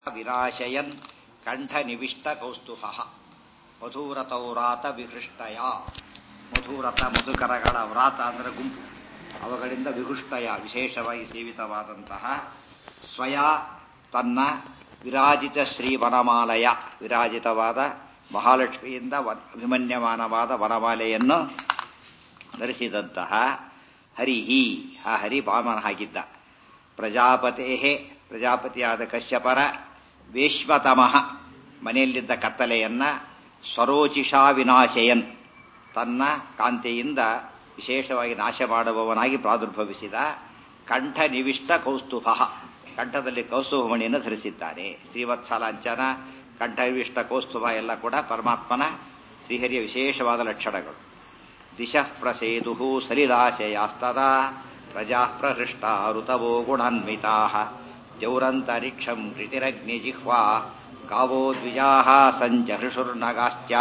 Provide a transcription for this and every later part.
ವಿನಾಶಯನ್ ಕಂಠನಿವಿಷ್ಟ ಕೌಸ್ತುಭ ಮಧುರತೌ ವ್ರಾತ ವಿಹೃಷ್ಟಯ ಮಧುರಥ ಮಧುಕರಗಳ ವ್ರಾತ ಅಂದರೆ ಗುಂಪು ಅವುಗಳಿಂದ ವಿಹೃಷ್ಟಯ ವಿಶೇಷವಾಗಿ ಸೇವಿತವಾದಂತಹ ಸ್ವಯ ತನ್ನ ವಿರಾಜಿತ ಶ್ರೀ ವನಮಾಲಯ ವಿರಾಜಿತವಾದ ಮಹಾಲಕ್ಷ್ಮಿಯಿಂದ ಅಭಿಮನ್ಯಮಾನವಾದ ವನಮಾಲೆಯನ್ನು ಧರಿಸಿದಂತಹ ಹರಿಹಿ ಆ ಹರಿ ಬಾಮನ ಹಾಗಿದ್ದ ಪ್ರಜಾಪತೇ ಪ್ರಜಾಪತಿಯಾದ ಕಶ್ಯಪರ ವೇಶ್ಮತಮಃ ಮನೆಯಲ್ಲಿದ್ದ ಕತ್ತಲೆಯನ್ನ ಸ್ವರೋಚಿಷಾ ವಿನಾಶಯನ್ ತನ್ನ ಕಾಂತಿಯಿಂದ ವಿಶೇಷವಾಗಿ ನಾಶ ಮಾಡುವವನಾಗಿ ಪ್ರಾದುರ್ಭವಿಸಿದ ಕಂಠ ನಿವಿಷ್ಟ ಕೌಸ್ತುಭ ಕಂಠದಲ್ಲಿ ಕೌಸ್ತುಭಮಣಿಯನ್ನು ಧರಿಸಿದ್ದಾನೆ ಶ್ರೀವತ್ಸಲಾಂಚನ ಕಂಠನಿವಿಷ್ಟ ಕೌಸ್ತುಭ ಎಲ್ಲ ಕೂಡ ಪರಮಾತ್ಮನ ಶ್ರೀಹರಿಯ ವಿಶೇಷವಾದ ಲಕ್ಷಣಗಳು ದಿಶಃ ಪ್ರಸೇದು ಸಲಿಲಾಶಯಾಸ್ತದಾ ಪ್ರಜಾ ಪ್ರಹೃಷ್ಟ ಋತವೋ ಗುಣಾನ್ವಿತಾ ಜೌರಂತರಿಕ್ಷಂ ಕೃತಿರಗ್ನಿಜಿಹ್ವಾ ಗಾವೋ ದ್ವಿಜಾ ಸಂಜಹೃಷುರ್ನಗಾಶ್ಚ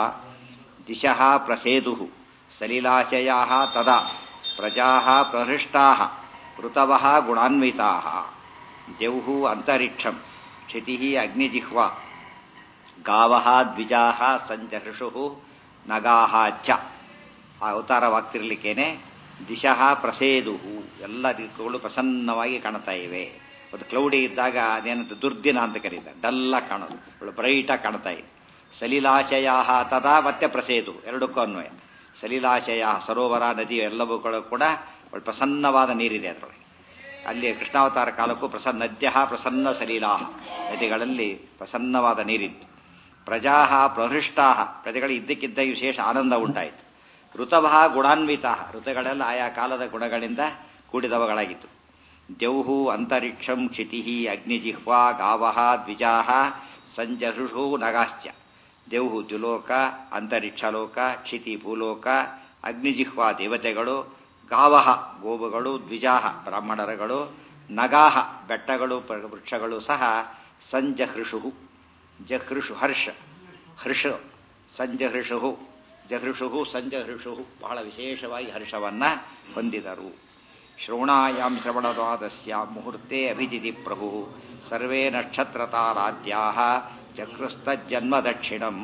ದಿಶಃ ಪ್ರಸೇದು ಸಲಿಲಾಶಯಾ ತದಾ ಪ್ರಜಾ ಪ್ರಹೃಷ್ಟಾ ಋತವ ಗುಣಾನ್ವಿತಾ ಜೌಹು ಅಂತರಿಕ್ಷಂ ಕ್ಷಿತಿ ಅಗ್ನಿಜಿಹ್ವಾ ಗಾವ ದ್ವಿಜಾ ಸಂಜಹೃಷು ನಗಾ ಚ ಆ ಅವತಾರವಾಗ್ತಿರ್ಲಿಕ್ಕೇನೆ ದಿಶಃ ಪ್ರಸೇದು ಎಲ್ಲ ದಿಕ್ಕುಗಳು ಪ್ರಸನ್ನವಾಗಿ ಕಾಣ್ತಾ ಇವೆ ಒಂದು ಕ್ಲೌಡಿ ಇದ್ದಾಗ ಅದೇನಂತ ದುರ್ದಿನ ಅಂತ ಕರೀತಾರೆ ಡಲ್ಲ ಕಾಣೋದು ಒಳ್ಳೆ ಬ್ರೈಟಾಗಿ ಕಾಣ್ತಾ ಇದೆ ಸಲಿಲಾಶಯ ತದಾ ಮತ್ತೆ ಪ್ರಸೇದು ಎರಡಕ್ಕೂ ಅನ್ವಯ ಸಲಿಲಾಶಯ ಸರೋವರ ನದಿ ಎಲ್ಲವುಗಳು ಕೂಡ ಒಳ್ಳೆ ಪ್ರಸನ್ನವಾದ ನೀರಿದೆ ಅದರೊಳಗೆ ಅಲ್ಲಿ ಕೃಷ್ಣಾವತಾರ ಕಾಲಕ್ಕೂ ಪ್ರಸನ್ನ ನದ್ಯ ಪ್ರಸನ್ನ ಸಲೀಲಾ ನದಿಗಳಲ್ಲಿ ಪ್ರಸನ್ನವಾದ ನೀರಿತ್ತು ಪ್ರಜಾ ಪ್ರಹೃಷ್ಟಾ ಪ್ರಜೆಗಳು ಇದ್ದಕ್ಕಿದ್ದ ವಿಶೇಷ ಆನಂದ ಉಂಟಾಯಿತು ಋತವಃ ಗುಣಾನ್ವಿತ ಋತುಗಳೆಲ್ಲ ಆಯಾ ಕಾಲದ ಗುಣಗಳಿಂದ ಕೂಡಿದವುಗಳಾಗಿತ್ತು ಜೌಹು ಅಂತರಿಕ್ಷಂ ಕ್ಷಿತಿ ಅಗ್ನಿಜಿಹ್ವಾ ಗಾವಹ ದ್ವಿಜಾ ಸಂಜಹೃಷು ನಗಾಶ್ಚ ದೇವ್ಹು ದ್ಯುಲೋಕ ಅಂತರಿಕ್ಷಲೋಕ ಕ್ಷಿತಿ ಭೂಲೋಕ ಅಗ್ನಿಜಿಹ್ವಾ ದೇವತೆಗಳು ಗಾವಹ ಗೋವುಗಳು ದ್ವಿಜಾಹ ಬ್ರಾಹ್ಮಣರುಗಳು ನಗಾಹ ಬೆಟ್ಟಗಳು ವೃಕ್ಷಗಳು ಸಹ ಸಂಜಹೃಷು ಜಹೃಷು ಹರ್ಷ ಹರ್ಷ ಸಂಜಹೃಷು ಜಹೃಷು ಸಂಜಹೃಷು ಬಹಳ ವಿಶೇಷವಾಗಿ ಹರ್ಷವನ್ನ ಹೊಂದಿದರು ಶ್ರವಣಾಯಾಂ ಶ್ರವಣದ್ವಾದಸ್ಯ ಮುಹೂರ್ತೆ ಅಭಿಜಿತಿ ಪ್ರಭು ಸರ್ವೇ ನಕ್ಷತ್ರತಾರಾದ್ಯಾ ಚಕ್ರಸ್ತಜ್ಜನ್ಮ ದಕ್ಷಿಣಂ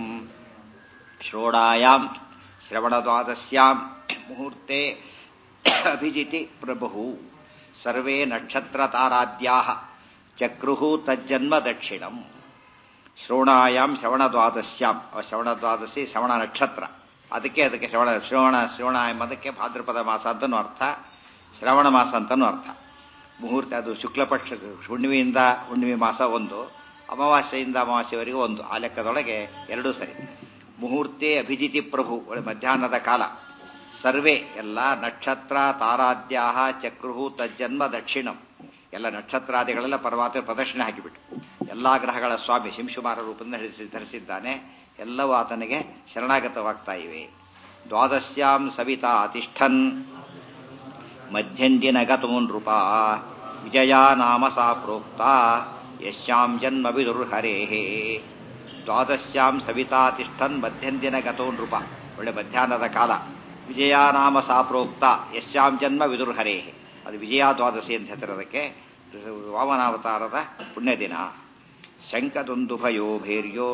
ಶ್ರೋಣಾಯಾಂ ಶ್ರವಣದ್ವಾದಸ್ಯಾಂ ಮುಹೂರ್ತೆ ಅಭಿಜಿತಿ ಪ್ರಭು ಸರ್ವೇ ನಕ್ಷತ್ರತಾರಾದ್ಯಾ ಚಕ್ರು ತಜ್ಜನ್ಮ ದಕ್ಷಿಣಂ ಶ್ರವಣಾಯಾಂ ಶ್ರವಣದ್ವಾದಸ್ಯಾಂ ಶ್ರವಣದ್ವಾದಶಿ ಶ್ರವಣ ನಕ್ಷತ್ರ ಅದಕ್ಕೆ ಅದಕ್ಕೆ ಶ್ರವಣ ಶ್ರವಣ ಶ್ರವಣ ಎಂಬುದಕ್ಕೆ ಭಾದ್ರಪದ ಮಾಸ ಅಂತನೂ ಅರ್ಥ ಶ್ರವಣ ಮಾಸ ಅಂತನೂ ಅರ್ಥ ಮುಹೂರ್ತ ಅದು ಶುಕ್ಲಪಕ್ಷ ಹುಣ್ಣಿಮೆಯಿಂದ ಹುಣ್ಣಿಮೆ ಮಾಸ ಒಂದು ಅಮಾವಾಸ್ಯೆಯಿಂದ ಅಮಾವಾಸ್ಯವರೆಗೂ ಒಂದು ಆ ಲೆಕ್ಕದೊಳಗೆ ಎರಡೂ ಸರಿ ಮುಹೂರ್ತೆ ಅಭಿಜಿತಿ ಪ್ರಭು ಮಧ್ಯಾಹ್ನದ ಕಾಲ ಸರ್ವೇ ಎಲ್ಲ ನಕ್ಷತ್ರ ತಾರಾದ್ಯಾ ಚಕ್ರು ತಜ್ಜನ್ಮ ದಕ್ಷಿಣಂ ಎಲ್ಲ ನಕ್ಷತ್ರಾದಿಗಳೆಲ್ಲ ಪರಮಾತ್ಮ ಪ್ರದಕ್ಷಿಣೆ ಹಾಕಿಬಿಟ್ಟು ಎಲ್ಲಾ ಗ್ರಹಗಳ ಸ್ವಾಮಿ ಶಿಂಶುಮಾರ ರೂಪದಿಂದ ಧರಿಸಿದ್ದಾನೆ ಎಲ್ಲವೂ ಆತನಿಗೆ ಶರಣಾಗತವಾಗ್ತಾ ಇವೆ ದ್ವಾದಶ್ಯಾಂ ಸವಿತಾ ಅತಿಷ್ಠನ್ ಮಧ್ಯಂದಿನ ಗತೋನ್ ನೃಪ ವಿಜಯ ನಾಮ ಸಾ ಪ್ರೋಕ್ತ ಯಶ್ಯಾಂ ಜನ್ಮ ವಿದುರ್ಹರೇ ದ್ವಾದಶ್ಯಾಂ ಸವಿತಾತಿಷ್ಠನ್ ಮಧ್ಯಂದಿನ ಗತೋ ನೃಪ ಒಳ್ಳೆ ಮಧ್ಯಾಹ್ನದ ಕಾಲ ವಿಜಯ ನಾಮ ಸಾ ಪ್ರೋಕ್ತ ಯಶ್ಯಾಂ ಜನ್ಮ ವಿದುರ್ಹರೇ ಅದು ವಿಜಯ ದ್ವಾದಶಿ ಅಂತ ಹೆಸರದಕ್ಕೆ ವಾಮನಾವತಾರದ ಪುಣ್ಯ ದಿನ ಶಂಕದುಂದುಭಯೋ ಭೈರ್ಯೋ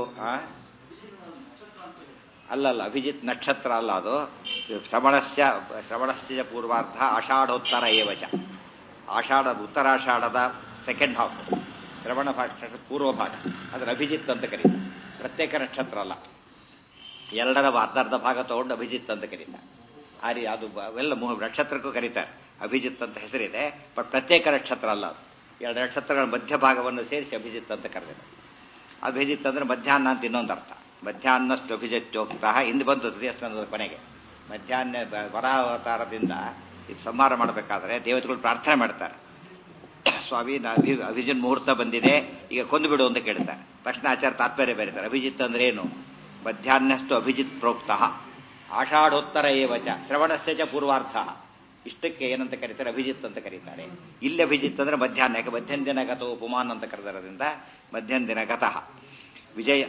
ಅಲ್ಲಲ್ಲ ಅಭಿಜಿತ್ ನಕ್ಷತ್ರ ಅಲ್ಲ ಅದು ಶ್ರವಣಸ್ಯ ಶ್ರವಣಸ್ಯ ಪೂರ್ವಾರ್ಧ ಆಷಾಢೋತ್ತರ ಏವಚ ಆಷಾಢ ಉತ್ತರಾಷಾಢದ ಸೆಕೆಂಡ್ ಹಾಫ್ ಶ್ರವಣ ಭಾಗ ಪೂರ್ವ ಭಾಗ ಅದರ ಅಭಿಜಿತ್ ಅಂತ ಕರೀತಾರೆ ಪ್ರತ್ಯೇಕ ನಕ್ಷತ್ರ ಅಲ್ಲ ಎರಡರ ಅರ್ಧರ್ಧ ಭಾಗ ತಗೊಂಡು ಅಭಿಜಿತ್ ಅಂತ ಕರೀತಾರೆ ಆ ರೀ ಅದು ಅವೆಲ್ಲ ನಕ್ಷತ್ರಕ್ಕೂ ಕರೀತಾರೆ ಅಭಿಜಿತ್ ಅಂತ ಹೆಸರಿದೆ ಬಟ್ ಪ್ರತ್ಯೇಕ ನಕ್ಷತ್ರ ಅಲ್ಲ ಅದು ಎರಡು ನಕ್ಷತ್ರಗಳ ಮಧ್ಯಭಾಗವನ್ನು ಸೇರಿಸಿ ಅಭಿಜಿತ್ ಅಂತ ಕರೆದಿದೆ ಅಭಿಜಿತ್ ಅಂದ್ರೆ ಮಧ್ಯಾಹ್ನ ಅಂತ ಇನ್ನೊಂದು ಅರ್ಥ ಮಧ್ಯಾಹ್ನಷ್ಟು ಅಭಿಜಿತ್ಯೋಕ್ತ ಹಿಂದೆ ಬಂತು ತೃತೀಯ ಕೊನೆಗೆ ಮಧ್ಯಾಹ್ನ ವರಾವತಾರದಿಂದ ಇದು ಸಂಹಾರ ಮಾಡಬೇಕಾದ್ರೆ ದೇವತೆಗಳು ಪ್ರಾರ್ಥನೆ ಮಾಡ್ತಾರೆ ಸ್ವಾಮಿ ಅಭಿ ಅಭಿಜಿನ್ ಮುಹೂರ್ತ ಬಂದಿದೆ ಈಗ ಕೊಂದು ಬಿಡು ಅಂತ ಕೇಳ್ತಾರೆ ತಕ್ಷಣ ಆಚಾರ ತಾತ್ಪರ್ಯ ಬರೀತಾರೆ ಅಭಿಜಿತ್ ಅಂದ್ರೆ ಏನು ಮಧ್ಯಾಹ್ನಷ್ಟು ಅಭಿಜಿತ್ ಪ್ರೋಕ್ತ ಆಷಾಢೋತ್ತರ ಏವಚ ಶ್ರವಣಸ್ಯ ಚ ಪೂರ್ವಾರ್ಥ ಇಷ್ಟಕ್ಕೆ ಏನಂತ ಕರೀತಾರೆ ಅಭಿಜಿತ್ ಅಂತ ಕರೀತಾರೆ ಇಲ್ಲಿ ಅಭಿಜಿತ್ ಅಂದ್ರೆ ಮಧ್ಯಾಹ್ನ ಯಾಕೆ ಮಧ್ಯಾಹ್ನ ದಿನ ಗತ ಉಪಮಾನ ಅಂತ ಕರೆದಿರೋದ್ರಿಂದ ಮಧ್ಯಾಹ್ನ ದಿನ ಗತಃ ವಿಜಯ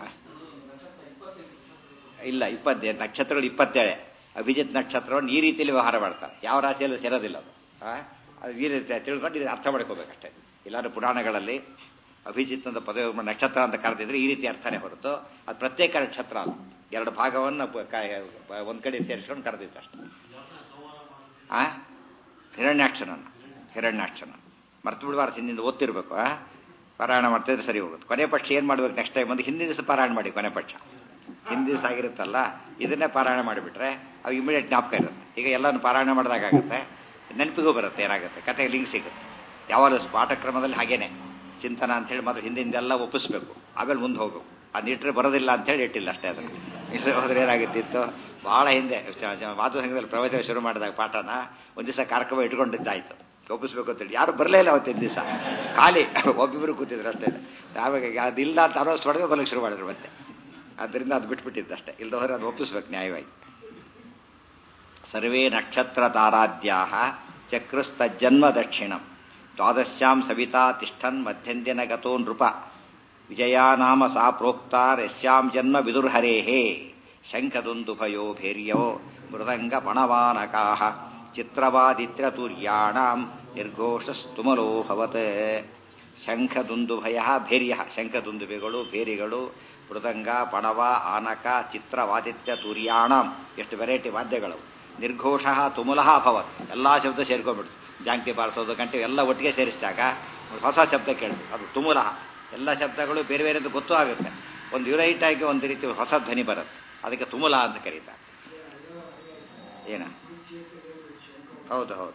ಇಲ್ಲ ಇಪ್ಪತ್ತೇ ನಕ್ಷತ್ರಗಳು ಇಪ್ಪತ್ತೇಳೆ ಅಭಿಜಿತ್ ನಕ್ಷತ್ರವನ್ನು ಈ ರೀತಿಯಲ್ಲಿ ವ್ಯವಹಾರ ಮಾಡ್ತಾರೆ ಯಾವ ರಾಶಿಯಲ್ಲೂ ಸೇರೋದಿಲ್ಲ ಅದು ಅದು ಈ ರೀತಿ ತಿಳ್ಕೊಂಡು ಇದು ಅರ್ಥ ಮಾಡ್ಕೋಬೇಕಷ್ಟೇ ಎಲ್ಲರೂ ಪುರಾಣಗಳಲ್ಲಿ ಅಭಿಜಿತ್ ಅಂತ ಪದವಿ ಮಾಡಿ ನಕ್ಷತ್ರ ಅಂತ ಕರೆದಿದ್ರೆ ಈ ರೀತಿ ಅರ್ಥನೇ ಹೊರತು ಅದು ಪ್ರತ್ಯೇಕ ನಕ್ಷತ್ರ ಅಲ್ಲ ಎರಡು ಭಾಗವನ್ನು ಪ- ಕ- ಒಂದ್ ಕಡೆ ಸೇರಿಸ್ಕೊಂಡು ಕರೆದಿತ್ತು ಅಷ್ಟೇ ಆ ಹಿರಣ್ಯಾಕ್ಷನನ್ನ ಹಿರಣ್ಯಾಕ್ಷನ ಮರ್ತು ಬಿಡಬಾರ್ದು ಹಿಂದಿಂದ ಓದ್ತಿರ್ಬೇಕು ಆ ಪಾರಾಯಣ ಮಾಡ್ತಿದ್ರೆ ಸರಿ ಹೋಗುತ್ತೆ ಕೊನೆ ಪಕ್ಷ ಏನ್ ಮಾಡ್ಬೇಕು ನೆಕ್ಸ್ಟ್ ಟೈಮ್ ಅಂದ್ರೆ ಹಿಂದಿನ ದಿವಸ ಪಾರಾಯಣ ಮಾಡಿ ಕೊನೆ ಪಕ್ಷ ಹಿಂದಿನ ದಿವಸ ಆಗಿರುತ್ತಲ್ಲ ಇದನ್ನೇ ಪಾರಾಯಣ ಮಾಡಿಬಿಟ್ರೆ ಅವು ಇಮಿಡಿಯೇಟ್ ಜ್ಞಾಪಕ ಇರುತ್ತೆ ಈಗ ಎಲ್ಲಾನು ಪಾರಾಯಣ ಮಾಡಿದಾಗುತ್ತೆ ನೆನಪಿಗೂ ಬರುತ್ತೆ ಏನಾಗುತ್ತೆ ಕತೆ ಲಿಂಕ್ ಸಿಗುತ್ತೆ ಯಾವಾಗಲೂ ಪಾಠಕ್ರಮದಲ್ಲಿ ಹಾಗೇನೆ ಚಿಂತನ ಅಂತ ಹೇಳಿ ಮೊದಲು ಹಿಂದಿಂದೆಲ್ಲ ಒಪ್ಪಿಸ್ಬೇಕು ಆಮೇಲೆ ಮುಂದೆ ಹೋಗ್ಬೇಕು ಅದು ಇಟ್ಟರೆ ಬರೋದಿಲ್ಲ ಅಂತ ಹೇಳಿ ಇಟ್ಟಿಲ್ಲ ಅಷ್ಟೇ ಅದನ್ನು ಇಲ್ಲ ಹೋದ್ರೆ ಏನಾಗುತ್ತಿತ್ತು ಬಹಳ ಹಿಂದೆ ಚ- ಚ- ಮಾತು ಸಂಘದಲ್ಲಿ ಪ್ರವಚನ ಶುರು ಮಾಡಿದಾಗ ಪಾಠನ ಒಂದ್ ದಿವಸ ಕಾರ್ಯಕ್ರಮ ಇಟ್ಕೊಂಡಿದ್ದಾಯ್ತು ಒಪ್ಪಿಸ್ಬೇಕು ಅಂತೇಳಿ ಯಾರು ಬರಲೇ ಇಲ್ಲ ಅವತ್ತಿನ ದಿವಸ ಖಾಲಿ ಒಬ್ಬಿಬ್ರು ಕೂತಿದ್ರು ಅಷ್ಟೇ ಆವಾಗ ಅದಿಲ್ಲ ಅಂತ ಅನೌನ್ಸ್ ಮಾಡಿದ್ರೆ ಬರಲಿಕ್ಕೆ ಶುರು ಮಾಡಿದ್ರು ಮತ್ತೆ ಆದ್ದರಿಂದ ಅದು ಬಿಟ್ಬಿಟ್ಟಿದ್ದು ಅಷ್ಟೇ ಇಲ್ಲದ ಹೋದ್ರೆ ಅದು ಒಪ್ಪಿಸ್ಬೇಕು ನ್ಯಾಯವಾಗಿ ಸರ್ವೇ ನಕ್ಷತ್ರ ತಾರಾದ್ಯಾ ಚಕ್ರಸ್ತಜ್ಜನ್ಮ ದಕ್ಷಿಣಂ ದ್ವಾದಶ್ಯಾಂ ಸವಿತಾ ತಿಷ್ಠನ್ ಮಧ್ಯಂದಿನ ಗತೋ ನೃಪ ವಿಜಯಾ ನಾಮ ಸಾ ಪ್ರೋಕ್ತಾರ್ ಯಸ್ಯಾಂ ಜನ್ಮ ವಿದುರ್ಹರೇಹೇ ಶಂಖದುಂದುಭಯೋ ಭೇರ್ಯೋ ಮೃದಂಗ ಪಣವಾನಕಾಹ ಚಿತ್ರವಾದಿತ್ರ್ಯತುರ್ಯಾಣಾಂ ನಿರ್ಘೋಷಸ್ತುಮಲೋ ಭವತ್ ಶಂಖದುಂದುಭಯ ಭೇರ್ಯ ಶಂಖದುಂದುಬೆಗಳು ಭೇರಿಗಳು ಮೃದಂಗ ಪಣವ ಆನಕ ಚಿತ್ರವಾದಿತ್ಯ ತುರ್ಯಾಣಂ ಎಷ್ಟು ವೆರೈಟಿ ವಾದ್ಯಗಳು ನಿರ್ಘೋಷ ತುಮುಲಃ ಅಭವತ್ ಎಲ್ಲಾ ಶಬ್ದ ಸೇರ್ಕೊಂಡ್ಬಿಡ್ತು ಜಾಂಕಿ ಬಾರಿಸೋದು ಗಂಟೆ ಎಲ್ಲ ಒಟ್ಟಿಗೆ ಸೇರಿಸಿದಾಗ ಒಂದು ಹೊಸ ಶಬ್ದ ಕೇಳಿಸಿ ಅದು ತುಮುಲಃ ಎಲ್ಲ ಶಬ್ದಗಳು ಬೇರೆ ಬೇರೆ ಅಂತ ಗೊತ್ತೂ ಆಗುತ್ತೆ ಒಂದು ಯುನೈಟ್ ಆಗಿ ಒಂದು ರೀತಿ ಹೊಸ ಧ್ವನಿ ಬರುತ್ತೆ ಅದಕ್ಕೆ ತುಮುಲ ಅಂತ ಕರೀತಾರೆ ಏನ ಹೌದು ಹೌದು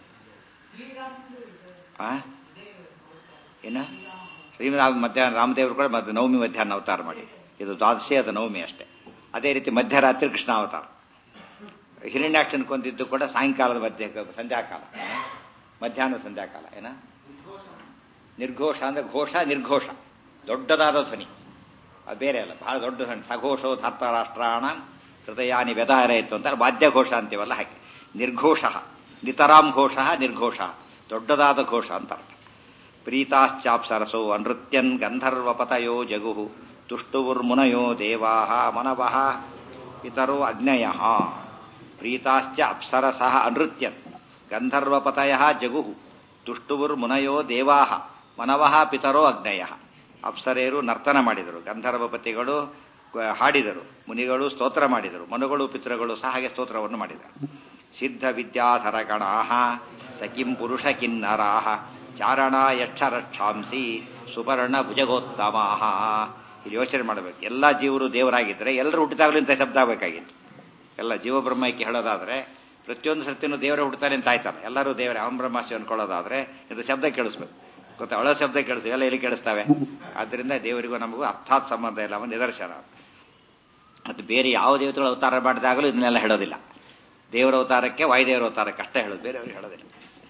ಆ ಏನ ಶ್ರೀರಾಮ ಮಧ್ಯಾಹ್ನ ರಾಮದೇವರು ಕೂಡ ಮತ್ತೆ ನವಮಿ ಮಧ್ಯಾಹ್ನ ಅವತಾರ ಮಾಡಿ ಇದು ದ್ವಾದಶಿ ಅದು ನವಮಿ ಅಷ್ಟೇ ಅದೇ ರೀತಿ ಮಧ್ಯರಾತ್ರಿ ಕೃಷ್ಣ ಅವತಾರ ಹಿರಣ್ಯಾಕ್ಷನ್ ಕೊಂದಿದ್ದು ಕೂಡ ಸಾಯಂಕಾಲದ ಮಧ್ಯ ಸಂಧ್ಯಾಕಾಲ ಮಧ್ಯಾಹ್ನ ಸಂಧ್ಯಾಕಾಲ ಏನ ನಿರ್ಘೋಷ ಅಂದ್ರೆ ಘೋಷ ನಿರ್ಘೋಷ ದೊಡ್ಡದಾದ ಧ್ವನಿ ಅದು ಬೇರೆ ಅಲ್ಲ ಬಹಳ ದೊಡ್ಡ ಧ್ವನಿ ಸಘೋಷೋ ಧಾರ್ತರಾಷ್ಟ್ರಾಣ ಹೃದಯಾನಿ ವ್ಯದಾರಯಿತು ಅಂತ ವಾದ್ಯಘೋಷ ಅಂತೀವಲ್ಲ ಹಾಗೆ ನಿರ್ಘೋಷ ನಿತರಾಂ ಘೋಷ ನಿರ್ಘೋಷ ದೊಡ್ಡದಾದ ಘೋಷ ಅಂತ ಅರ್ಥ ಪ್ರೀತಾಶ್ಚಾಪ್ಸರಸೋ ಅನೃತ್ಯನ್ ಗಂಧರ್ವಪತಯೋ ಜಗು ತುಷ್ಟುವುರ್ಮುನಯೋ ದೇವಾ ಮನವಃ ಇತರೋ ಅಗ್ನಯ ಪ್ರೀತಾಶ್ಚ ಅಪ್ಸರಸಃ ಅನೃತ್ಯನ್ ಗಂಧರ್ವಪತಯ ಜಗು ತುಷ್ಟುವುರ್ಮುನಯೋ ದೇವಾ ಮನವಃ ಪಿತರೋ ಅಗ್ನಯ ಅಪ್ಸರೆಯರು ನರ್ತನ ಮಾಡಿದರು ಗಂಧರ್ವಪತಿಗಳು ಗ- ಹಾಡಿದರು ಮುನಿಗಳು ಸ್ತೋತ್ರ ಮಾಡಿದರು ಮನುಗಳು ಪಿತೃಗಳು ಸಹ ಹಾಗೆ ಸ್ತೋತ್ರವನ್ನು ಮಾಡಿದರು ಸಿದ್ಧ ವಿದ್ಯಾಧರ ಗಣಾಹ ಸಖಿಂ ಪುರುಷ ಕಿನ್ನರಾಹ ಚಾರಣ ಯಕ್ಷರಕ್ಷಾಂಸಿ ಸುಪರ್ಣ ಭುಜಗೋತ್ತಮಾಹ ಇಲ್ಲಿ ಯೋಚನೆ ಮಾಡಬೇಕು ಎಲ್ಲ ಜೀವರು ದೇವರಾಗಿದ್ದರೆ ಎಲ್ಲರೂ ಹುಟ್ಟಿದಾಗಲೂ ಇಂಥ ಶಬ್ದ ಆಗಬೇಕಾಗಿತ್ತು ಎಲ್ಲ ಜೀವಬ್ರಹ್ಮಕ್ಕೆ ಹೇಳೋದಾದ್ರೆ ಪ್ರತಿಯೊಂದು ಸತ್ಯನೂ ದೇವರೇ ಹುಡ್ತಾನೆ ಅಂತ ಆಯ್ತಲ್ಲ ಎಲ್ಲರೂ ದೇವರೇ ಅಹಂ ಬ್ರಹ್ಮಾಸ್ಯ ಅನ್ಕೊಳ್ಳೋದಾದ್ರೆ ಇದು ಶಬ್ದ ಕೇಳಿಸ್ಬೇಕು ಗೊತ್ತಾ ಒಳ ಶಬ್ದ ಕೇಳಿಸ್ ಎಲ್ಲ ಎಲ್ಲಿ ಕೇಳಿಸ್ತವೆ ಆದ್ರಿಂದ ದೇವರಿಗೂ ನಮಗೂ ಅರ್ಥಾತ್ ಸಂಬಂಧ ಇಲ್ಲ ಅವನ ನಿದರ್ಶನ ಮತ್ತು ಬೇರೆ ಯಾವ ದೇವತೆಗಳ ಅವತಾರ ಮಾಡಿದಾಗಲೂ ಇದನ್ನೆಲ್ಲ ಹೇಳೋದಿಲ್ಲ ದೇವರ ಅವತಾರಕ್ಕೆ ವಾಯುದೇವರ ಅವತಾರಕ್ಕೆ ಅಷ್ಟೇ ಹೇಳೋದು ಬೇರೆಯವ್ರಿಗೆ ಹೇಳೋದಿಲ್ಲ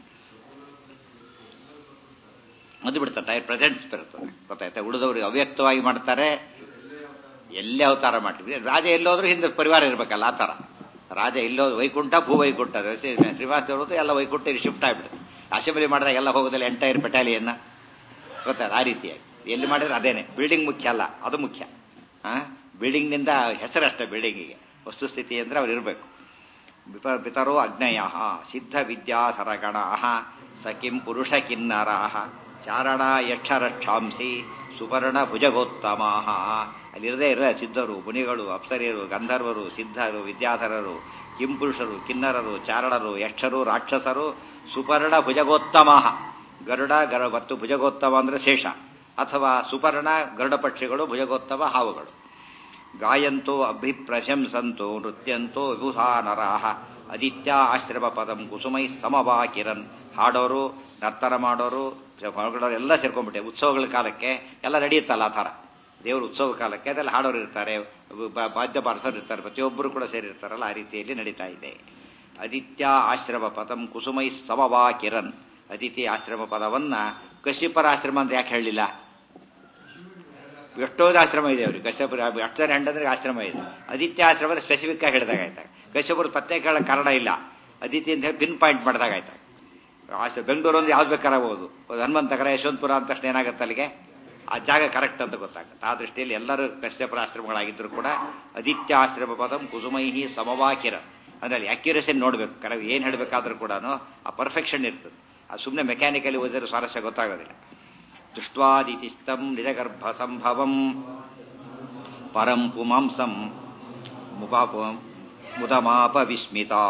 ಅದು ಬಿಡ್ತಾರೆ ಪ್ರೆಸೆಂಟ್ಸ್ ಬರ್ತದೆ ಗೊತ್ತಾಯ್ತಾ ಉಳಿದವ್ರಿಗೆ ಅವ್ಯಕ್ತವಾಗಿ ಮಾಡ್ತಾರೆ ಎಲ್ಲೇ ಅವತಾರ ಮಾಡ್ತೀವಿ ರಾಜ ಎಲ್ಲೋದ್ರೂ ಹಿಂದೆ ಪರಿವಾರ ಇರ್ಬೇಕಲ್ಲ ಆ ಥರ ರಾಜ ಎಲ್ಲೋದು ವೈಕುಂಠ ಭೂ ವೈಕುಂಠ ಶ್ರೀನಿವಾಸದವ್ರದ್ದು ಎಲ್ಲ ವೈಕುಂಠ ಶಿಫ್ಟ್ ಆಗ್ಬಿಡುತ್ತೆ ಅಸೆಂಬ್ಲಿ ಮಾಡಿದಾಗ ಎಲ್ಲ ಹೋಗೋದಿಲ್ಲ ಎಂಟೈರ್ ಬೆಟಾಲಿಯನ್ನ ಗೊತ್ತಾಯ್ತು ಆ ರೀತಿಯಾಗಿ ಎಲ್ಲಿ ಮಾಡಿದ್ರೆ ಅದೇನೆ ಬಿಲ್ಡಿಂಗ್ ಮುಖ್ಯ ಅಲ್ಲ ಅದು ಮುಖ್ಯ ಆ ಬಿಲ್ಡಿಂಗ್ನಿಂದ ಹೆಸರಷ್ಟೇ ಬಿಲ್ಡಿಂಗಿಗೆ ವಸ್ತುಸ್ಥಿತಿ ಅಂದ್ರೆ ಅವ್ರು ಇರಬೇಕು ವಿಪ ಪಿತರೋ ಅಗ್ನಯ ಸಿದ್ಧ ವಿದ್ಯಾಧರ ಗಣ ಸಖಿಂ ಪುರುಷ ಕಿನ್ನರಾಹ ಚಾರಣ ಯಕ್ಷರಕ್ಷಾಂಸಿ ಸುವರ್ಣ ಭುಜಗೋತ್ತಮ ಅಲ್ಲಿರದೇ ಇರ ಸಿದ್ಧರು ಮುನಿಗಳು ಅಪ್ಸರಿಯರು ಗಂಧರ್ವರು ಸಿದ್ಧರು ವಿದ್ಯಾಧರರು ಕಿಂಪುರುಷರು ಕಿನ್ನರರು ಚಾರಣರು ಯಕ್ಷರು ರಾಕ್ಷಸರು ಸುಪರ್ಣ ಭುಜಗೋತ್ತಮ ಗರುಡ ಗರ ಮತ್ತು ಭುಜಗೋತ್ತಮ ಅಂದ್ರೆ ಶೇಷ ಅಥವಾ ಸುಪರ್ಣ ಗರುಡ ಪಕ್ಷಿಗಳು ಭುಜಗೋತ್ತಮ ಹಾವುಗಳು ಗಾಯಂತೋ ಅಭಿಪ್ರಶಂಸಂತೋ ನೃತ್ಯಂತೋ ವಿಭುಧಾ ನರಾಹ ಅದಿತ್ಯ ಆಶ್ರಮ ಪದಂ ಕುಸುಮೈ ಸಮವಾ ಕಿರಣ್ ಹಾಡೋರು ನರ್ತನ ಮಾಡೋರು ಹೊರಗಡೋರು ಎಲ್ಲ ಸೇರ್ಕೊಂಡ್ಬಿಟ್ಟೆ ಉತ್ಸವಗಳ ಕಾಲಕ್ಕೆ ಎಲ್ಲ ನಡೆಯುತ್ತಲ್ಲ ಆ ಥರ ದೇವ್ರ ಉತ್ಸವ ಕಾಲಕ್ಕೆ ಅದೆಲ್ಲ ಹಾಡೋರು ಇರ್ತಾರೆ ಬ- ವಾದ್ಯ ಬಾರಿಸೋರು ಇರ್ತಾರೆ ಪ್ರತಿಯೊಬ್ಬರು ಕೂಡ ಸೇರಿರ್ತಾರಲ್ಲ ಆ ರೀತಿಯಲ್ಲಿ ನಡೀತಾ ಇದೆ ಅದಿತ್ಯ ಆಶ್ರಮ ಪದಂ ಕುಸುಮೈ ಸಮವಾ ಕಿರಣ್ ಅದಿತಿ ಆಶ್ರಮ ಪದವನ್ನ ಕಶ್ಯಪರ ಆಶ್ರಮ ಅಂತ ಯಾಕೆ ಹೇಳಲಿಲ್ಲ ಎಷ್ಟೊಂದು ಆಶ್ರಮ ಇದೆ ಅವ್ರಿಗೆ ಕಶ್ಯಪುರ ಅಕ್ಷರ ಹೆಂಡಂದ್ರೆ ಆಶ್ರಮ ಇದೆ ಅದಿತ್ಯ ಆಶ್ರಮ ಸ್ಪೆಸಿಫಿಕ್ ಆಗಿ ಹೇಳಿದಾಗ ಆಯ್ತಾ ಕಶ್ಯಪುರ ಪತ್ತೆ ಕೇಳೋ ಕಾರಣ ಇಲ್ಲ ಅದಿತಿ ಅಂತ ಹೇಳಿ ಪಿನ್ ಪಾಯಿಂಟ್ ಮಾಡಿದಾಗ ಆಯ್ತಾ ಆಶ್ರಮ ಬೆಂಗಳೂರು ಒಂದು ಯಾವ್ದು ಬೇಕಾಗಬಹುದು ಹನುಮಂತಕರ ಯಶವಂತಪುರ ಅಂತ ತಕ್ಷಣ ಏನಾಗುತ್ತೆ ಅಲ್ಲಿಗೆ ಆ ಜಾಗ ಕರೆಕ್ಟ್ ಅಂತ ಗೊತ್ತಾಗುತ್ತೆ ಆ ದೃಷ್ಟಿಯಲ್ಲಿ ಎಲ್ಲರೂ ಕಶ್ಯಪರ ಆಶ್ರಮಗಳಾಗಿದ್ದರೂ ಕೂಡ ಅದಿತ್ಯ ಆಶ್ರಮ ಪದಂ ಕುಸುಮೈಹಿ ಸಮವಾಕಿರ ಅಂದ್ರೆ ಅಲ್ಲಿ ಅಕ್ಯುರೇಷನ್ ನೋಡ್ಬೇಕು ಕರೆಕ್ಟ್ ಏನ್ ಹೇಳಬೇಕಾದ್ರೂ ಕೂಡ ಆ ಪರ್ಫೆಕ್ಷನ್ ಇರ್ತದೆ ಅದು ಸುಮ್ಮನೆ ಮೆಕ್ಯಾನಿಕಲಿ ಓದಿದ್ರೆ ಸ್ವಾರಸ್ಯ ಗೊತ್ತಾಗೋದಿಲ್ಲ ದೃಷ್ಟ್ವಾದಿತಿಸ್ತಂ ನಿಜಗರ್ಭಸಂಭವಂ ಪರಂ ಪುಮಾಂಸಂ ಮುಪಾಪ ಮುದಮಾಪ ವಿಸ್ಮಿತಾ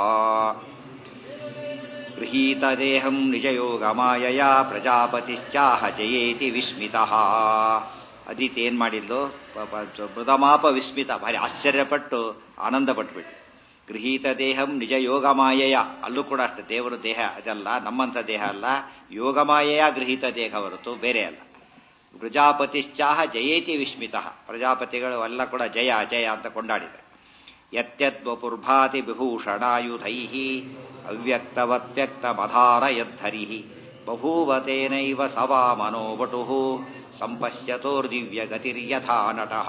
ಗೃಹೀತದೇಹಂ ನಿಜಯೋಗಮಾಯಯ ಪ್ರಜಾಪತಿಶ್ಚಾಹ ಜಯೇತಿ ವಿಸ್ಮಿತಃ ಅದಿತಿ ಏನ್ ಮಾಡಿದ್ಲು ಮೃದಮಾಪ ವಿಸ್ಮಿತ ಭಾರಿ ಆಶ್ಚರ್ಯಪಟ್ಟು ಆನಂದ ಪಟ್ಬಿಟ್ಟು ಗೃಹೀತ ದೇಹಂ ನಿಜ ಯೋಗಮಾಯೆಯ ಅಲ್ಲೂ ಕೂಡ ಅಷ್ಟೇ ದೇವರ ದೇಹ ಅದಲ್ಲ ನಮ್ಮಂಥ ದೇಹ ಅಲ್ಲ ಯೋಗಮಾಯೆಯ ಗೃಹೀತ ದೇಹ ಹೊರತು ಬೇರೆ ಅಲ್ಲ ಪ್ರಜಾಪತಿಶ್ಚಾಹ ಜಯೇತಿ ವಿಸ್ಮಿತ ಪ್ರಜಾಪತಿಗಳು ಎಲ್ಲ ಕೂಡ ಜಯ ಜಯ ಅಂತ ಕೊಂಡಾಡಿದ್ದಾರೆ ಯತ್ಯದ್ವಪುರ್ಭಾತಿ ವಿಭೂಷಣಾಯುಧೈ ಅವ್ಯಕ್ತವತ್ಯಕ್ತಮಧಾರ ಯದ್ಧರಿ ಬಭೂವತೇನೈವ ಸವಾ ಮನೋವಟು ಸಂಪಶ್ಯತೋರ್ದಿವ್ಯ ಗತಿರ್ಯಥಾ ನಟಃ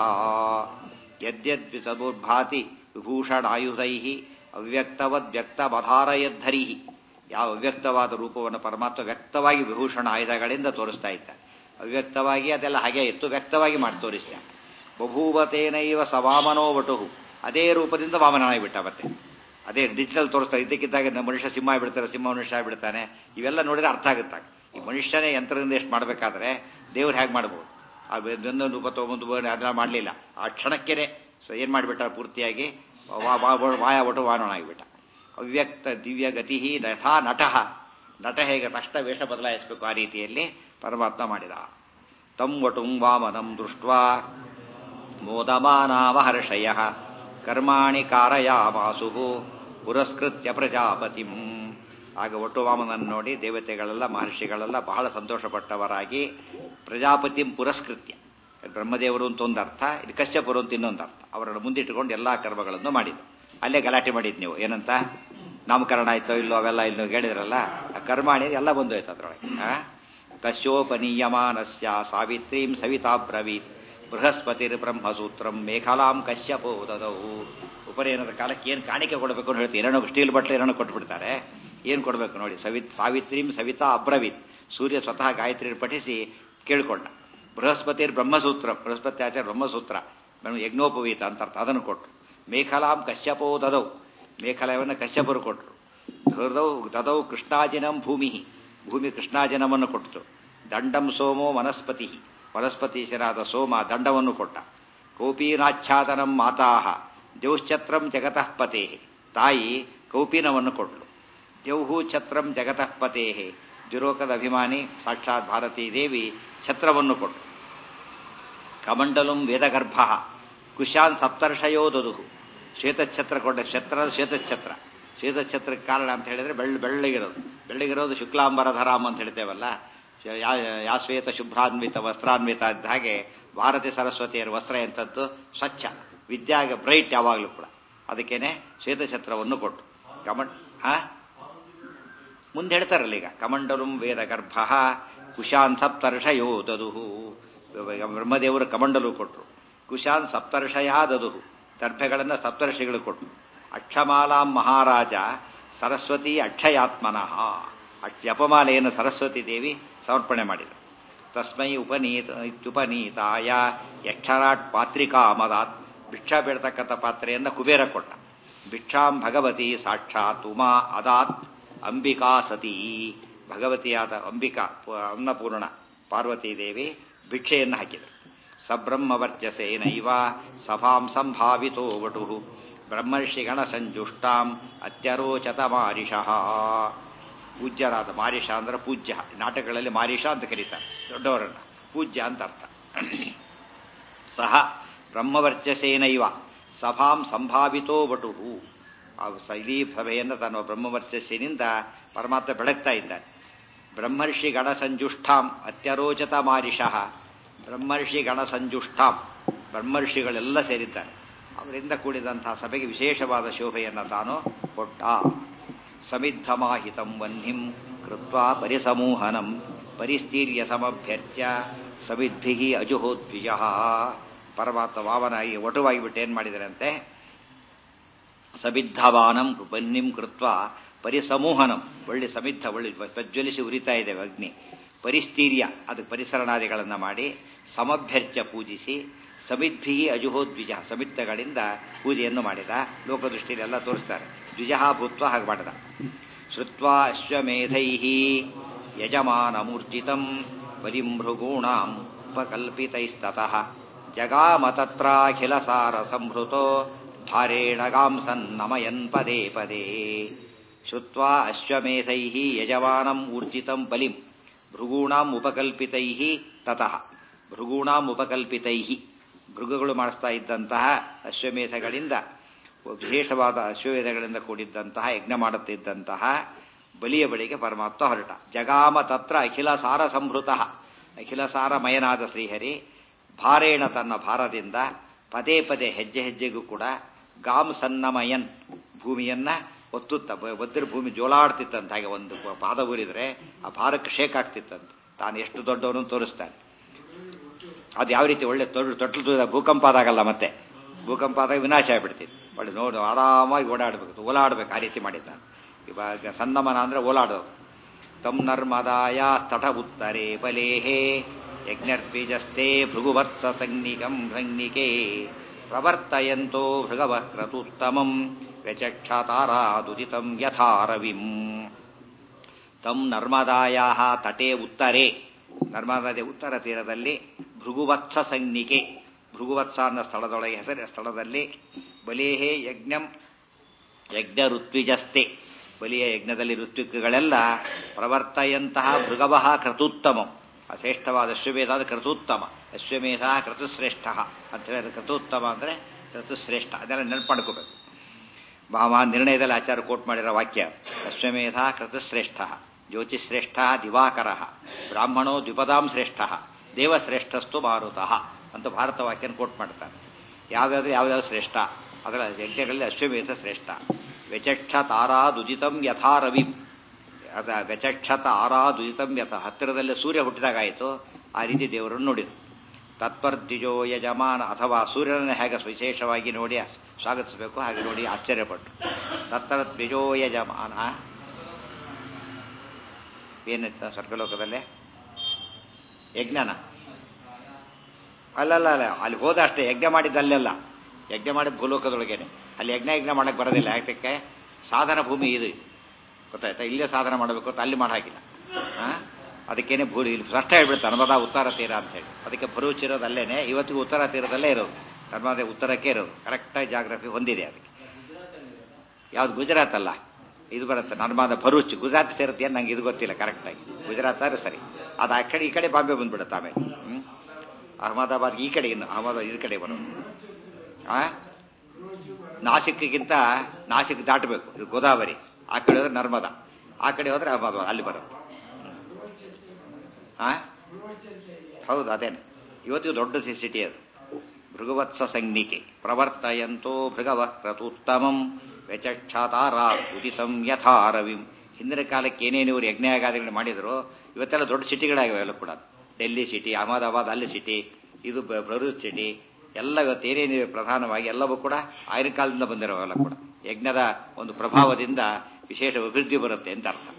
ಯದ್ಯದ್ವಿತದುರ್ಭಾತಿ ವಿಭೂಷಣಾಯುಧೈ ಅವ್ಯಕ್ತವದ್ವ್ಯಕ್ತಮಧಾರ ಯದ್ಧರಿ ಯಾವ ಅವ್ಯಕ್ತವಾದ ರೂಪವನ್ನು ಪರಮಾತ್ಮ ವ್ಯಕ್ತವಾಗಿ ವಿಭೂಷಣ ಆಯುಧಗಳಿಂದ ತೋರಿಸ್ತಾ ಇದ್ದ ಅವ್ಯಕ್ತವಾಗಿ ಅದೆಲ್ಲ ಹಾಗೆ ಇತ್ತು ವ್ಯಕ್ತವಾಗಿ ಮಾಡಿ ತೋರಿಸಿದ ಬಭೂವತೇನೈವ ಸವಾಮನೋವಟು ಅದೇ ರೂಪದಿಂದ ವಾಮನಾಗಿಬಿಟ್ಟ ಮತ್ತೆ ಅದೇ ಡಿಜಿಟಲ್ ತೋರಿಸ್ತಾ ಇದ್ದಕ್ಕಿದ್ದಾಗ ಮನುಷ್ಯ ಸಿಂಹ ಬಿಡ್ತಾರೆ ಸಿಂಹ ಮನುಷ್ಯ ಬಿಡ್ತಾನೆ ಇವೆಲ್ಲ ನೋಡಿದ್ರೆ ಅರ್ಥ ಆಗುತ್ತೆ ಈ ಮನುಷ್ಯನೇ ಯಂತ್ರದಿಂದ ಎಷ್ಟು ಮಾಡಬೇಕಾದ್ರೆ ದೇವ್ರು ಹೇಗೆ ಮಾಡ್ಬೋದು ಆ ಒಂದೊಂದು ರೂಪ ತೊಗೊಂಡು ಅದೆಲ್ಲ ಮಾಡಲಿಲ್ಲ ಆ ಕ್ಷಣಕ್ಕೇನೆ ಸೊ ಏನು ಮಾಡಿಬಿಟ್ಟ ಪೂರ್ತಿಯಾಗಿ ವಾಯ ಒಟ್ಟು ವಾನವನಾಗಿಬಿಟ್ಟ ಅವ್ಯಕ್ತ ದಿವ್ಯ ಗತಿ ಯಥಾ ನಟಃ ನಟ ಹೇಗೆ ತಕ್ಷಣ ವೇಷ ಬದಲಾಯಿಸಬೇಕು ಆ ರೀತಿಯಲ್ಲಿ ಪರಮಾತ್ಮ ಮಾಡಿದ ತಂ ವಟುಂ ವಾಮನಂ ದೃಷ್ಟ ಮೋದಮಾನಾವಹರ್ಷಯ ಕರ್ಮಾಣಿ ಕಾರಯಾಮಾಸು ಪುರಸ್ಕೃತ್ಯ ಪ್ರಜಾಪತಿಂ ಆಗ ಒಟ್ಟು ವಾಮನನ್ನು ನೋಡಿ ದೇವತೆಗಳೆಲ್ಲ ಮಹರ್ಷಿಗಳೆಲ್ಲ ಬಹಳ ಸಂತೋಷಪಟ್ಟವರಾಗಿ ಪ್ರಜಾಪತಿಂ ಪುರಸ್ಕೃತ್ಯ ಬ್ರಹ್ಮದೇವರು ಅಂತ ಒಂದು ಅರ್ಥ ಇದು ಕಶ್ಯಪರು ಅಂತ ಇನ್ನೊಂದು ಅರ್ಥ ಅವರನ್ನು ಮುಂದಿಟ್ಟುಕೊಂಡು ಎಲ್ಲಾ ಕರ್ಮಗಳನ್ನು ಮಾಡಿದ್ರು ಅಲ್ಲೇ ಗಲಾಟೆ ಮಾಡಿದ್ ನೀವು ಏನಂತ ನಾಮಕರಣ ಆಯ್ತೋ ಇಲ್ಲೋ ಅವೆಲ್ಲ ಇಲ್ಲೋ ಹೇಳಿದ್ರಲ್ಲ ಆ ಕರ್ಮಾಣಿ ಎಲ್ಲ ಬಂದು ಹೋಯ್ತು ಅದ್ರೊಳಗೆ ಕಶ್ಯೋಪನೀಯಮಾನಸ್ಯ ಸಾವಿತ್ರೀಂ ಸವಿತಾ ಬ್ರವೀತ್ ಬೃಹಸ್ಪತಿರ್ ಬ್ರಹ್ಮಸೂತ್ರಂ ಮೇಖಲಾಂ ಕಶ್ಯಪೋದದವು ಉಪನಯನದ ಕಾಲಕ್ಕೆ ಏನು ಕಾಣಿಕೆ ಕೊಡಬೇಕು ಅಂತ ಹೇಳ್ತೀವಿ ಏನೋ ಸ್ಟೀಲ್ ಬಟ್ಲೆ ಏನೋ ಕೊಟ್ಬಿಡ್ತಾರೆ ಏನು ಕೊಡಬೇಕು ನೋಡಿ ಸವಿ ಸಾವಿತ್ರೀಂ ಸವಿತಾ ಅಬ್ರವೀತ್ ಸೂರ್ಯ ಸ್ವತಃ ಗಾಯತ್ರಿ ಪಠಿಸಿ ಕೇಳ್ಕೊಂಡ ಬೃಹಸ್ಪತಿರ್ ಬ್ರಹ್ಮಸೂತ್ರ ಬೃಹಸ್ಪತಿ ಆಚಾರ್ಯ ಬ್ರಹ್ಮಸೂತ್ರ ಯಜ್ಞೋಪವೀತ ಅಂತ ಅರ್ಥ ಅದನ್ನು ಕೊಟ್ಟರು ಮೇಖಲಾಂ ಕಶ್ಯಪೋ ದದೌ ಮೇಖಲವನ್ನು ಕಶ್ಯಪರು ಕೊಟ್ಟರು ಹೃದೌ ದದೌ ಕೃಷ್ಣಾಜಿನಂ ಭೂಮಿ ಭೂಮಿ ಕೃಷ್ಣಾಜನವನ್ನು ಕೊಟ್ಟಿತು ದಂಡಂ ಸೋಮೋ ವನಸ್ಪತಿ ವನಸ್ಪತೀಶರಾದ ಸೋಮ ದಂಡವನ್ನು ಕೊಟ್ಟ ಕೌಪೀನಾಚ್ಛಾದನಂ ಮಾತಾಹ ದೇವ್ಛತ್ರಂ ಜಗತಃ ಪತೇ ತಾಯಿ ಕೌಪೀನವನ್ನು ಕೊಟ್ಲು ದೇವ್ಹು ಛತ್ರಂ ಜಗತಃ ಪತೇ ದ್ವಿರೋಕದ ಅಭಿಮಾನಿ ಸಾಕ್ಷಾತ್ ಭಾರತೀ ದೇವಿ ಛತ್ರವನ್ನು ಕೊಟ್ಟು ಕಮಂಡಲಂ ವೇದಗರ್ಭ ಕುಶಾನ್ ಸಪ್ತರ್ಷಯೋ ದದುಹು ಶ್ವೇತಛತ್ರ ಕೊಟ್ಟ ಛತ್ರ ಶ್ವೇತಛತ್ರ ಶ್ವೇತಛತ್ರಕ್ಕೆ ಕಾರಣ ಅಂತ ಹೇಳಿದ್ರೆ ಬೆಳ್ಳ ಬೆಳ್ಳಗಿರೋದು ಬೆಳ್ಳಗಿರೋದು ಶುಕ್ಲಾಂಬರಧರಾಮ್ ಅಂತ ಹೇಳ್ತೇವಲ್ಲ ಯಾ ಶ್ವೇತ ಶುಭ್ರಾನ್ವಿತ ವಸ್ತ್ರಾನ್ವಿತ ಇದ್ದ ಹಾಗೆ ಭಾರತಿ ಸರಸ್ವತಿಯರ ವಸ್ತ್ರ ಎಂಥದ್ದು ಸ್ವಚ್ಛ ವಿದ್ಯಾಗ ಬ್ರೈಟ್ ಯಾವಾಗಲೂ ಕೂಡ ಅದಕ್ಕೇನೆ ಶ್ವೇತಛತ್ರವನ್ನು ಕೊಟ್ಟು ಕಮಂಡ್ ಹಾ ಮುಂದೆ ಹೇಳ್ತಾರಲ್ಲ ಈಗ ಕಮಂಡಲಂ ವೇದ ಗರ್ಭ ಕುಶಾನ್ ಸಪ್ತರ್ಷಯೋ ದದುಹು ಬ್ರಹ್ಮದೇವರು ಕಮಂಡಲು ಕೊಟ್ಟರು ಕುಶಾನ್ ಸಪ್ತರ್ಷಯ ದದುಹು ದರ್ಭೆಗಳನ್ನು ಸಪ್ತರ್ಷಿಗಳು ಕೊಟ್ಟರು ಅಕ್ಷಮಾಲಾಂ ಮಹಾರಾಜ ಸರಸ್ವತಿ ಅಕ್ಷಯಾತ್ಮನಃ ಜಪಮಾಲೆಯನ್ನು ಸರಸ್ವತಿ ದೇವಿ ಸಮರ್ಪಣೆ ಮಾಡಿದರು ತಸ್ಮೈ ಉಪನೀತ ಇತ್ಯುಪನೀತಾಯ ಯಕ್ಷರಾಟ್ ಪಾತ್ರಿಕಾ ಮದಾತ್ ಭಿಕ್ಷಾ ಬೇಡ್ತಕ್ಕಂಥ ಪಾತ್ರೆಯನ್ನು ಕುಬೇರ ಕೊಟ್ಟ ಭಿಕ್ಷಾಂ ಭಗವತಿ ಸಾಕ್ಷಾತ್ ಉಮಾ ಅದಾತ್ ಅಂಬಿಕಾ ಸತಿ ಭಗವತಿಯಾದ ಅಂಬಿಕಾ ಅನ್ನಪೂರ್ಣ ಪಾರ್ವತೀ ದೇವಿ ಭಿಕ್ಷೆಯನ್ನು ಹಾಕಿದರು ಸಬ್ರಹ್ಮವರ್ಚಸೇನೈವ ಸಭಾಂ ಸಂಭಾವಿತೋ ವಟು ಬ್ರಹ್ಮರ್ಷಿಗಣ ಸಂಜುಷ್ಟಾಂ ಅತ್ಯರೋಚತ ಮಾರಿಷಃ ಪೂಜ್ಯರಾದ ಮಾರಿಷ ಅಂದ್ರೆ ಪೂಜ್ಯ ನಾಟಕಗಳಲ್ಲಿ ಮಾರಿಷ ಅಂತ ಕರೀತಾರೆ ದೊಡ್ಡವರನ್ನ ಪೂಜ್ಯ ಅಂತ ಅರ್ಥ ಸಹ ಬ್ರಹ್ಮವರ್ಚಸೇನೈವ ಸಭಾಂ ಸಂಭಾವಿತೋ ವಟು ಇಡೀ ಸಭೆಯನ್ನು ತನ್ನ ಬ್ರಹ್ಮವರ್ಚಸ್ಸಿನಿಂದ ಪರಮಾತ್ಮ ಬೆಳಗ್ತಾ ಇದ್ದಾನೆ ಬ್ರಹ್ಮರ್ಷಿ ಗಣ ಸಂಜುಷ್ಟಾಂ ಅತ್ಯರೋಚತ ಮಾರಿಷಃ ಬ್ರಹ್ಮರ್ಷಿ ಗಣ ಸಂಜುಷ್ಟಾಂ ಬ್ರಹ್ಮರ್ಷಿಗಳೆಲ್ಲ ಸೇರಿದ್ದಾರೆ ಅವರಿಂದ ಕೂಡಿದಂತಹ ಸಭೆಗೆ ವಿಶೇಷವಾದ ಶೋಭೆಯನ್ನು ತಾನು ಕೊಟ್ಟ ಸಮಿದ್ಧಮಾಹಿತಂ ವನ್ಹಿಂ ಕೃತ್ವಾ ಪರಿಸಮೂಹನಂ ಪರಿಸ್ಥೀರ್ಯ ಸಮಭ್ಯರ್ಚ್ಯ ಸಮಿದ್ಭಿ ಅಜುಹೋದ್ವಿಜ ಪರಮಾತ್ಮ ವಾಮನಾಗಿ ಒಟುವಾಗಿ ಬಿಟ್ಟು ಏನು ಮಾಡಿದರಂತೆ ಸಮಿದ್ಧವಾನಂ ಬನ್ನಿಂ ಕೃತ್ವ ಪರಿಸಮೂಹನಂ ಒಳ್ಳೆ ಸಮಿದ್ಧ ಒಳ್ಳೆ ಪ್ರಜ್ವಲಿಸಿ ಉರಿತಾ ಇದೆ ಅಗ್ನಿ ಪರಿಸ್ಥೀರ್ಯ ಅದಕ್ಕೆ ಪರಿಸರಣಾದಿಗಳನ್ನು ಮಾಡಿ ಸಮಭ್ಯರ್ಚ್ಯ ಪೂಜಿಸಿ ಸಮಿದ್ಭಿ ಅಜುಹೋದ್ವಿಜ ಸಮಿತ್ತಗಳಿಂದ ಪೂಜೆಯನ್ನು ಮಾಡಿದ ಲೋಕದೃಷ್ಟಿಯಲ್ಲಿ ಎಲ್ಲ ತೋರಿಸ್ತಾರೆ ದ್ವಿಜಃ ಭೂತ್ವ ಹಾಗೆ ಮಾಡಿದ ಶ್ರುತ್ವಾ ಅಶ್ವಮೇಧೈ ಯಜಮಾನಮೂರ್ಜಿತಂ ಬಲಿಂ ಭೃಗೂಣಾಂ ಉಪಕಲ್ಪಿತೈಸ್ತತಃ ಜಗಾಮ ತತ್ರಾಖಿಲ ಸಾರ ಸಂಹೃತೋ ಭಾರೇಣ ಗಾಂಸನ್ ನಮಯನ್ ಪದೇ ಪದೇ ಶ್ರುತ್ವಾ ಅಶ್ವಮೇಧೈಃ ಯಜಮಾನಂ ಊರ್ಜಿತಂ ಬಲಿಂ ಭೃಗೂಣಾಂ ಉಪಕಲ್ಪಿತೈಃ ತತಃ ಭೃಗೂಣಾಂ ಉಪಕಲ್ಪಿತೈಃ ಭೃಗುಗಳು ಮಾಡಿಸ್ತಾ ಇದ್ದಂತಹ ಅಶ್ವಮೇಧಗಳಿಂದ ವಿಶೇಷವಾದ ಅಶ್ವಮೇಧಗಳಿಂದ ಕೂಡಿದ್ದಂತಹ ಯಜ್ಞ ಮಾಡುತ್ತಿದ್ದಂತಹ ಬಲಿಯ ಬಳಿಗೆ ಪರಮಾತ್ಮ ಹೊರಟ ಜಗಾಮ ತತ್ರ ಅಖಿಲ ಸಾರ ಸಂಭೃತ ಅಖಿಲ ಸಾರಮಯನಾದ ಶ್ರೀಹರಿ ಭಾರೇಣ ತನ್ನ ಭಾರದಿಂದ ಪದೇ ಪದೇ ಹೆಜ್ಜೆ ಹೆಜ್ಜೆಗೂ ಕೂಡ ಗಾಮ್ ಸನ್ನಮಯನ್ ಭೂಮಿಯನ್ನ ಒತ್ತುತ್ತ ಒದ್ದಿರ ಭೂಮಿ ಜೋಲಾಡ್ತಿತ್ತಂತ ಹಾಗೆ ಒಂದು ಪಾದ ಊರಿದ್ರೆ ಆ ಭಾರಕ್ಕೆ ಶೇಕ್ ಆಗ್ತಿತ್ತಂತೆ ತಾನು ಎಷ್ಟು ದೊಡ್ಡವನು ತೋರಿಸ್ತಾನೆ ಅದು ಯಾವ ರೀತಿ ಒಳ್ಳೆ ತೊಟ್ಟು ತೊಟ್ಲು ಭೂಕಂಪ ಆದಾಗಲ್ಲ ಮತ್ತೆ ಭೂಕಂಪ ಆದಾಗ ವಿನಾಶ ಆಗ್ಬಿಡ್ತಿತ್ತು ಒಳ್ಳೆ ನೋಡು ಆರಾಮಾಗಿ ಓಡಾಡ್ಬೇಕು ಓಲಾಡ್ಬೇಕು ಆ ರೀತಿ ಮಾಡಿದ್ದಾನೆ ಇವಾಗ ಸನ್ನಮನ ಅಂದ್ರೆ ಓಲಾಡೋದು ತಂ ನರ್ಮದಾಯ ತಟ ಉತ್ತರೆ ಬಲೇಹೇ ಯಜ್ಞರ್ಬೀಜಸ್ತೆ ಭೃಗುವತ್ಸ ಸಂಜ್ಞಿಕಂ ಸಂಜ್ಞಿಕೆ ಪ್ರವರ್ತಯಂತೋ ಭೃಗವ ಕ್ರತುತ್ತಮಂ ವ್ಯಚಕ್ಷತಾರಾದುದಿತಂ ಯಥಾರವಿಂ ತಂ ನರ್ಮದಾಯ ತಟೆ ಉತ್ತರೆ ನರ್ಮದಾ ನದಿ ಉತ್ತರ ತೀರದಲ್ಲಿ ಭೃಗುವತ್ಸ ಸಂಜ್ಞಿಕೆ ಭೃಗುವತ್ಸ ಅನ್ನೋ ಸ್ಥಳದೊಳಗೆ ಹೆಸರ ಸ್ಥಳದಲ್ಲಿ ಬಲೇಹೇ ಯಜ್ಞಂ ಯಜ್ಞ ಋತ್ವಿಜಸ್ತೆ ಬಲಿಯ ಯಜ್ಞದಲ್ಲಿ ಋತ್ವಿಕಗಳೆಲ್ಲ ಪ್ರವರ್ತಯಂತಹ ಭೃಗವಃ ಕ್ರತುತ್ತಮಂ ಆ ಶ್ರೇಷ್ಠವಾದ ಅಶ್ವಮೇಧ ಅದು ಕ್ರತುತ್ತಮ ಅಶ್ವಮೇಧ ಕ್ರತುಶ್ರೇಷ್ಠ ಅಂತ ಹೇಳಿದ್ರೆ ಕ್ರತುತ್ತಮ ಅಂದರೆ ಕ್ರತುಶ್ರೇಷ್ಠ ಅದೆಲ್ಲ ನೆನಪು ಮಾಡ್ಕೋಬೇಕು ಭಾವ ನಿರ್ಣಯದಲ್ಲಿ ಆಚಾರ್ಯ ಕೋಟ್ ಮಾಡಿರೋ ವಾಕ್ಯ ಅಶ್ವಮೇಧ ಕ್ರತುಶ್ರೇಷ್ಠ ಜ್ಯೋತಿಶ್ರೇಷ್ಠ ದಿವಾಕರ ಬ್ರಾಹ್ಮಣೋ ದ್ವಿಪದಾಂ ಶ್ರೇಷ್ಠ ದೇವಶ್ರೇಷ್ಠಸ್ತು ಮಾರುತಃ ಅಂತ ಭಾರತ ವಾಕ್ಯನ ಕೋಟ್ ಮಾಡ್ತಾರೆ ಯಾವ್ಯಾವ್ದು ಯಾವ್ಯಾವ್ದು ಶ್ರೇಷ್ಠ ಅದರ ಯಜ್ಞಗಳಲ್ಲಿ ಅಶ್ವಮೇಧ ಶ್ರೇಷ್ಠ ವ್ಯಚಕ್ಷ ತಾರಾದುದಿತಂ ಯಥಾ ರವಿ ಅದ ವ್ಯಚಕ್ಷತ ಆರಾದುದಿತಂ ಯಥ ಹತ್ತಿರದಲ್ಲಿ ಸೂರ್ಯ ಹುಟ್ಟಿದಾಗಾಯಿತು ಆ ರೀತಿ ದೇವರನ್ನು ನೋಡಿದರು ತತ್ಪರ್ದ್ವಿಜೋ ಯಜಮಾನ ಅಥವಾ ಸೂರ್ಯನನ್ನು ಹೇಗೆ ವಿಶೇಷವಾಗಿ ನೋಡಿ ಸ್ವಾಗತಿಸಬೇಕು ಹಾಗೆ ನೋಡಿ ಆಶ್ಚರ್ಯಪಟ್ಟು ತತ್ತರ ದ್ವಿಜೋ ಯಜಮಾನ ಏನಿತ್ತು ಸ್ವರ್ಗಲೋಕದಲ್ಲೇ ಯಜ್ಞನ ಅಲ್ಲಲ್ಲ ಅಲ್ಲ ಅಲ್ಲಿ ಹೋದ ಅಷ್ಟೇ ಯಜ್ಞ ಮಾಡಿದ್ದಲ್ಲೆಲ್ಲ ಯಜ್ಞ ಮಾಡಿದ ಭೂಲೋಕದೊಳಗೇನೆ ಅಲ್ಲಿ ಯಜ್ಞ ಯಜ್ಞ ಮಾಡಕ್ಕೆ ಬರೋದಿಲ್ಲ ಯಾಕೆ ಸಾಧನ ಭೂಮಿ ಇದು ಗೊತ್ತಾಯ್ತಾ ಇಲ್ಲೇ ಸಾಧನ ಮಾಡಬೇಕು ಅಂತ ಅಲ್ಲಿ ಮಾಡಾಕಿಲ್ಲ ಅದಕ್ಕೇನೆ ಭೂರಿ ಇಲ್ಲಿ ಸ್ಪಷ್ಟ ಹೇಳ್ಬಿಡುತ್ತೆ ನರ್ಮದಾ ಉತ್ತರ ತೀರ ಅಂತ ಹೇಳಿ ಅದಕ್ಕೆ ಭರೂಚಿರೋದು ಅಲ್ಲೇನೆ ಇವತ್ತಿಗೂ ಉತ್ತರ ತೀರದಲ್ಲೇ ಇರೋದು ನರ್ಮದೆ ಉತ್ತರಕ್ಕೆ ಇರೋದು ಕರೆಕ್ಟಾಗಿ ಜಾಗ್ರಫಿ ಹೊಂದಿದೆ ಅದಕ್ಕೆ ಯಾವ್ದು ಗುಜರಾತ್ ಅಲ್ಲ ಇದು ಬರುತ್ತೆ ನರ್ಮದ ಭರೂಚ್ ಗುಜರಾತ್ ಸೇರುತ್ತೆ ಏನು ನಂಗೆ ಇದು ಗೊತ್ತಿಲ್ಲ ಕರೆಕ್ಟಾಗಿ ಗುಜರಾತ್ ಆದ್ರೆ ಸರಿ ಅದು ಆ ಕಡೆ ಈ ಕಡೆ ಬಾಂಬೆ ಬಂದ್ಬಿಡುತ್ತೆ ಆಮೇಲೆ ಹ್ಮ್ ಅಹಮದಾಬಾದ್ ಈ ಕಡೆ ಇನ್ನು ಅಹಮದಾಬಾದ್ ಈ ಕಡೆ ಬರೋದು ಆ ನಾಸಿಕ್ಗಿಂತ ನಾಸಿಕ್ ದಾಟಬೇಕು ಇದು ಗೋದಾವರಿ ಆ ಕಡೆ ಹೋದ್ರೆ ನರ್ಮದಾ ಆ ಕಡೆ ಹೋದ್ರೆ ಅಹಮದಾಬಾದ್ ಅಲ್ಲಿ ಬರುತ್ತೆ ಆ ಹೌದು ಅದೇನೆ ಇವತ್ತಿಗೂ ದೊಡ್ಡ ಸಿಟಿ ಅದು ಭೃಗವತ್ಸ ಸಂಜ್ಞಿಕೆ ಪ್ರವರ್ತಯಂತೋ ಭೃಗವ ಕ್ರತುತ್ತಮಂ ವ್ಯಚಕ್ಷಾತಾರಾ ಉದಿತಂ ಯಥಾರವಿಂ ಹಿಂದಿನ ಕಾಲಕ್ಕೆ ಏನೇನು ಇವರು ಯಜ್ಞಯಾಗಾದಿಗಳು ಮಾಡಿದ್ರು ಇವತ್ತೆಲ್ಲ ದೊಡ್ಡ ಸಿಟಿಗಳಾಗಿವೆ ಎಲ್ಲ ಕೂಡ ಡೆಲ್ಲಿ ಸಿಟಿ ಅಹಮದಾಬಾದ್ ಅಲ್ಲಿ ಸಿಟಿ ಇದು ಭರೂಚ್ ಸಿಟಿ ಎಲ್ಲ ಇವತ್ತು ಏನೇನಿವೆ ಪ್ರಧಾನವಾಗಿ ಎಲ್ಲವೂ ಕೂಡ ಆಗಿನ ಕಾಲದಿಂದ ಬಂದಿರೋವೆಲ್ಲ ಕೂಡ ಯಜ್ಞದ ಒಂದು ಪ್ರಭಾವದಿಂದ ವಿಶೇಷ ಅಭಿವೃದ್ಧಿ ಬರುತ್ತೆ ಅಂತ ಅರ್ಥ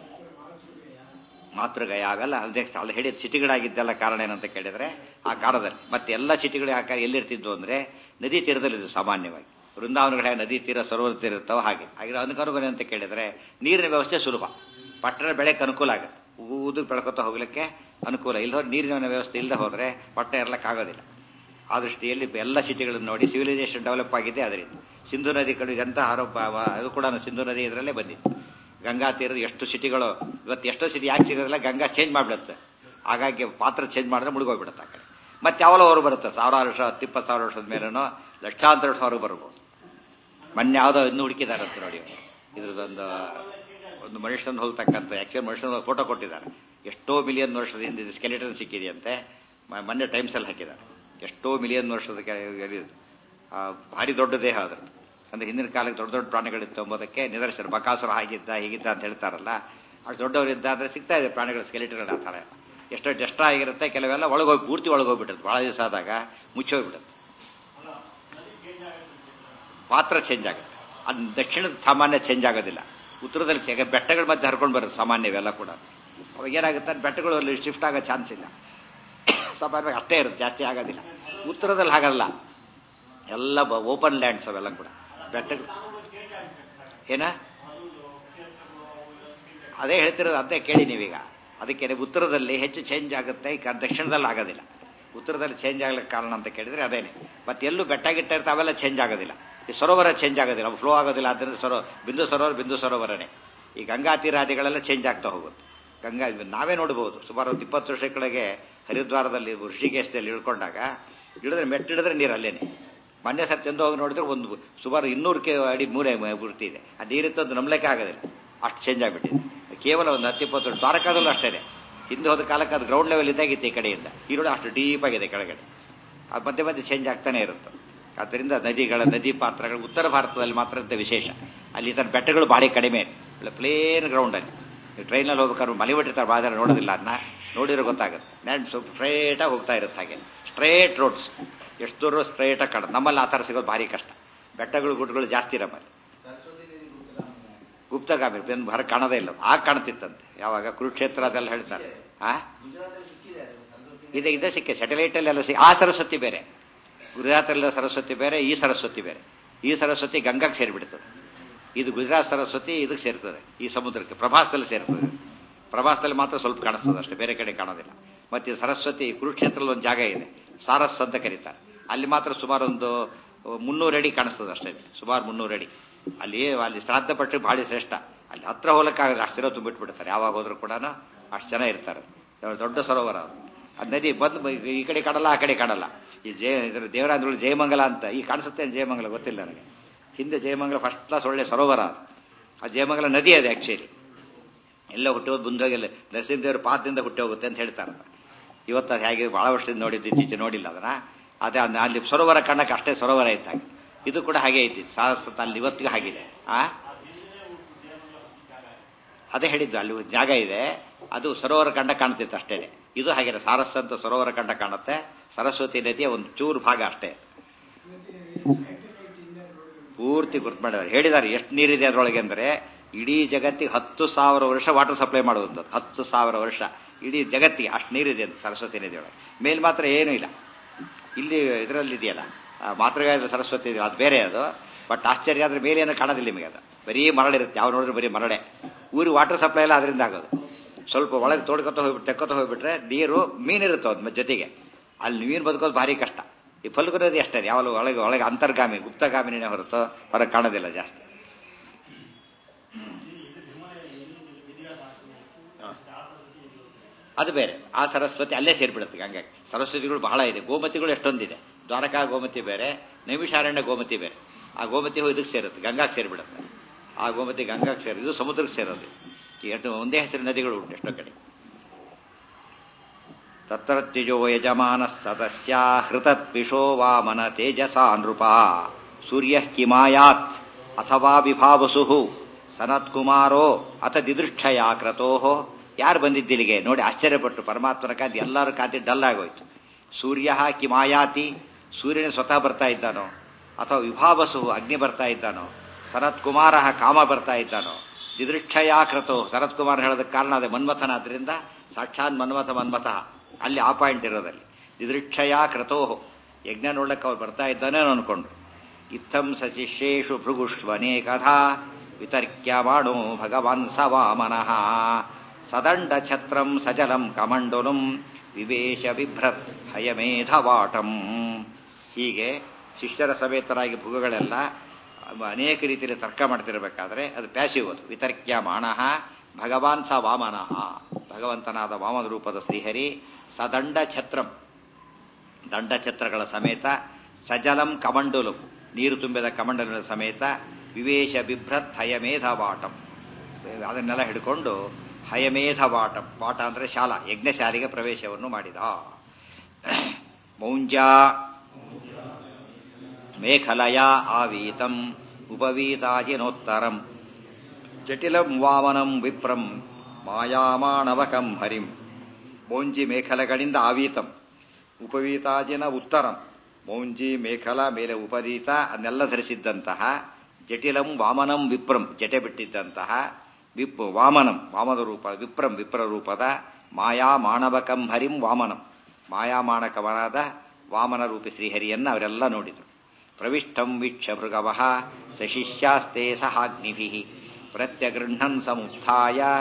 ಮಾತೃಗಯ ಅವೆಲ್ಲ ಅದೇ ಅಲ್ಲಿ ಹೇಳಿದ ಸಿಟಿಗಳಾಗಿದ್ದೆಲ್ಲ ಕಾರಣ ಏನಂತ ಕೇಳಿದ್ರೆ ಆ ಕಾಲದಲ್ಲಿ ಮತ್ತೆ ಎಲ್ಲ ಸಿಟಿಗಳು ಯಾಕೆ ಎಲ್ಲಿರ್ತಿದ್ವು ಅಂದ್ರೆ ನದಿ ತೀರದಲ್ಲಿದ್ದು ಸಾಮಾನ್ಯವಾಗಿ ವೃಂದಾವನಗಳ ನದಿ ತೀರ ಸರೋವರ ತೀರ ಇರ್ತಾವ ಹಾಗೆ ಹಾಗೆ ಅದಕ್ಕೆ ಅನುಗುಣ ಅಂತ ಕೇಳಿದ್ರೆ ನೀರಿನ ವ್ಯವಸ್ಥೆ ಸುಲಭ ಪಟ್ಟಣ ಬೆಳೆಗೆ ಅನುಕೂಲ ಆಗುತ್ತೆ ಊದು ಬೆಳ್ಕೊತಾ ಹೋಗ್ಲಿಕ್ಕೆ ಅನುಕೂಲ ಇಲ್ಲ ನೀರಿನ ವ್ಯವಸ್ಥೆ ಇಲ್ಲದೆ ಹೋದ್ರೆ ಪಟ್ಟಣ ಇರ್ಲಕ್ಕಾಗೋದಿಲ್ಲ ಆ ದೃಷ್ಟಿಯಲ್ಲಿ ಎಲ್ಲ ಸಿಟಿಗಳನ್ನು ನೋಡಿ ಸಿವಿಲೈಸೇಷನ್ ಡೆವಲಪ್ ಆಗಿದೆ ಅದರಿಂದ ಸಿಂಧು ನದಿ ಕಡೆ ಎಂತ ಆರೋಪ ಅದು ಕೂಡ ಸಿಂಧು ನದಿ ಇದರಲ್ಲೇ ಬಂದಿತ್ತು ಗಂಗಾ ತೀರದ ಎಷ್ಟು ಸಿಟಿಗಳು ಇವತ್ತು ಎಷ್ಟೋ ಸಿಟಿ ಯಾಕೆ ಸಿಗೋದಿಲ್ಲ ಗಂಗಾ ಚೇಂಜ್ ಮಾಡಿಬಿಡುತ್ತೆ ಹಾಗಾಗಿ ಪಾತ್ರ ಚೇಂಜ್ ಮಾಡಿದ್ರೆ ಮುಳುಗೋಗ್ಬಿಡುತ್ತೆ ಆ ಕಡೆ ಮತ್ತೆ ಯಾವಲೋ ಅವರು ಬರುತ್ತೆ ಸಾವಿರಾರು ವರ್ಷ ಹತ್ತಿಪ್ಪತ್ತು ಸಾವಿರ ವರ್ಷದ ಮೇಲೇನೋ ಲಕ್ಷಾಂತರ ವರ್ಷ ಅವರು ಬರ್ಬೋದು ಮೊನ್ನೆ ಯಾವುದೋ ಇನ್ನು ಹುಡುಕಿದಾರಂತ ನೋಡಿ ಇದ್ರದ್ದೊಂದು ಒಂದು ಮನುಷ್ಯನ ಹೋಲ್ತಕ್ಕಂಥ ಆಕ್ಚುಲಿ ಮನುಷ್ಯನ ಫೋಟೋ ಕೊಟ್ಟಿದ್ದಾರೆ ಎಷ್ಟೋ ಮಿಲಿಯನ್ ವರ್ಷದ ಹಿಂದೆ ಸ್ಕೆಲಿಟನ್ ಸಿಕ್ಕಿದೆಯಂತೆ ಮೊನ್ನೆ ಟೈಮ್ಸಲ್ಲಿ ಹಾಕಿದ್ದಾರೆ ಎಷ್ಟೋ ಮಿಲಿಯನ್ ವರ್ಷದ ಭಾರಿ ದೊಡ್ಡ ದೇಹ ಅದ್ರ ಅಂದ್ರೆ ಹಿಂದಿನ ಕಾಲಕ್ಕೆ ದೊಡ್ಡ ದೊಡ್ಡ ಪ್ರಾಣಿಗಳಿತ್ತು ಎಂಬುದಕ್ಕೆ ನಿದರ್ಶನ ಬಕಾಸುರ ಹಾಗಿದ್ದ ಹೀಗಿದ್ದ ಅಂತ ಹೇಳ್ತಾರಲ್ಲ ಅಷ್ಟು ದೊಡ್ಡವರಿದ್ದ ಅಂದ್ರೆ ಸಿಗ್ತಾ ಇದೆ ಪ್ರಾಣಿಗಳ ಸ್ಕೆಲಿಟನ್ ಆ ಥರ ಎಷ್ಟೋ ಡಸ್ಟ್ ಆಗಿರುತ್ತೆ ಕೆಲವೆಲ್ಲ ಒಳಗೋಗಿ ಪೂರ್ತಿ ಒಳಗೋಗ್ಬಿಡುತ್ತೆ ಭಾಳ ದಿವಸ ಆದಾಗ ಮುಚ್ಚೋಗ್ಬಿಡುತ್ತೆ ಪಾತ್ರ ಚೇಂಜ್ ಆಗುತ್ತೆ ಅದು ದಕ್ಷಿಣದ ಸಾಮಾನ್ಯ ಚೇಂಜ್ ಆಗೋದಿಲ್ಲ ಉತ್ತರದಲ್ಲಿ ಬೆಟ್ಟಗಳ ಮಧ್ಯೆ ಹರ್ಕೊಂಡು ಬರುತ್ತೆ ಸಾಮಾನ್ಯ ಇವೆಲ್ಲ ಕೂಡ ಅವಾಗ ಏನಾಗುತ್ತೆ ಬೆಟ್ಟಗಳು ಅಲ್ಲಿ ಶಿಫ್ಟ್ ಆಗೋ ಚಾನ್ಸ್ ಇಲ್ಲ ಸಾಮಾನ್ಯವಾಗಿ ಅಷ್ಟೇ ಇರುತ್ತೆ ಜಾಸ್ತಿ ಆಗೋದಿಲ್ಲ ಉತ್ತರದಲ್ಲಿ ಹಾಗಲ್ಲ ಎಲ್ಲ ಓಪನ್ ಲ್ಯಾಂಡ್ಸ್ ಅವೆಲ್ಲ ಕೂಡ ಬೆಟ್ಟಗಳು ಏನ ಅದೇ ಹೇಳ್ತಿರೋದು ಅದೇ ಕೇಳಿ ನೀವೀಗ ಅದಕ್ಕೆ ಉತ್ತರದಲ್ಲಿ ಹೆಚ್ಚು ಚೇಂಜ್ ಆಗುತ್ತೆ ಈ ಕ- ದಕ್ಷಿಣದಲ್ಲಿ ಆಗೋದಿಲ್ಲ ಉತ್ತರದಲ್ಲಿ ಚೇಂಜ್ ಆಗ್ಲಿಕ್ಕೆ ಕಾರಣ ಅಂತ ಕೇಳಿದ್ರೆ ಅದೇನೆ ಮತ್ತೆ ಎಲ್ಲೂ ಬೆಟ್ಟ ಗಿಟ್ಟ ಇರುತ್ತೆ ಅವೆಲ್ಲ ಚೇಂಜ್ ಆಗೋದಿಲ್ಲ ಈ ಸರೋವರ ಚೇಂಜ್ ಆಗೋದಿಲ್ಲ ಫ್ಲೋ ಆಗೋದಿಲ್ಲ ಆದ್ದರಿಂದ ಸರೋ ಬಿಂದು ಸರೋವರ ಬಿಂದು ಸರೋವರನೇ ಈ ಗಂಗಾ ತೀರಾದಿಗಳೆಲ್ಲ ಚೇಂಜ್ ಆಗ್ತಾ ಹೋಗುತ್ತೆ ಗಂಗಾ ನಾವೇ ನೋಡ್ಬೋದು ಸುಮಾರು ಒಂದು ಇಪ್ಪತ್ತು ವರ್ಷ ಕೆಳಗೆ ಹರಿದ್ವಾರದಲ್ಲಿ ಋಷಿಕೇಶದಲ್ಲಿ ಇಳ್ಕೊಂಡಾಗ ಇಳಿದ್ರೆ ಮೆಟ್ಟಿಡಿದ್ರೆ ನೀರು ಅಲ್ಲೇನೆ ಮೊನ್ನೆ ಸರ್ತಿ ಎಂದು ಹೋಗಿ ನೋಡಿದ್ರೆ ಒಂದು ಸುಮಾರು ಇನ್ನೂರು ಕೆ ಅಡಿ ಮೂಲೆ ಬುರ್ತಿ ಇದೆ ಆ ನೀರಿತ್ತಂದು ನಂಬಲಿಕ್ಕೆ ಆಗೋದಿಲ್ಲ ಅಷ್ಟು ಚೇಂಜ್ ಆಗಿಬಿಟ್ಟಿದೆ ಕೇವಲ ಒಂದು ಹತ್ತು ಇಪ್ಪತ್ತು ವರ್ಷ ದ್ವಾರಕಾದಲ್ಲೂ ಅಷ್ಟೇ ಹಿಂದೆ ಹೋದ ಕಾಲಕ್ಕೆ ಅದು ಗ್ರೌಂಡ್ ಲೆವೆಲ್ ಇದ್ದಾಗಿತ್ತು ಈ ಕಡೆಯಿಂದ ಈ ನೋಡಿ ಅಷ್ಟು ಡೀಪ್ ಆಗಿದೆ ಕೆಳಗಡೆ ಅದು ಮಧ್ಯೆ ಮಧ್ಯೆ ಚೇಂಜ್ ಆಗ್ತಾನೆ ಇರುತ್ತೆ ಆದ್ದರಿಂದ ನದಿಗಳ ನದಿ ಪಾತ್ರಗಳು ಉತ್ತರ ಭಾರತದಲ್ಲಿ ಮಾತ್ರ ಅಂತ ವಿಶೇಷ ಅಲ್ಲಿ ಈ ಥರ ಬೆಟ್ಟಗಳು ಭಾರಿ ಕಡಿಮೆ ಪ್ಲೇನ್ ಗ್ರೌಂಡಲ್ಲಿ ನೀವು ಟ್ರೈನಲ್ಲಿ ಹೋಗ್ಬೇಕಾದ್ರೆ ಮಲೆ ಬಿಟ್ಟಿರ್ತಾರೆ ಭಾಳ ಜನ ನೋಡೋದಿಲ್ಲ ಅದನ್ನ ನೋಡಿದ್ರೆ ಗೊತ್ತಾಗುತ್ತೆ ಲ್ಯಾಂಡ್ ಸ್ವಲ್ಪ ಸ್ಟ್ರೇಟಾಗಿ ಹೋಗ್ತಾ ಇರುತ್ತೆ ಹಾಗೆ ಸ್ಟ್ರೇಟ್ ರೋಡ್ಸ್ ಎಷ್ಟು ದೂರ ಸ್ಟ್ರೇಟಾಗಿ ಕಾಣುತ್ತೆ ನಮ್ಮಲ್ಲಿ ಆ ಥರ ಸಿಗೋದು ಭಾರಿ ಕಷ್ಟ ಬೆಟ್ಟಗಳು ಗುಡ್ಡಗಳು ಜಾಸ್ತಿ ನಮ್ಮಲ್ಲಿ ಗುಪ್ತಗಾಮಿ ಬೆನ್ನು ಹೊರ ಕಾಣದೇ ಇಲ್ಲ ಆಗ ಕಾಣ್ತಿತ್ತಂತೆ ಯಾವಾಗ ಕುರುಕ್ಷೇತ್ರ ಅದೆಲ್ಲ ಹೇಳ್ತಾರೆ ಆ ಇದೆ ಇದೆ ಸಿಕ್ಕೆ ಸ್ಯಾಟಲೈಟ್ ಅಲ್ಲೆಲ್ಲ ಸಿಕ್ಕ ಆ ಸರಸ್ವತಿ ಬೇರೆ ಗುಜರಾತಲ್ಲ ಸರಸ್ವತಿ ಬೇರೆ ಈ ಸರಸ್ವತಿ ಬೇರೆ ಈ ಸರಸ್ವತಿ ಗಂಗಾಕ್ಕೆ ಸೇರಿಬಿಡ್ತದೆ ಇದು ಗುಜರಾತ್ ಸರಸ್ವತಿ ಇದಕ್ಕೆ ಸೇರ್ತದೆ ಈ ಸಮುದ್ರಕ್ಕೆ ಪ್ರಭಾಸದಲ್ಲಿ ಸೇರ್ತದೆ ಪ್ರಭಾಸದಲ್ಲಿ ಮಾತ್ರ ಸ್ವಲ್ಪ ಕಾಣಿಸ್ತದೆ ಅಷ್ಟೇ ಬೇರೆ ಕಡೆ ಕಾಣೋದಿಲ್ಲ ಮತ್ತೆ ಈ ಸರಸ್ವತಿ ಕುರುಕ್ಷೇತ್ರದಲ್ಲಿ ಒಂದು ಜಾಗ ಇದೆ ಸಾರಸ್ ಅಂತ ಕರೀತಾರೆ ಅಲ್ಲಿ ಮಾತ್ರ ಸುಮಾರು ಒಂದು ಮುನ್ನೂರು ಅಡಿ ಕಾಣಿಸ್ತದೆ ಅಷ್ಟೇ ಸುಮಾರು ಮುನ್ನೂರು ಅಡಿ ಅಲ್ಲಿ ಅಲ್ಲಿ ಶ್ರಾದ್ದ ಪಟ್ಟರೆ ಭಾಳ ಶ್ರೇಷ್ಠ ಅಲ್ಲಿ ಹತ್ರ ಹೋಲಕ್ಕಾಗಲ್ಲ ಅಷ್ಟು ಜನ ತುಂಬಿಟ್ಬಿಡ್ತಾರೆ ಯಾವಾಗ ಹೋದ್ರೂ ಕೂಡ ಅಷ್ಟು ಜನ ಇರ್ತಾರೆ ದೊಡ್ಡ ಸರೋವರ ಅದು ಆ ನದಿ ಬಂದು ಈ ಕಡೆ ಕಾಣಲ್ಲ ಆ ಕಡೆ ಕಾಣಲ್ಲ ಈ ಜಯ ಇದ್ರ ದೇವರಾಂಧ್ರಗಳು ಜಯಮಂಗಲ ಅಂತ ಈ ಕಾಣಿಸುತ್ತೆ ಜಯಮಂಗಲ ಗೊತ್ತಿಲ್ಲ ನನಗೆ ಹಿಂದೆ ಜಯಮಂಗಲ ಫಸ್ಟ್ ಕ್ಲಾಸ್ ಒಳ್ಳೆ ಸರೋವರ ಅದು. ಆ ಜಯಮಂಗಲ ನದಿ ಅದು ಆ್ಯಕ್ಚುಲಿ ಎಲ್ಲ ಹುಟ್ಟೋದು ಮುಂದೋಗಿಲ್ಲ ನರಸಿಂಹದೇವ್ರ ಪಾದದಿಂದ ಹುಟ್ಟಿ ಹೋಗುತ್ತೆ ಅಂತ ಹೇಳ್ತಾರೆ ಇವತ್ತು ಅದು ಹೇಗೆ ಭಾಳ ವರ್ಷದಿಂದ ನೋಡಿದ್ದು ಇತ್ತೀಚೆ ನೋಡಿಲ್ಲ ಅದನ್ನ ಅದೇ ಅದ್ನ ಅಲ್ಲಿ ಸರೋವರ ಕಾಣಕ್ಕೆ ಅಷ್ಟೇ ಸರೋವರ ಇದ್ದಾಗ ಇದು ಕೂಡ ಹಾಗೆ ಐತಿ ಸಾಹಸ ಅಲ್ಲಿ ಇವತ್ತಿಗೂ ಹಾಗಿದೆ ಆ ಅದೇ ಹೇಳಿದ್ದು ಅಲ್ಲಿ ಒಂದು ಜಾಗ ಇದೆ ಅದು ಸರೋವರ ಕಂಡ ಕಾಣ್ತಿತ್ತು ಅಷ್ಟೇ ಇದು ಹಾಗೆ ಸಾರಸ್ ಅಂತ ಸರೋವರ ಕಂಡ ಕಾಣುತ್ತೆ ಸರಸ್ವತಿ ನದಿಯ ಒಂದು ಚೂರು ಭಾಗ ಅಷ್ಟೇ ಪೂರ್ತಿ ಗುರ್ತು ಮಾಡಿದ್ದಾರೆ ಹೇಳಿದ್ದಾರೆ ಎಷ್ಟು ನೀರಿದೆ ಅದರೊಳಗೆ ಅಂದರೆ ಇಡೀ ಜಗತ್ತಿಗೆ ಹತ್ತು ಸಾವಿರ ವರ್ಷ ವಾಟರ್ ಸಪ್ಲೈ ಮಾಡುವಂಥದ್ದು ಹತ್ತು ಸಾವಿರ ವರ್ಷ ಇಡೀ ಜಗತ್ತಿಗೆ ಅಷ್ಟು ನೀರಿದೆ ಅಂತ ಸರಸ್ವತಿ ನದಿಯೊಳಗೆ ಮೇಲ್ ಮಾತ್ರ ಏನೂ ಇಲ್ಲ ಇಲ್ಲಿ ಇದರಲ್ಲಿ ಇದೆಯಲ್ಲ ಆ ಮಾತೃಗಾಯದ ಸರಸ್ವತಿ ಇದೆ ಅದು ಬೇರೆ ಅದು ಬಟ್ ಆಶ್ಚರ್ಯ ಆದ್ರೆ ಮೇಲೆ ಏನೂ ಕಾಣೋದಿಲ್ಲ ನಿಮಗೆ ಅದು ಬರೀ ಮರಳಿರುತ್ತೆ ಯಾವ ನೋಡಿದ್ರೆ ಬರೀ ಮರಳೆ ಊರಿಗೆ ವಾಟರ್ ಸಪ್ಲೈ ಎಲ್ಲ ಅದರಿಂದ ಆಗೋದು ಸ್ವಲ್ಪ ಒಳಗೆ ತೋಡ್ಕೊತ ಹೋಗ್ಬಿಟ್ಟು ತೆಕ್ಕೊತ ಹೋಗ್ಬಿಟ್ರೆ ನೀರು ಮೀನಿರುತ್ತೆ ಅದ್ ಜೊತೆಗೆ ಅಲ್ಲಿ ಮೀನು ಬದುಕೋದು ಭಾರಿ ಕಷ್ಟ ಈ ಫಲ್ಗು ನದಿ ಅಷ್ಟೇ ಯಾವ ಒಳಗೆ ಒಳಗೆ ಅಂತರ್ಗಾಮಿ ಗುಪ್ತಗಾಮಿನೇ ಹೊರತು ಹೊರಗೆ ಕಾಣೋದಿಲ್ಲ ಜಾಸ್ತಿ ಅದು ಬೇರೆ ಆ ಸರಸ್ವತಿ ಅಲ್ಲೇ ಸೇರ್ಬಿಡುತ್ತೆ ಗಂಗೆ ಸರಸ್ವತಿಗಳು ಬಹಳ ಇದೆ ಗೋಮತಿಗಳು ಎಷ್ಟೊಂದಿದೆ ದ್ವಾರಕಾ ಗೋಮತಿ ಬೇರೆ ನೈಮಿಷಾರಣ್ಯ ಗೋಮತಿ ಬೇರೆ ಆ ಗೋಮತಿ ಹೋಗಿ ಇದಕ್ಕೆ ಸೇರುತ್ತೆ ಗಂಗಾಕ್ಕೆ ಸೇರಿಬಿಡುತ್ತೆ ಆ ಗೋಮತಿ ಗಂಗಾಕ್ಕೆ ಸೇರಿ ಇದು ಸಮುದ್ರಕ್ಕೆ ಸೇರೋದು ಈ ಎರಡು ಒಂದೇ ಹೆಸರಿನ ನದಿಗಳು ಉಂಟು ಎಷ್ಟೋ ಕಡೆ ತತ್ರತ್ಯಜೋ ಯಜಮಾನ ಸದಸ್ಯ ಹೃತತ್ಪಿಶೋ ವಾಮನ ತೇಜಸಾ ನೃಪ ಸೂರ್ಯ ಕಿಮಾಯಾತ್ ಅಥವಾ ವಿಭಾವಸು ಸನತ್ಕುಮಾರೋ ಅಥ ದಿದೃಕ್ಷಯ ಕ್ರತೋ ಯಾರು ಬಂದಿದ್ದಿಲ್ಲಿಗೆ ನೋಡಿ ಆಶ್ಚರ್ಯಪಟ್ಟು ಪರಮಾತ್ಮನ ಕಾಂತಿ ಎಲ್ಲರ ಕಾಂತಿ ಡಲ್ ಆಗೋಯ್ತು ಸೂರ್ಯ ಕಿಮಾಯಾತಿ ಸೂರ್ಯನ ಸ್ವತಃ ಬರ್ತಾ ಇದ್ದಾನೋ ಅಥವಾ ವಿಭಾವಸು ಅಗ್ನಿ ಬರ್ತಾ ಇದ್ದಾನೋ ಸನತ್ಕುಮಾರ ಕಾಮ ಬರ್ತಾ ಇದ್ದಾನೋ ದಿದೃಕ್ಷಯಾಕೃತೋ ಸನತ್ ಕುಮಾರ್ ಹೇಳೋದಕ್ಕೆ ಕಾರಣ ಅದೇ ಮನ್ಮಥನಾದ್ರಿಂದ ಸಾಕ್ಷಾತ್ ಮನ್ಮಥ ಮನ್ಮಥ ಅಲ್ಲಿ ಆ ಪಾಯಿಂಟ್ ಇರೋದಲ್ಲಿ ದಿದೃಕ್ಷಯಾ ಕ್ರತೋ ಯಜ್ಞ ನೋಡಕ್ಕೆ ಅವ್ರು ಬರ್ತಾ ಇದ್ದಾನೆ ಅನ್ಕೊಂಡ್ರು ಇತ್ತಂ ಸಶಿಷ್ಯೇಷು ಭೃಗುಷ್ವನೇಕಥಾ ವಿತರ್ಕ್ಯಮಾಣೋ ಭಗವಾನ್ ಸ ವಾಮನಃ ಸದಂಡ ಛತ್ರಂ ಸಜಲಂ ಕಮಂಡಲಂ ವಿವೇಶ ಬಿಭ್ರತ್ ಹಯಮೇಧವಾಟಂ ಹೀಗೆ ಶಿಷ್ಯರ ಸಮೇತರಾಗಿ ಭೃಗುಗಳೆಲ್ಲ ಅನೇಕ ರೀತಿಯಲ್ಲಿ ತರ್ಕ ಮಾಡ್ತಿರ್ಬೇಕಾದ್ರೆ ಅದು ಪ್ಯಾಸಿವ್ ಅದು ವಿತರ್ಕ್ಯ ಮಾಣಃ ಭಗವಾನ್ ಸ ವಾಮನಃ ಭಗವಂತನಾದ ವಾಮನ ರೂಪದ ಶ್ರೀಹರಿ ಸದಂಡ ಛತ್ರಂ ದಂಡ ಛತ್ರಗಳ ಸಮೇತ ಸಜಲಂ ಕಮಂಡಲು ನೀರು ತುಂಬಿದ ಕಮಂಡಲದ ಸಮೇತ ವಿವೇಶ ಬಿಭ್ರತ್ ಹಯಮೇಧ ವಾಟಂ ಅದನ್ನೆಲ್ಲ ಹಿಡ್ಕೊಂಡು ಹಯಮೇಧ ವಾಟಂ ವಾಟ ಅಂದ್ರೆ ಶಾಲಾ ಯಜ್ಞಶಾಲೆಗೆ ಪ್ರವೇಶವನ್ನು ಮಾಡಿದ ಮೌಂಜಾ ಮೇಖಲಯ ಆವೀತಂ ಉಪವೀತಾಜಿನೋತ್ತರಂ ಜಟಿಲಂ ವಾಮನಂ ವಿಪ್ರಂ ಮಾಯಾಮಾಣವಕಂ ಹರಿಂ ಮೌಂಜಿ ಮೇಖಲಗಳಿಂದ ಆವೀತಂ ಉಪವೀತಾಜಿನ ಉತ್ತರಂ ಮೌಂಜಿ ಮೇಖಲ ಮೇಲೆ ಉಪರೀತ ಅದನ್ನೆಲ್ಲ ಧರಿಸಿದ್ದಂತಹ ಜಟಿಲಂ ವಾಮನಂ ವಿಪ್ರಂ ಜಟೆ ಬಿಟ್ಟಿದ್ದಂತಹ ವಿಪ್ ವಾಮನಂ ವಾಮನ ರೂಪ ವಿಪ್ರಂ ವಿಪ್ರ ರೂಪದ ಮಾಯಾ ಮಾಣವಕಂ ಹರಿಂ ವಾಮನಂ ಮಾಯಾಮಾಣಕವನಾದ ವಾಮನ ರೂಪಿ ಶ್ರೀಹರಿಯನ್ನ ಅವರೆಲ್ಲ ನೋಡಿದರು ಪ್ರವಿಷ್ಟಂ ವೀಕ್ಷ ಭೃಗವ ಸಶಿಷ್ಯಾಸ್ತೆ ಸಹಾಗ್ನಿಭಿ ಪ್ರತ್ಯಗೃಹನ್ ಸಮುತ್ಥಾಯ ಸ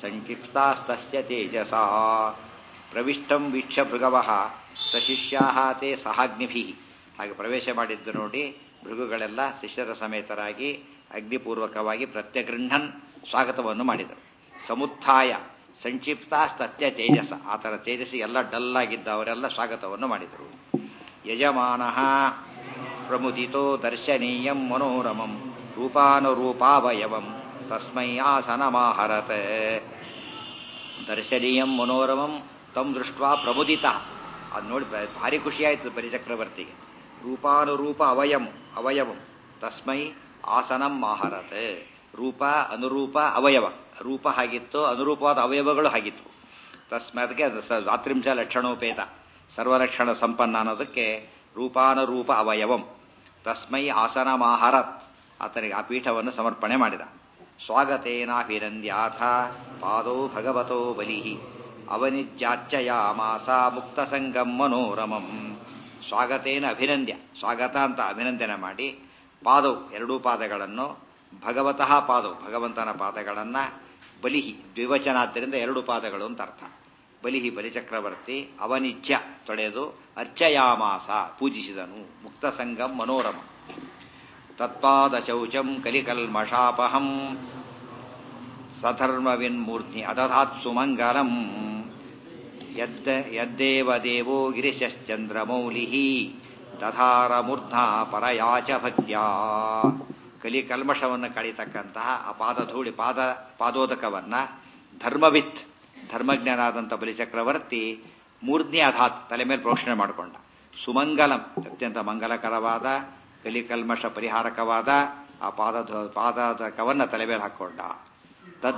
ಸಂಕ್ಷಿಪ್ತಾಸ್ತಸ್ಯ ತೇಜಸಾ ಪ್ರವಿಷ್ಟಂ ವೀಕ್ಷ್ಯ ಭೃಗವಃ ಸಶಿಷ್ಯಾಹ ತೇ ಸಹಾಗ್ನಿಭಿ ಹಾಗೆ ಪ್ರವೇಶ ಮಾಡಿದ್ದು ನೋಡಿ ಭೃಗುಗಳೆಲ್ಲ ಶಿಷ್ಯರ ಸಮೇತರಾಗಿ ಅಗ್ನಿಪೂರ್ವಕವಾಗಿ ಪ್ರತ್ಯಗೃಹನ್ ಸ್ವಾಗತವನ್ನು ಮಾಡಿದರು ಸಮುತ್ಥಾಯ ಸಂಕ್ಷಿಪ್ತಾಸ್ತತ್ಯ ತೇಜಸ ಆ ಥರ ತೇಜಸ್ಸಿ ಎಲ್ಲ ಡಲ್ ಆಗಿದ್ದ ಅವರೆಲ್ಲ ಸ್ವಾಗತವನ್ನು ಮಾಡಿದರು ಯಜಮಾನ ಪ್ರಮುದಿತೋ ದರ್ಶನೀಯಂ ಮನೋರಮಂ ರೂಪಾನುರೂಪಾವಯವಂ ತಸ್ಮೈ ಆಸನಮಾಹರತ ದರ್ಶನೀಯಂ ಮನೋರಮಂ ತಂ ದೃಷ್ಟ ಪ್ರಮುದಿತ ಅದು ನೋಡಿ ಬ- ಭಾರಿ ಖುಷಿಯಾಯಿತು ಬಲಿಚಕ್ರವರ್ತಿಗೆ ರೂಪಾನುರೂಪ ಅವಯಂ ಅವಯವಂ ತಸ್ಮೈ ಆಸನಂ ಮಾಹರತ್ ರೂಪ ಅನುರೂಪ ಅವಯವ ರೂಪ ಹಾಗಿತ್ತು ಅನುರೂಪವಾದ ಅವಯವಗಳು ಹಾಗಿತ್ತು ತಸ್ಮತ್ಗೆ ಅದು ಸ- ದ್ವಾತ್ರಿಂಶ ಲಕ್ಷಣೋಪೇತ ಸರ್ವಲಕ್ಷಣ ಸಂಪನ್ನ ಅನ್ನೋದಕ್ಕೆ ರೂಪಾನುರೂಪ ಅವಯವಂ ತಸ್ಮೈ ಆಸನ ಮಾಹರತ್ ಆತನಿಗೆ ಆ ಪೀಠವನ್ನು ಸಮರ್ಪಣೆ ಮಾಡಿದ ಸ್ವಾಗತೇನಾಭಿನಂದ್ಯಾಥ ಪಾದೋ ಭಗವತೋ ಬಲಿ ಅವನಿಜ್ಯಾಚಯಾಮಾಸ ಮುಕ್ತ ಸಂಗಂ ಮನೋರಮಂ ಸ್ವಾಗತೇನ ಅಭಿನಂದ್ಯ ಸ್ವಾಗತ ಅಂತ ಅಭಿನಂದನೆ ಮಾಡಿ ಪಾದವು ಎರಡೂ ಪಾದಗಳನ್ನು ಭಗವತಃ ಪಾದವು ಭಗವಂತನ ಪಾದಗಳನ್ನು ಬಲಿಹಿ ದ್ವಿವಚನಾದ್ದರಿಂದ ಎರಡು ಪಾದಗಳು ಅಂತ ಅರ್ಥ ಬಲಿಹಿ ಬಲಿಚಕ್ರವರ್ತಿ ಅವನಿಚ್ಛ ತೊಳೆದು ಅರ್ಚಯಾಮಾಸ ಪೂಜಿಸಿದನು ಮುಕ್ತ ಸಂಗಂ ಮನೋರಮ ತತ್ಪಾದ ಶೌಚಂ ಕಲಿಕಲ್ಮಷಾಪಹಂ ಸಧರ್ಮವಿನ್ಮೂರ್ಧ್ನಿ ಅದಧಾತ್ ಸುಮಂಗಲಂ ಯದ್ದ ಯದ್ದೇವ ದೇವೋ ಗಿರಿಶ್ಚಂದ್ರಮೌಲಿ ದಧಾರ ಮೂರ್ಧಾ ಪರಯಾಚ ಭಕ್ತ್ಯಾ ಕಲಿ ಕಲ್ಮಷವನ್ನು ಕಳೀತಕ್ಕಂತಹ ಆ ಪಾದಧೂಳಿ ಪಾದ ಪಾದೋದಕವನ್ನ ಧರ್ಮವಿತ್ ಧರ್ಮಜ್ಞನಾದಂಥ ಬಲಿಚಕ್ರವರ್ತಿ ಮೂರ್ಧ್ನಿ ಅಧಾತ್ ತಲೆ ಮೇಲೆ ಪ್ರೋಷಣೆ ಮಾಡಿಕೊಂಡ ಸುಮಂಗಲಂ ಅತ್ಯಂತ ಮಂಗಲಕರವಾದ ಕಲಿಕಲ್ಮಷ ಪರಿಹಾರಕವಾದ ಆ ಪಾದ ಪಾದೋದಕವನ್ನ ತಲೆ ಮೇಲೆ ಹಾಕೊಂಡ ತದ್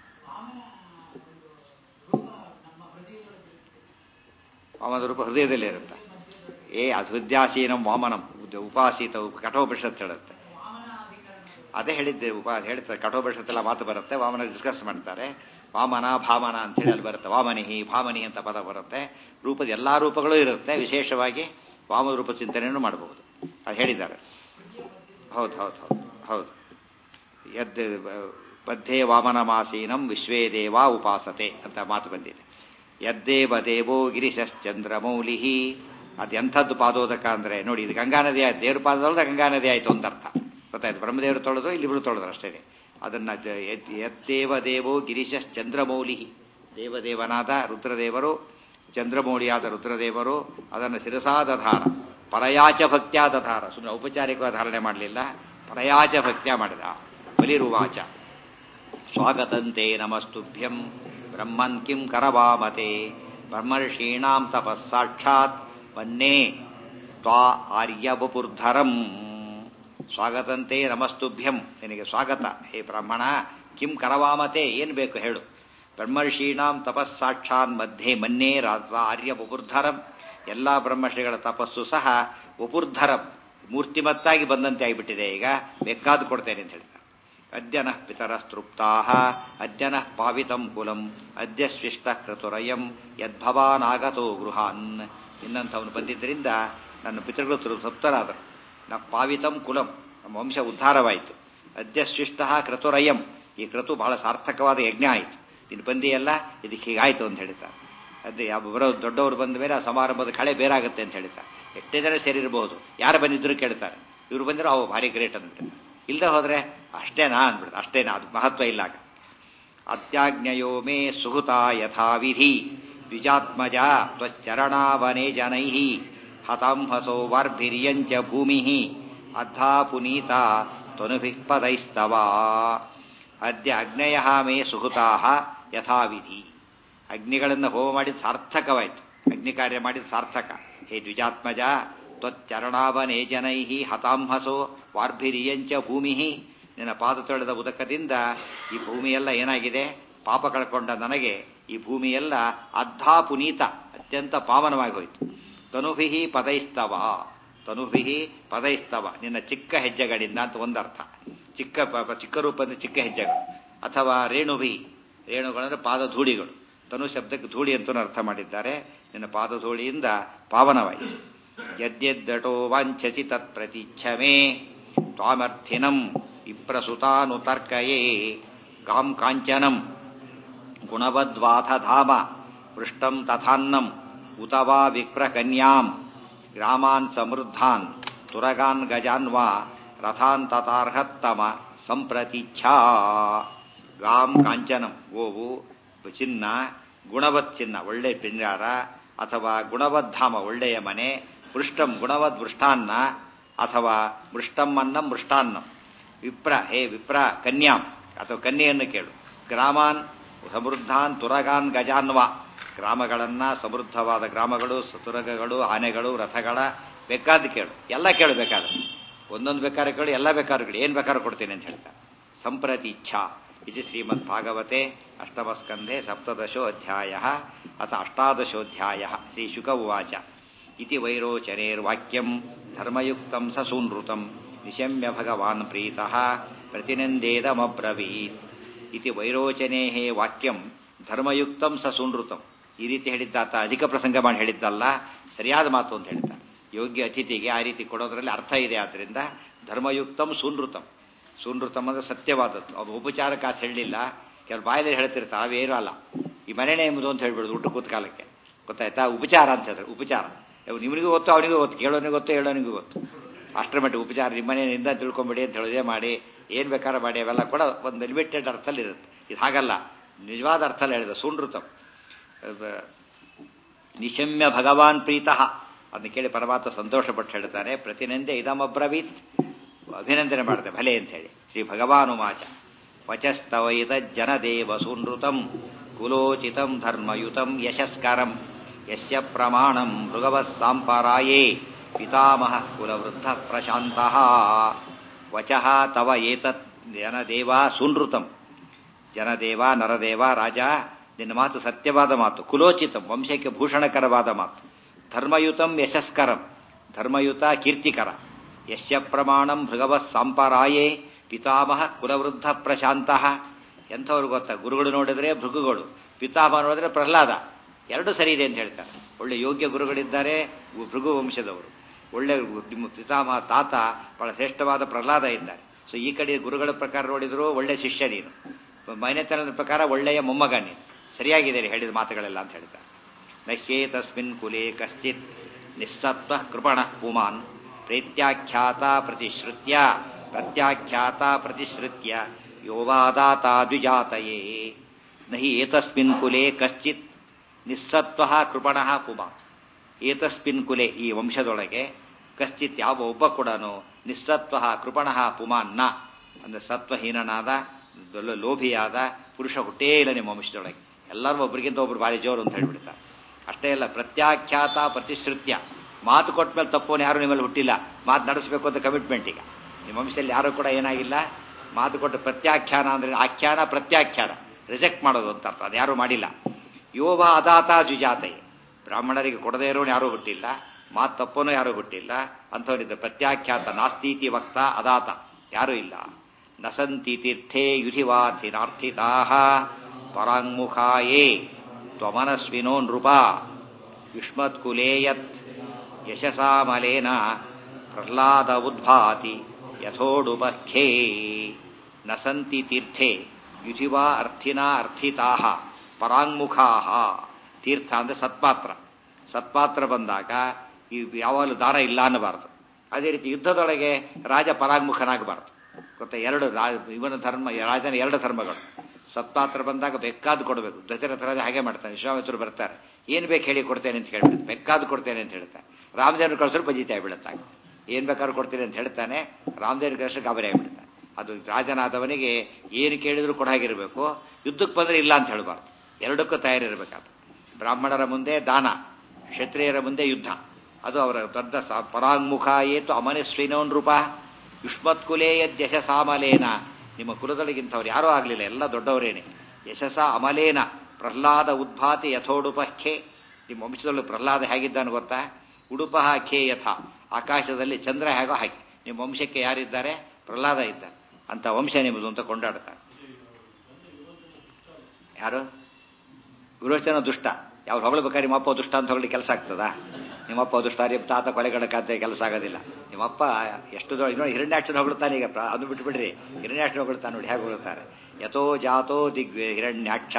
ವಾಮನ ರೂಪ ಹೃದಯದಲ್ಲಿ ಇರುತ್ತೆ ಏ ಅದು ಹೃದಯಾಸೀನಂ ವಾಮನಂ ಉದ- ಉಪಾಸೀತ ಉಪ- ಕಠೋಪನಿಷತ್ ಹೇಳುತ್ತೆ ಅದೇ ಹೇಳಿದ್ದೆ ಉಪ ಹೇಳ್ತಾರೆ ಕಠೋಪನಿಷತ್ತೆಲ್ಲ ಮಾತು ಬರುತ್ತೆ ವಾಮನ ಡಿಸ್ಕಸ್ ಮಾಡ್ತಾರೆ ವಾಮನ ಭಾಮನ ಅಂತ ಹೇಳಿ ಅಲ್ಲಿ ಬರುತ್ತೆ ವಾಮನಿಹಿ ಭಾಮನಿ ಅಂತ ಪದ ಬರುತ್ತೆ ರೂಪದ ಎಲ್ಲಾ ರೂಪಗಳು ಇರುತ್ತೆ ವಿಶೇಷವಾಗಿ ವಾಮ ರೂಪ ಚಿಂತನೆಯನ್ನು ಮಾಡಬಹುದು ಅದು ಹೇಳಿದ್ದಾರೆ ಹೌದು ಹೌದು ಹೌದು ಹೌದು ಯದ್ ಬದ್ಧೇ ವಾಮನ ಮಾಸೀನಂ ವಿಶ್ವೇ ದೇವ ಉಪಾಸತೆ ಅಂತ ಮಾತು ಬಂದಿದೆ ಯದ್ದೇವ ದೇವೋ ಗಿರಿಶಶ್ಚಂದ್ರಮೌಲಿ ಅದು ಎಂಥದ್ದು ಪಾದೋದಕ ಅಂದ್ರೆ ನೋಡಿ ಇದು ಗಂಗಾ ನದಿ ಆಯ್ತು ದೇವ್ರ ಪಾದದೊಳಗೆ ಗಂಗಾ ನದಿ ಆಯ್ತು ಅಂತ ಅರ್ಥ ಗೊತ್ತಾಯ್ತು ಬ್ರಹ್ಮದೇವರು ತೊಳೆದು ಇಲ್ಲಿಬ್ರು ತೊಳೆದ್ರು ಅಷ್ಟೇ ಅದನ್ನ ಜ- ಯದ್- ಯದ್ದೇವ ದೇವೋ ಗಿರಿಶಶ್ಚಂದ್ರಮೌಲಿ ದೇವದೇವನಾದ ರುದ್ರದೇವರು ಚಂದ್ರಮೌಳಿಯಾದ ರುದ್ರದೇವರು ಅದನ್ನು ಶಿರಸಾದಧಾರ ಪರಯಾಚ ಭಕ್ತ್ಯಾದಧಾರ ಸುಮ್ಮನೆ ಔಪಚಾರಿಕವಾಗಿ ಧಾರಣೆ ಮಾಡಲಿಲ್ಲ ಪರಯಾಚ ಭಕ್ತ್ಯ ಮಾಡಿದ ಬಲಿರುವಾಚ ಸ್ವಾಗತಂತೆ ನಮಸ್ತುಭ್ಯಂ ಬ್ರಹ್ಮನ್ ಕಿಂ ಕರವಾಮತೆ ಬ್ರಹ್ಮರ್ಷೀಣಾಂ ತಪಸ್ಸಾಕ್ಷಾತ್ ವನ್ನೇ ತ್ವಾ ಆರ್ಯವಪುರ್ಧರಂ ಸ್ವಾಗತಂತೆ ನಮಸ್ತುಭ್ಯಂ ನಿನಗೆ ಸ್ವಾಗತ ಹೇ ಬ್ರಾಹ್ಮಣ ಕಿಂ ಕರವಾಮತೆ ಏನ್ ಬೇಕು ಹೇಳು ಬ್ರಹ್ಮರ್ಷೀಣಾಂ ತಪಸ್ಸಾಕ್ಷಾನ್ ಮಧ್ಯೆ ಮನ್ನೇ ರಾತ್ರ ಆರ್ಯ ಉಪುರ್ಧರಂ ಎಲ್ಲಾ ಬ್ರಹ್ಮಶ್ರೀಗಳ ತಪಸ್ಸು ಸಹ ಉಪುರ್ಧರಂ ಮೂರ್ತಿಮತ್ತಾಗಿ ಬಂದಂತೆ ಆಗಿಬಿಟ್ಟಿದೆ ಈಗ ಬೇಕಾದ್ದು ಕೊಡ್ತೇನೆ ಅಂತ ಹೇಳ್ತಾರೆ ಅದ್ಯನಃ ಪಿತರಸ್ತೃಪ್ತಾ ಅದ್ಯನಃ ಪಾವಿತಂ ಕುಲಂ ಅದ್ಯ ಸ್ವಿಷ್ಟ ಕ್ರತುರಯಂ ಯದ್ಭವಾನಾಗತೋ ಗೃಹಾನ್ ಇನ್ನಂಥವನು ಬಂದಿದ್ದರಿಂದ ನನ್ನ ಪಿತೃಗಳು ತೃ- ತೃಪ್ತರಾದರು ನ ಪಾವಿತಂ ಕುಲಂ ನಮ್ಮ ವಂಶ ಉದ್ಧಾರವಾಯಿತು ಅದ್ಯ ಸ್ವಿಷ್ಟ ಕ್ರತುರಯಂ ಈ ಕ್ರತು ಬಹಳ ಸಾರ್ಥಕವಾದ ಯಜ್ಞ ಆಯಿತು ನೀನು ಬಂದಿಯಲ್ಲ ಇದಕ್ಕೆ ಹೀಗಾಯ್ತು ಅಂತ ಹೇಳ್ತಾರೆ ಅದೇ ಯಾವ ಬರೋ ದೊಡ್ಡವರು ಬಂದ ಮೇಲೆ ಆ ಸಮಾರಂಭದ ಕಳೆ ಬೇರಾಗುತ್ತೆ ಅಂತ ಹೇಳ್ತಾರೆ ಎಷ್ಟೇ ಜನ ಸೇರಿರಬಹುದು ಯಾರು ಬಂದಿದ್ರು ಕೇಳ್ತಾರೆ ಇವ್ರು ಬಂದಿರೋ ಅವು ಭಾರಿ ಗ್ರೇಟ್ ಅಂದ್ಬಿಟ್ಟು ಇಲ್ಲದೆ ಹೋದ್ರೆ ಅಷ್ಟೇನಾ ಅಂದ್ಬಿಡ್ತಾರೆ ಅಷ್ಟೇನಾ ಅದು ಮಹತ್ವ ಇಲ್ಲ ಆಗ. ಅತ್ಯಾಜ್ಞಯೋ ಮೇ ಸುಹುತ ಯಥಾವಿಧಿ ದ್ವಿಜಾತ್ಮಜ ತ್ವಚ್ಚರಣಾವನೆ ಜನೈ ಹತಾಂಹಸೋ ವಾರ್ಭಿರ್ಯಂಚ ಭೂಮಿ ಅದ್ಧಾ ಪುನೀತ ತ್ವನುಭಿ ಪದೈಸ್ತವ ಅದ್ಯ ಅಗ್ನಯ ಮೇ ಸುಹುತಾ ಯಥಾವಿಧಿ ಅಗ್ನಿಗಳನ್ನು ಹೋಮ ಮಾಡಿದ ಸಾರ್ಥಕವಾಯಿತು ಅಗ್ನಿ ಕಾರ್ಯ ಮಾಡಿದ ಸಾರ್ಥಕ ಹೇ ದ್ವಿಜಾತ್ಮಜ ತ್ವಚ್ಚರಣಾವನೆ ಜನೈ ಹತಾಂಹಸೋ ವಾರ್ಭಿರಿಯಂಚ ಭೂಮಿ ನಿನ್ನ ಪಾದ ತೊಳೆದ ಉದಕದಿಂದ ಈ ಭೂಮಿಯೆಲ್ಲ ಏನಾಗಿದೆ ಪಾಪ ಕಳ್ಕೊಂಡ ನನಗೆ ಈ ಭೂಮಿಯೆಲ್ಲ ಅದ್ಧಾ ಪುನೀತ ಅತ್ಯಂತ ಪಾವನವಾಗಿ ಹೋಯಿತು ತನುಭಿ ಪದೈಸ್ತವ ತನುಭಿ ಪದೈಸ್ತವ ನಿನ್ನ ಚಿಕ್ಕ ಹೆಜ್ಜೆಗಳಿಂದ ಅಂತ ಒಂದರ್ಥ ಚಿಕ್ಕ ಪ- ಚಿಕ್ಕ ರೂಪದ ಚಿಕ್ಕ ಹೆಜ್ಜೆಗಳು ಅಥವಾ ರೇಣುಭಿ ರೇಣುಗಳಂದ್ರೆ ಪಾದಧೂಳಿಗಳು ತನು ಶಬ್ದಕ್ಕೆ ಧೂಳಿ ಅಂತೂ ಅರ್ಥ ಮಾಡಿದ್ದಾರೆ ನಿನ್ನ ಪಾದಧೂಳಿಯಿಂದ ಪಾವನವಾಯಿತು ಯದ್ಯದ್ದಟೋ ವಾಂಛಸಿ ತತ್ ಪ್ರತಿಚ್ಛಮೇ ತ್ವಾಮರ್ಥಿನಂ ವಿಪ್ರಸುತಾನುತರ್ಕಯೇ ಗಾಂ ಕಾಂಚನಂ ಗುಣವದ್ವಾಥ ಧಾಮ ಪೃಷ್ಟಂ ತಥಾನ್ನಂ ಉತ ವಾ ವಿಪ್ರಕನ್ಯಾಂ ಗ್ರಾಮಾನ್ ಸಮೃದ್ಧಾನ್ ತುರಗಾನ್ ಗಜಾನ್ ವಾ ರಥಾನ್ ತಥಾರ್ಹತ್ತಮ ಸಂಪ್ರತಿಚ್ಛಾ ಗಾಂ ಕಾಂಚನಂ ಗೋವು ಚಿನ್ನ ಗುಣವತ್ ಚಿನ್ನ ಒಳ್ಳೆ ಪಿಂಜಾರ ಅಥವಾ ಗುಣವದ್ಧಾಮ ಒಳ್ಳೆಯ ಮನೆ ಪೃಷ್ಟಂ ಗುಣವದ್ ಮೃಷ್ಟಾನ್ನ ಅಥವಾ ಮೃಷ್ಟಮ್ಮನ್ನಂ ಮೃಷ್ಟಾನ್ನಂ ವಿಪ್ರ ಹೇ ವಿಪ್ರ ಕನ್ಯಾಂ ಅಥವಾ ಕನ್ಯೆಯನ್ನು ಕೇಳು ಗ್ರಾಮಾನ್ ಸಮೃದ್ಧಾನ್ ತುರಗಾನ್ ಗಜಾನ್ವ ಗ್ರಾಮಗಳನ್ನ ಸಮೃದ್ಧವಾದ ಗ್ರಾಮಗಳು ತುರಗಗಳು ಆನೆಗಳು ರಥಗಳ ಬೇಕಾದ ಕೇಳು ಎಲ್ಲ ಕೇಳು ಬೇಕಾದ್ರೆ ಒಂದೊಂದು ಬೇಕಾದ್ರೆ ಕೇಳು ಎಲ್ಲ ಬೇಕಾದ್ರೆ ಕೇಳು ಏನ್ ಬೇಕಾದ್ರೂ ಕೊಡ್ತೀನಿ ಅಂತ ಹೇಳ್ತಾರೆ ಸಂಪ್ರತಿ ಇಚ್ಛಾ ಇದು ಶ್ರೀಮದ್ ಭಾಗವತೆ ಅಷ್ಟಮಸ್ಕಂಧೆ ಸಪ್ತದಶೋ ಅಧ್ಯಾಯ ಅಥ ಅಷ್ಟಾದಶೋಧ್ಯಾಯ ಶ್ರೀ ಶುಕ ಉವಾಚ ಇತಿ ವೈರೋಚನೇರ್ವಾಕ್ಯಂ ಧರ್ಮಯುಕ್ತಂ ಸಸೂನೃತಂ ನಿಶಮ್ಯ ಭಗವಾನ್ ಪ್ರೀತಃ ಪ್ರತಿನಂದೇದಮಬ್ರವೀತ್ ಇತಿ ವೈರೋಚನೇ ವಾಕ್ಯಂ ಧರ್ಮಯುಕ್ತಂ ಸಸೂನೃತಂ ಈ ರೀತಿ ಹೇಳಿದ್ದಾತ ಅಧಿಕ ಪ್ರಸಂಗ ಮಾಡಿ ಹೇಳಿದ್ದಲ್ಲ ಸರಿಯಾದ ಮಾತು ಅಂತ ಹೇಳ್ತಾರೆ ಯೋಗ್ಯ ಅತಿಥಿಗೆ ಆ ರೀತಿ ಕೊಡೋದ್ರಲ್ಲಿ ಅರ್ಥ ಇದೆ ಆದ್ರಿಂದ ಧರ್ಮಯುಕ್ತಂ ಸೂನೃತಂ ಸೂನೃತಂ ಅಂದ್ರೆ ಸತ್ಯವಾದದ್ದು ಅದು ಉಪಚಾರಕ್ಕೆ ಅಂತ ಹೇಳಲಿಲ್ಲ ಕೆಲವು ಬಾಯಲ್ಲಿ ಹೇಳ್ತಿರ್ತಾರೆ ಅವೇನು ಅಲ್ಲ ಈ ಮನೆನೇ ಎಂಬುದು ಅಂತ ಹೇಳ್ಬಿಡುದು ಊಟ ಕೂತ್ ಕಾಲಕ್ಕೆ ಗೊತ್ತಾಯ್ತಾ ಉಪಚಾರ ಅಂತ ಹೇಳಿದ್ರೆ ಉಪಚಾರ ನಿಮನಿಗೂ ಗೊತ್ತು ಅವನಿಗೂ ಗೊತ್ತು ಕೇಳೋನಿಗೂ ಗೊತ್ತು ಹೇಳೋನಿಗೂ ಗೊತ್ತು ಅಷ್ಟರ ಮಟ್ಟಿಗೆ ಉಪಚಾರ ನಿಮ್ಮನೆಯಿಂದ ತಿಳ್ಕೊಂಬಿಡಿ ಅಂತ ಹೇಳೋದೇ ಮಾಡಿ ಏನ್ ಬೇಕಾದ್ರೂ ಮಾಡಿ ಅವೆಲ್ಲ ಕೂಡ ಒಂದು ಲಿಮಿಟೆಡ್ ಅರ್ಥದಲ್ಲಿ ಇರುತ್ತೆ ಇದು ಹಾಗಲ್ಲ ನಿಜವಾದ ಅರ್ಥದಲ್ಲಿ ಹೇಳಿದ ಸೂನೃತಂ ನಿಶಮ್ಯ ಭಗವಾನ್ ಪ್ರೀತಃ ಅದನ್ನ ಕೇಳಿ ಪರಮಾತ್ಮ ಸಂತೋಷಪಟ್ಟು ಹೇಳ್ತಾನೆ ಪ್ರತಿನಂದೆ ಇದಮಬ್ರವೀತ್ ಅಭಿನಂದನೆ ಮಾಡುತ್ತೆ ಭಲೆ ಅಂತ ಹೇಳಿ ಶ್ರೀ ಭಗವಾನುವಾಚ ವಚಸ್ತವೈತ ಜನದೇವ ಸೂನೃತಂ ಕುಲೋಚಿತಂ ಧರ್ಮಯುತಂ ಯಶಸ್ಕರಂ ಯಸ್ಯ ಪ್ರಮಾಣಂ ಮೃಗವಃ ಸಾಂಪರಾಯೇ ಪಿತಾಮಹ ಕುಲವೃದ್ಧ ಪ್ರಶಾಂತಃ ವಚಃ ತವ ಏತತ್ ಜನದೇವ ಸೂನೃತಂ ಜನದೇವ ನರದೇವ ರಾಜ ನಿನ್ನ ಮಾತು ಸತ್ಯವಾದ ಮಾತು ಕುಲೋಚಿತಂ ವಂಶಕ್ಕೆ ಭೂಷಣಕರವಾದ ಮಾತು ಧರ್ಮಯುತಂ ಯಶಸ್ಕರಂ ಧರ್ಮಯುತ ಕೀರ್ತಿಕರ ಯಶ್ಯ ಪ್ರಮಾಣಂ ಭೃಗವ ಸಾಂಪರಾಯೇ ಪಿತಾಮಹ ಕುಲವೃದ್ಧ ಪ್ರಶಾಂತಃ ಎಂಥವ್ರು ಗೊತ್ತಾ ಗುರುಗಳು ನೋಡಿದ್ರೆ ಭೃಗುಗಳು ಪಿತಾಮಹ ನೋಡಿದ್ರೆ ಪ್ರಹ್ಲಾದ ಎರಡು ಸರಿ ಇದೆ ಅಂತ ಹೇಳ್ತಾರೆ ಒಳ್ಳೆ ಯೋಗ್ಯ ಗುರುಗಳಿದ್ದಾರೆ ಭೃಗು ವಂಶದವರು ಒಳ್ಳೆ ನಿಮ್ಮ ಪಿತಾಮಹ ತಾತ ಬಹಳ ಶ್ರೇಷ್ಠವಾದ ಪ್ರಹ್ಲಾದ ಇದ್ದಾರೆ ಸೊ ಈ ಕಡೆ ಗುರುಗಳ ಪ್ರಕಾರ ನೋಡಿದ್ರು ಒಳ್ಳೆ ಶಿಷ್ಯ ನೀನು ಮೈನೆತನದ ಪ್ರಕಾರ ಒಳ್ಳೆಯ ಮೊಮ್ಮಗ ನೀನು ಸರಿಯಾಗಿದೆ ಹೇಳಿದ ಮಾತುಗಳೆಲ್ಲ ಅಂತ ಹೇಳ್ತಾರೆ ನಹ್ಯೇ ತಸ್ಮಿನ್ ಕುಲೆ ಕಶ್ಚಿತ್ ನಿಸ್ಸತ್ವ ಕೃಪಣ ಪುಮಾನ್ ಪ್ರೇತ್ಯಾಖ್ಯಾತ ಪ್ರತಿಶ್ರುತ್ಯ ಪ್ರತ್ಯಾಖ್ಯಾತ ಪ್ರತಿಶ್ರುತ್ಯ ಯೋವಾದಾತ ದ್ವಿಜಾತಯೇ ನಹಿ ಏತಸ್ಮಿನ್ ಕುಲೆ ಕಶ್ಚಿತ್ ನಿಸ್ಸತ್ವ ಕೃಪಣ ಪುಮಾನ್ ಏತಸ್ಮಿನ್ ಕುಲೆ ಈ ವಂಶದೊಳಗೆ ಕಶ್ಚಿತ್ ಯಾವ ಒಬ್ಬ ಕೂಡ ನಿಸ್ಸತ್ವ ಕೃಪಣ ಪುಮಾನ್ ನ ಅಂದ್ರೆ ಸತ್ವಹೀನನಾದ ಲೋಭಿಯಾದ ಪುರುಷ ಹುಟ್ಟೇ ಇಲ್ಲ ನಿಮ್ಮ ವಂಶದೊಳಗೆ ಎಲ್ಲರೂ ಒಬ್ರಿಗಿಂತ ಒಬ್ರು ಭಾರಿ ಜೋರು ಅಂತ ಹೇಳ್ಬಿಡ್ತಾರೆ ಅಷ್ಟೇ ಅಲ್ಲ ಪ್ರತ್ಯಾಖ್ಯಾತ ಪ್ರತಿಶ್ರುತ್ಯ ಮಾತು ಕೊಟ್ಟ ಮೇಲೆ ತಪ್ಪೋನು ಯಾರು ನಿಮ್ಮಲ್ಲಿ ಹುಟ್ಟಿಲ್ಲ ಮಾತು ನಡೆಸಬೇಕು ಅಂತ ಕಮಿಟ್ಮೆಂಟ್ ಈಗ ನಿಮ್ಮ ವಂಶದಲ್ಲಿ ಯಾರು ಕೂಡ ಏನಾಗಿಲ್ಲ ಮಾತು ಕೊಟ್ಟು ಪ್ರತ್ಯಾಖ್ಯಾನ ಅಂದ್ರೆ ಆಖ್ಯಾನ ಪ್ರತ್ಯಾಖ್ಯಾನ ರಿಜೆಕ್ಟ್ ಮಾಡೋದು ಅಂತ ಅರ್ಥ ಅದು ಯಾರು ಮಾಡಿಲ್ಲ ಯೋವ ಅದಾತ ಜುಜಾತೈ ಬ್ರಾಹ್ಮಣರಿಗೆ ಕೊಡದೇ ಇರೋನು ಯಾರೂ ಹುಟ್ಟಿಲ್ಲ ಮಾತು ತಪ್ಪೋನು ಯಾರೂ ಹುಟ್ಟಿಲ್ಲ ಅಂಥವರಿದ್ದ ಪ್ರತ್ಯಾಖ್ಯಾತ ನಾಸ್ತೀತಿ ವಕ್ತ ಅದಾತ ಯಾರೂ ಇಲ್ಲ ನಸಂತಿ ತೀರ್ಥೇ ಯುಧಿವಾರ್ಥಿನಾರ್ಥಿತಾ ಪರಾಂಗುಖಾಯೇ ತ್ವಮನಸ್ವಿನೋ ನೃಪ ಯುಷ್ಮತ್ಕುಲೇ ಯತ್ ಯಶಸಾಮಲೇನ ಪ್ರಹ್ಲಾದ ಉದ್ಭಾತಿ ಯಥೋಡುಪಖ್ಯೇ ನಸಂತಿ ತೀರ್ಥೆ ಯುಧಿವಾ ಅರ್ಥಿನಾ ಅರ್ಥಿತಾ ಪರಾಂಗುಖಾ ತೀರ್ಥ ಅಂದ್ರೆ ಸತ್ಪಾತ್ರ ಸತ್ಪಾತ್ರ ಬಂದಾಗ ಈ ಯಾವಾಗಲೂ ದಾರ ಇಲ್ಲ ಅನ್ನಬಾರದು ಅದೇ ರೀತಿ ಯುದ್ಧದೊಳಗೆ ರಾಜ ಪರಾಂಗುಖನಾಗಬಾರದು ಗೊತ್ತಾ ಎರಡು ಇವನ ಧರ್ಮ ರಾಜನ ಎರಡು ಧರ್ಮಗಳು ಸತ್ಪಾತ್ರ ಬಂದಾಗ ಬೇಕಾದ್ದು ಕೊಡಬೇಕು ದಶರಥ ರಾಜ ಹಾಗೆ ಮಾಡ್ತಾನೆ ವಿಶ್ವಾಮಿತ್ರರು ಬರ್ತಾರೆ ಏನ್ ಬೇಕು ಹೇಳಿ ಕೊಡ್ತೇನೆ ಅಂತ ಹೇಳ್ಬಿಡುತ್ತೆ ಬೇಕಾದ್ದು ಕೊಡ್ತೇನೆ ಅಂತ ಹೇಳ್ತಾನೆ ರಾಮದೇವ್ರ ಕಳ್ಸರು ಬಜಿತಾ ಆಗ್ಬಿಡುತ್ತಾಗ ಏನ್ ಬೇಕಾದ್ರೂ ಕೊಡ್ತೇನೆ ಅಂತ ಹೇಳ್ತಾನೆ ರಾಮದೇವ್ರ ಕಳ್ಸ ಗಾಬರಿ ಆಗ್ಬಿಡುತ್ತೆ ಅದು ರಾಜನಾದವನಿಗೆ ಏನು ಕೇಳಿದ್ರು ಕೊಡಾಗಿರ್ಬೇಕು ಯುದ್ಧಕ್ಕೆ ಬಂದ್ರೆ ಇಲ್ಲ ಅಂತ ಹೇಳಬಾರ್ದು ಎರಡಕ್ಕೂ ತಯಾರಿರ್ಬೇಕಾದ್ರೆ ಬ್ರಾಹ್ಮಣರ ಮುಂದೆ ದಾನ ಕ್ಷತ್ರಿಯರ ಮುಂದೆ ಯುದ್ಧ ಅದು ಅವರ ದೊಡ್ಡ ಪರಾಂಗುಖ ಏತು ಅಮನಸ್ವಿನೋನ್ ರೂಪ ಯುಷ್ಮತ್ ಕುಲೇ ಯಶಸ ಸಾಮಲೇನ ನಿಮ್ಮ ಕುಲದೊಳಗಿಂತವ್ರು ಯಾರೂ ಆಗಲಿಲ್ಲ ಎಲ್ಲ ದೊಡ್ಡವರೇನೆ ಯಶಸ ಅಮಲೇನ ಪ್ರಹ್ಲಾದ ಉದ್ಭಾತಿ ಯಥೋಡುಪಖ್ಯೆ ನಿಮ್ಮ ವಂಶದಲ್ಲೂ ಪ್ರಹ್ಲಾದ ಹೇಗಿದ್ದಾನೆ ಗೊತ್ತಾ ಉಡುಪಃ ಖೇ ಯಥ ಆಕಾಶದಲ್ಲಿ ಚಂದ್ರ ಹೇಗೋ ಹಾಕಿ ನಿಮ್ಮ ವಂಶಕ್ಕೆ ಯಾರಿದ್ದಾರೆ ಪ್ರಹ್ಲಾದ ಇದ್ದಾರೆ ಅಂತ ವಂಶ ನಿಮ್ಮದು ಅಂತ ಕೊಂಡಾಡ್ತಾರೆ ಯಾರು ವಿರೋಚನ ದುಷ್ಟ ಯಾವ್ರು ಹೊಗಳ್ಬೇಕಾದ್ರೆ ನಿಮ್ಮಪ್ಪ ದುಷ್ಟ ಅಂತ ಹೊಗಳಿ ಕೆಲಸ ಆಗ್ತದಾ ನಿಮ್ಮಪ್ಪ ದುಷ್ಟ ನಿಮ್ಮ ತಾತ ಕೊಲೆಗಡಕಂತ ಕೆಲಸ ಆಗೋದಿಲ್ಲ ನಿಮ್ಮಪ್ಪ ಎಷ್ಟು ನೋಡಿ ಹಿರಣ್ಯಾಕ್ಷನ ಹೊಗಳ್ತಾನೆ ಈಗ ಅದು ಬಿಟ್ಬಿಡ್ರಿ ಹಿರಣ್ಯಾಕ್ಷನ ಹೊಗಳ್ತಾನೆ ನೋಡಿ ಹೇಗೆ ಹೊಗಳ್ತಾರೆ ಯಥೋ ಜಾತೋ ದಿಗ್ ಹಿರಣ್ಯಾಕ್ಷ